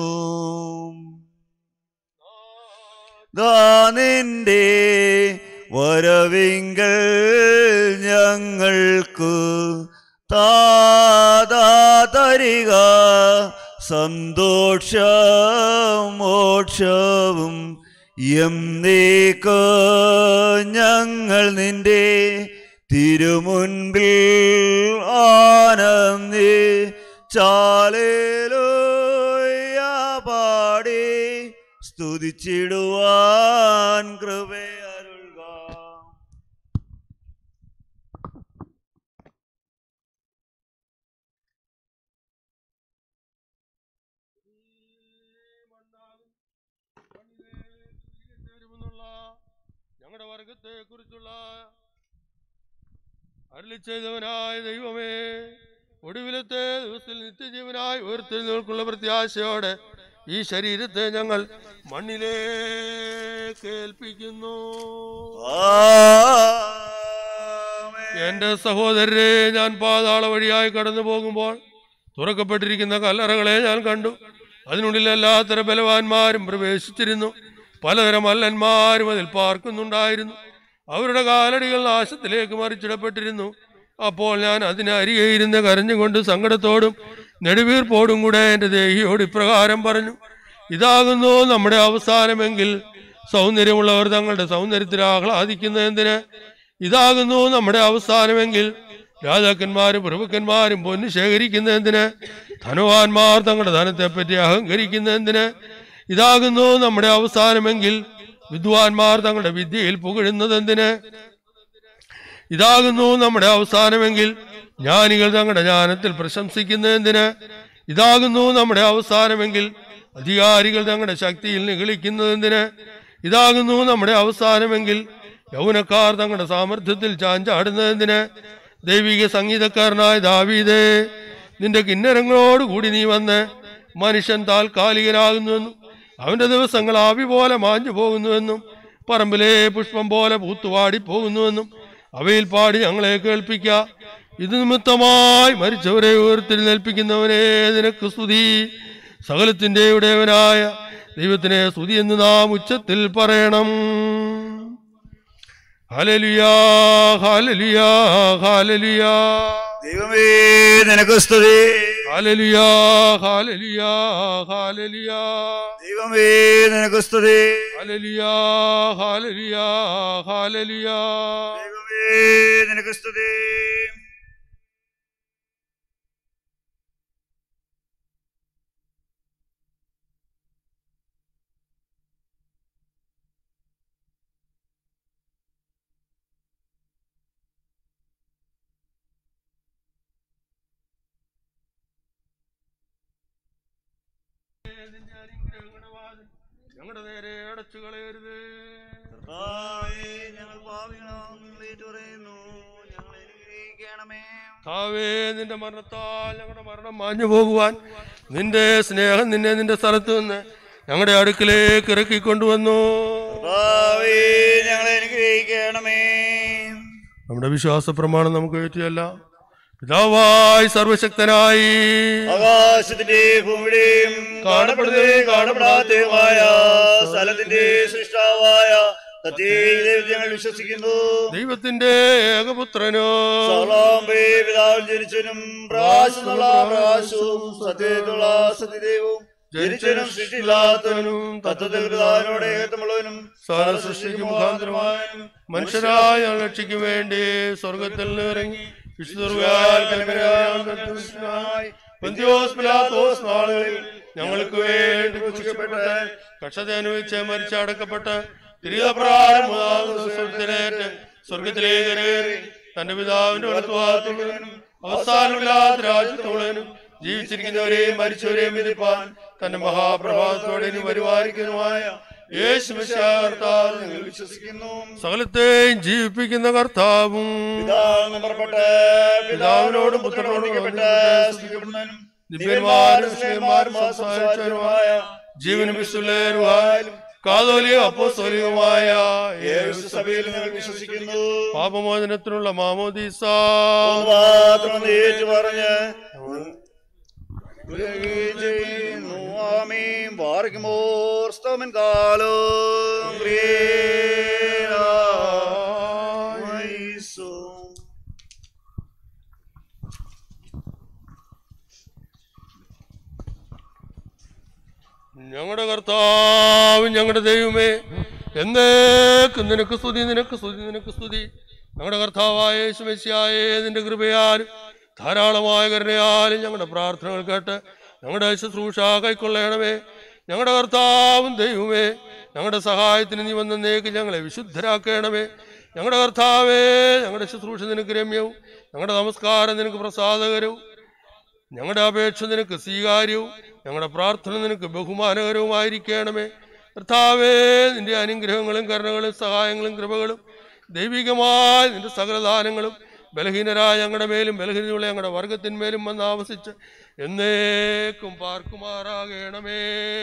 ദാനിന്റെ വരവിങ്കൽ ഞങ്ങൾക്കു താതാ തരിക സന്തോഷം മോക്ഷവും എന്നേക്ക് ഞങ്ങൾ നിന്റെ തിരുമുൻപിൽ ആനന്ദി ചാലേലോയ പാടി സ്തുതിച്ചിടുവാൻ കൃപയരുൾക ഞങ്ങളുടെ വർഗത്തെ കുറിച്ചുള്ള അരളി ചെയ്തവനായ ദൈവമേ ഒടുവിലത്തെ ദിവസത്തിൽ നിത്യജീവനായി ഉയർത്തെഴുന്നേൽക്കുള്ള പ്രത്യാശയോടെ ഈ ശരീരത്തെ ഞങ്ങൾ മണ്ണിലേക്ക് ഏൽപ്പിക്കുന്നു എന്റെ സഹോദരരെ ഞാൻ പാതാള വഴിയായി കടന്നു പോകുമ്പോൾ തുറക്കപ്പെട്ടിരിക്കുന്ന കല്ലറകളെ ഞാൻ കണ്ടു അതിനുള്ളിൽ എല്ലാത്തരം ബലവാന്മാരും പ്രവേശിച്ചിരുന്നു പലതരം മല്ലന്മാരും അതിൽ പാർക്കുന്നുണ്ടായിരുന്നു അവരുടെ കാലടികൾ നാശത്തിലേക്ക് മറിച്ചിടപ്പെട്ടിരുന്നു അപ്പോൾ ഞാൻ അതിന് അരികെ ഇരുന്ന് കരഞ്ഞുകൊണ്ട് സങ്കടത്തോടും നെടുവീർപ്പോടും കൂടെ എൻ്റെ ദേഹിയോട് ഇപ്രകാരം പറഞ്ഞു ഇതാകുന്നു നമ്മുടെ അവസാനമെങ്കിൽ സൗന്ദര്യമുള്ളവർ തങ്ങളുടെ സൗന്ദര്യത്തിൽ ആഹ്ലാദിക്കുന്നതെന്തിന് ഇതാകുന്നു നമ്മുടെ അവസാനമെങ്കിൽ രാജാക്കന്മാരും പ്രഭുക്കന്മാരും പൊന്നു ശേഖരിക്കുന്നതെന്തിന് ധനവാന്മാർ തങ്ങളുടെ ധനത്തെപ്പറ്റി അഹങ്കരിക്കുന്നതെന്തിന് ഇതാകുന്നു നമ്മുടെ അവസാനമെങ്കിൽ വിദ്വാൻമാർ തങ്ങളുടെ വിദ്യയിൽ പുകഴുന്നതെന്തിന് ഇതാകുന്നു നമ്മുടെ അവസാനമെങ്കിൽ ജ്ഞാനികൾ തങ്ങളുടെ ജ്ഞാനത്തിൽ പ്രശംസിക്കുന്നതെന്തിന് ഇതാകുന്നു നമ്മുടെ അവസാനമെങ്കിൽ അധികാരികൾ തങ്ങളുടെ ശക്തിയിൽ നിഗളിക്കുന്നതെന്തിന് ഇതാകുന്നു നമ്മുടെ അവസാനമെങ്കിൽ യൗവനക്കാർ തങ്ങളുടെ സാമർഥ്യത്തിൽ ചാഞ്ചാടുന്നതെന്തിന് ദൈവിക സംഗീതക്കാരനായ ദാവീദേ നിന്റെ കിന്നരങ്ങളോട് കൂടി നീ വന്ന് മനുഷ്യൻ താൽക്കാലികനാകുന്നുവെന്നും അവന്റെ ദിവസങ്ങൾ ആവി പോലെ മാഞ്ഞു പോകുന്നുവെന്നും പറമ്പിലെ പുഷ്പം പോലെ പൂത്തുവാടി പോകുന്നുവെന്നും അവയിൽ പാടി ഞങ്ങളെ കേൾപ്പിക്ക ഇത് നിമിത്തമായി മരിച്ചവരെ ഉയർത്തെഴുന്നേൽപ്പിക്കുന്നവനെ നിനക്ക് സ്തുതി സകലത്തിന്റെ ഉടയവനായ ദൈവത്തിനെ സ്തുതി എന്ന് നാം ഉച്ചത്തിൽ പറയണം ഹാലലിയാ ഹാലലിയാ ഹാലലിയാ ദൈവമേ നിനക്ക് സ്തുതി ഹാലലിയാ ഹാലലിയാ ഹാലലിയാ ദൈവമേ നിനക്ക് സ്തുതി ഹാലലിയാ ഹാലലിയാ ഹാലലിയാ ദൈവമേ നിനക്ക് സ്തുതി ഞങ്ങളുടെ നേരെ അടച്ചു കളയരുത് കർത്താവേ, ഞങ്ങൾ പാപികളാം നിങ്ങളെ ഏറ്റുപറയുന്നു ഞങ്ങളെ അനുഗ്രഹിക്കണമേ കർത്താവേ നിന്റെ മരണത്താൽ ഞങ്ങളുടെ മരണം മാഞ്ഞു പോകുവാൻ നിന്റെ സ്നേഹം നിന്നെ നിന്റെ സ്ഥലത്ത് നിന്ന് ഞങ്ങളുടെ അടുക്കിലേക്ക് ഇറക്കിക്കൊണ്ടുവന്നു കർത്താവേ, ഞങ്ങളെ അനുഗ്രഹിക്കണമേ നമ്മുടെ വിശ്വാസ പ്രമാണം നമുക്ക് പറ്റിയല്ല പിതാവായി സർവശക്തനായി ആകാശത്തിന്റെ ഭൂമിയുടെയും കാണപ്പെടുന്നതും കാണപ്പെടാത്തതുമായ സ്ഥലത്തിന്റെ സൃഷ്ടാവായ സത്യദൈവത്തെ ഞങ്ങൾ വിശ്വസിക്കുന്നു ദൈവത്തിന്റെ ഏകപുത്രനോ സകലാംബേ പിതാവിൽ ജനിച്ചനും പ്രകാശമുള്ള പ്രകാശവും സത്യത്തിലുള്ള സത്യദൈവവും ജനിച്ചനും സൃഷ്ടിയില്ലാത്തവനും തത്വത്തിൽ പിതാവിനോട് ഏകത്വമുള്ളവനും സകല സൃഷ്ടിക്ക് മുഖാന്തരമായും മനുഷ്യരായ രക്ഷയ്ക്ക് വേണ്ടി സ്വർഗത്തിൽ നിന്ന് ഇറങ്ങി വിശുദ്ധർഗാൽ കൽപ്പനയായി പന്തിയോസ് പിലാത്തോസ് നാളുകളിൽ ഞങ്ങൾക്ക് വേണ്ടി കുറിക്കപ്പെട്ട് കക്ഷത അനുഭവിച്ച് മരിച്ചടക്കപ്പെട്ട് തിരികപ്രകാരം മൂന്നാം സ്വർഗത്തിലേറ്റ് സ്വർഗത്തിലേക്ക് കയറി തന്റെ പിതാവിന്റെ വലത്തുഭാഗത്തുള്ളവനും അവസാനമില്ലാത്ത രാജ്യത്തുള്ളവനും ജീവിച്ചിരിക്കുന്നവരെയും മരിച്ചവരെയും വിധിപ്പാൻ തന്റെ മഹാപ്രഭാതത്തോടെ ഇനി വരുവാനിക്കുന്നതുമായ യേശു മിശിഹാകർത്താവ് ഞങ്ങൾ വിശ്വസിക്കുന്നു സകലത്തെയും ജീവിപ്പിക്കുന്ന കർത്താവും പിതാവിന് പുറപ്പെട്ട് പിതാവിനോടും പുത്രനോടും പുത്രനോടും പുറപ്പെട്ട് സ്തുതിക്കപ്പെടുന്നവനും ദിവ്യന്മാരും ശ്രീമാരും സംസാരിച്ചവരുമായ ജീവനും വിശുദ്ധരുമായാലും കാതോലിക അപ്പോസ്തോലികമായ യേശു സഭയിൽ ഞങ്ങൾ വിശ്വസിക്കുന്നു പാപമോചനത്തിനുള്ള മാമോദീസ മാത്രം ഏറ്റു പറഞ്ഞ് ഉയരുകയും ചെയ്യുന്നു. ആമീൻ. പാർക്കുമോർ സ്തോമൻ കാലോ ഞങ്ങളുടെ കർത്താവ് ഞങ്ങളുടെ ദൈവമേ എന്നേക്കും നിനക്ക് സ്തുതി നിനക്ക് സ്തുതി നിനക്ക് സ്തുതി ഞങ്ങളുടെ കർത്താവായ യേശുമശിയായേ നിന്റെ കൃപയാലും ധാരാളമായ കരുണയാലും ഞങ്ങളുടെ പ്രാർത്ഥനകൾ കേട്ട് ഞങ്ങളുടെ ശുശ്രൂഷ കൈക്കൊള്ളണമേ ഞങ്ങളുടെ കർത്താവും ദൈവമേ ഞങ്ങളുടെ സഹായത്തിന് നീ വന്നേക്ക് ഞങ്ങളെ വിശുദ്ധരാക്കണമേ ഞങ്ങളുടെ കർത്താവേ ഞങ്ങളുടെ ശുശ്രൂഷ നിനക്ക് രമ്യവും ഞങ്ങളുടെ നമസ്കാരം നിനക്ക് പ്രസാദകരവും ഞങ്ങളുടെ അപേക്ഷ നിനക്ക് സ്വീകാര്യവും ഞങ്ങളുടെ പ്രാർത്ഥന നിനക്ക് ബഹുമാനകരവുമായിരിക്കണമേ കർത്താവേ നിന്റെ അനുഗ്രഹങ്ങളും കരുണകളും സഹായങ്ങളും കൃപകളും ദൈവികമായ നിന്റെ സകലദാനങ്ങളും ബലഹീനരായ ഞങ്ങളുടെ മേലും ബലഹീനതയുള്ള ഞങ്ങളുടെ വർഗത്തിന്മേലും വന്ന് ആവസിച്ച് എന്നേക്കും പാർക്കുമാറാകണമേ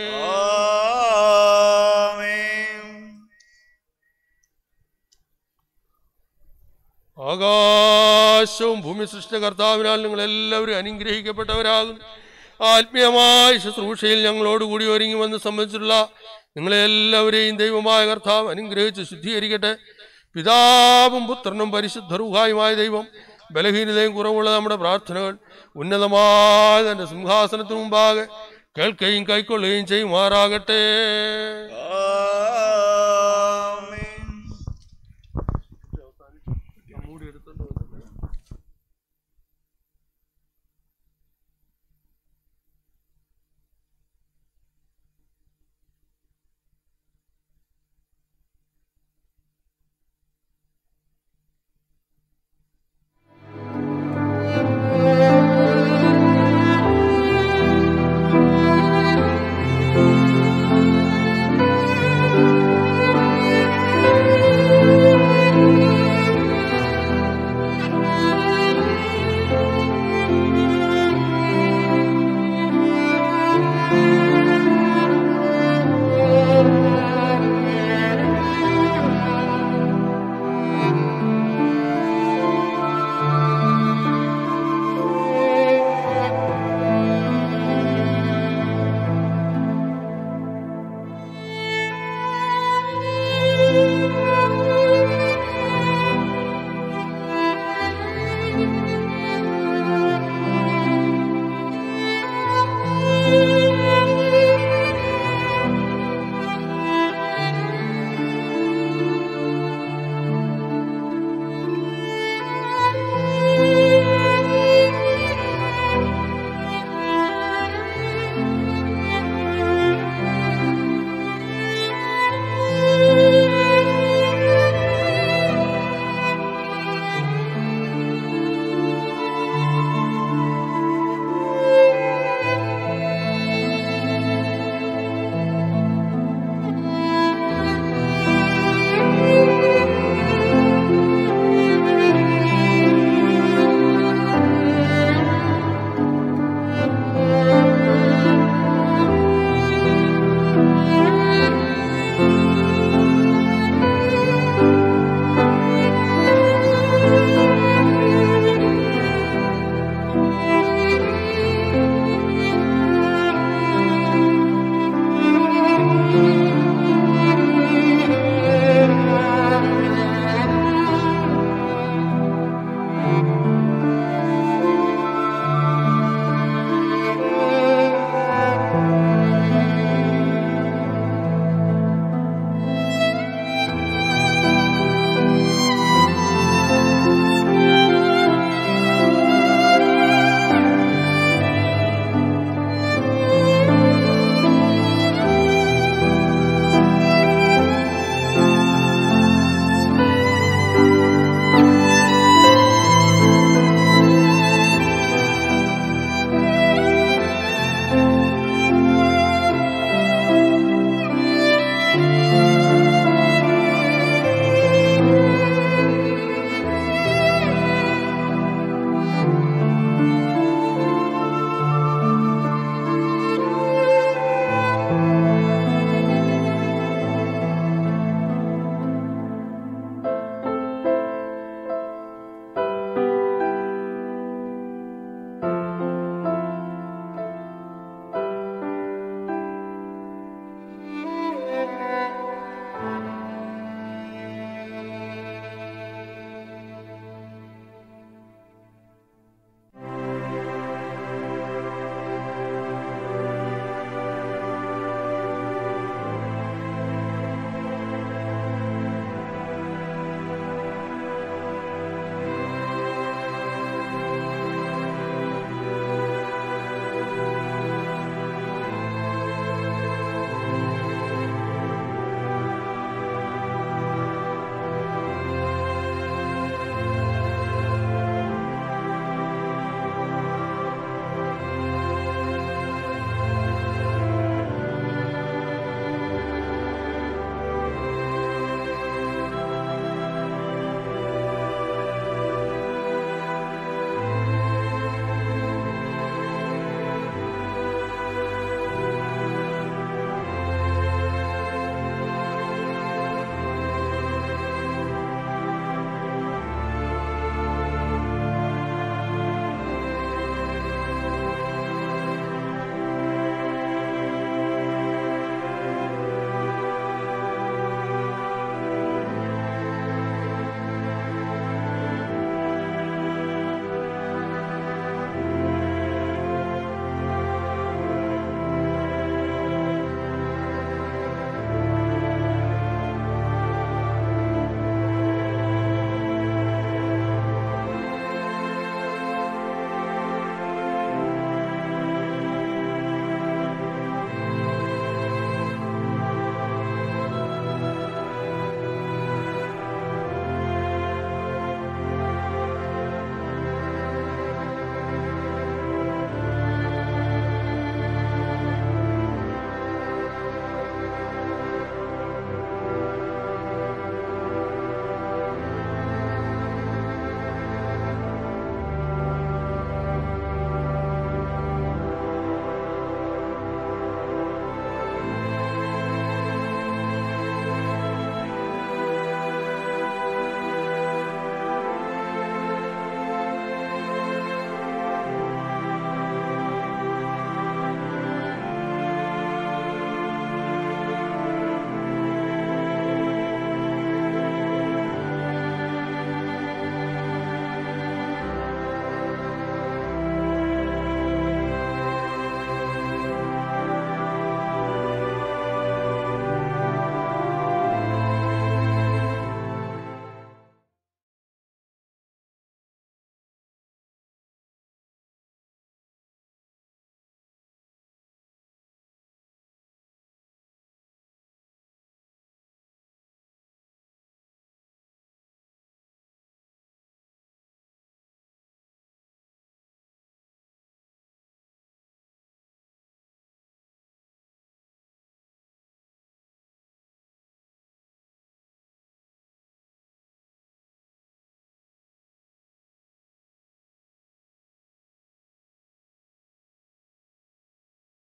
ആകാശവും ഭൂമി സൃഷ്ടികർത്താവിനാൽ നിങ്ങൾ എല്ലാവരും അനുഗ്രഹിക്കപ്പെട്ടവരാകുന്നു ആത്മീയമായ ശുശ്രൂഷയിൽ ഞങ്ങളോടുകൂടി ഒരുങ്ങി വന്ന് സംബന്ധിച്ചിട്ടുള്ള നിങ്ങളെ എല്ലാവരെയും ദൈവമായ കർത്താവ് അനുഗ്രഹിച്ച് ശുദ്ധീകരിക്കട്ടെ പിതാവും പുത്രനും പരിശുദ്ധറുഹായുമായ ദൈവം ബലഹീനതയും കുറവുള്ള നമ്മുടെ പ്രാർത്ഥനകൾ ഉന്നതമായ തന്റെ സിംഹാസനത്തിന് മുമ്പാകെ കേൾക്കുകയും കൈക്കൊള്ളുകയും ചെയ്യുമാറാകട്ടെ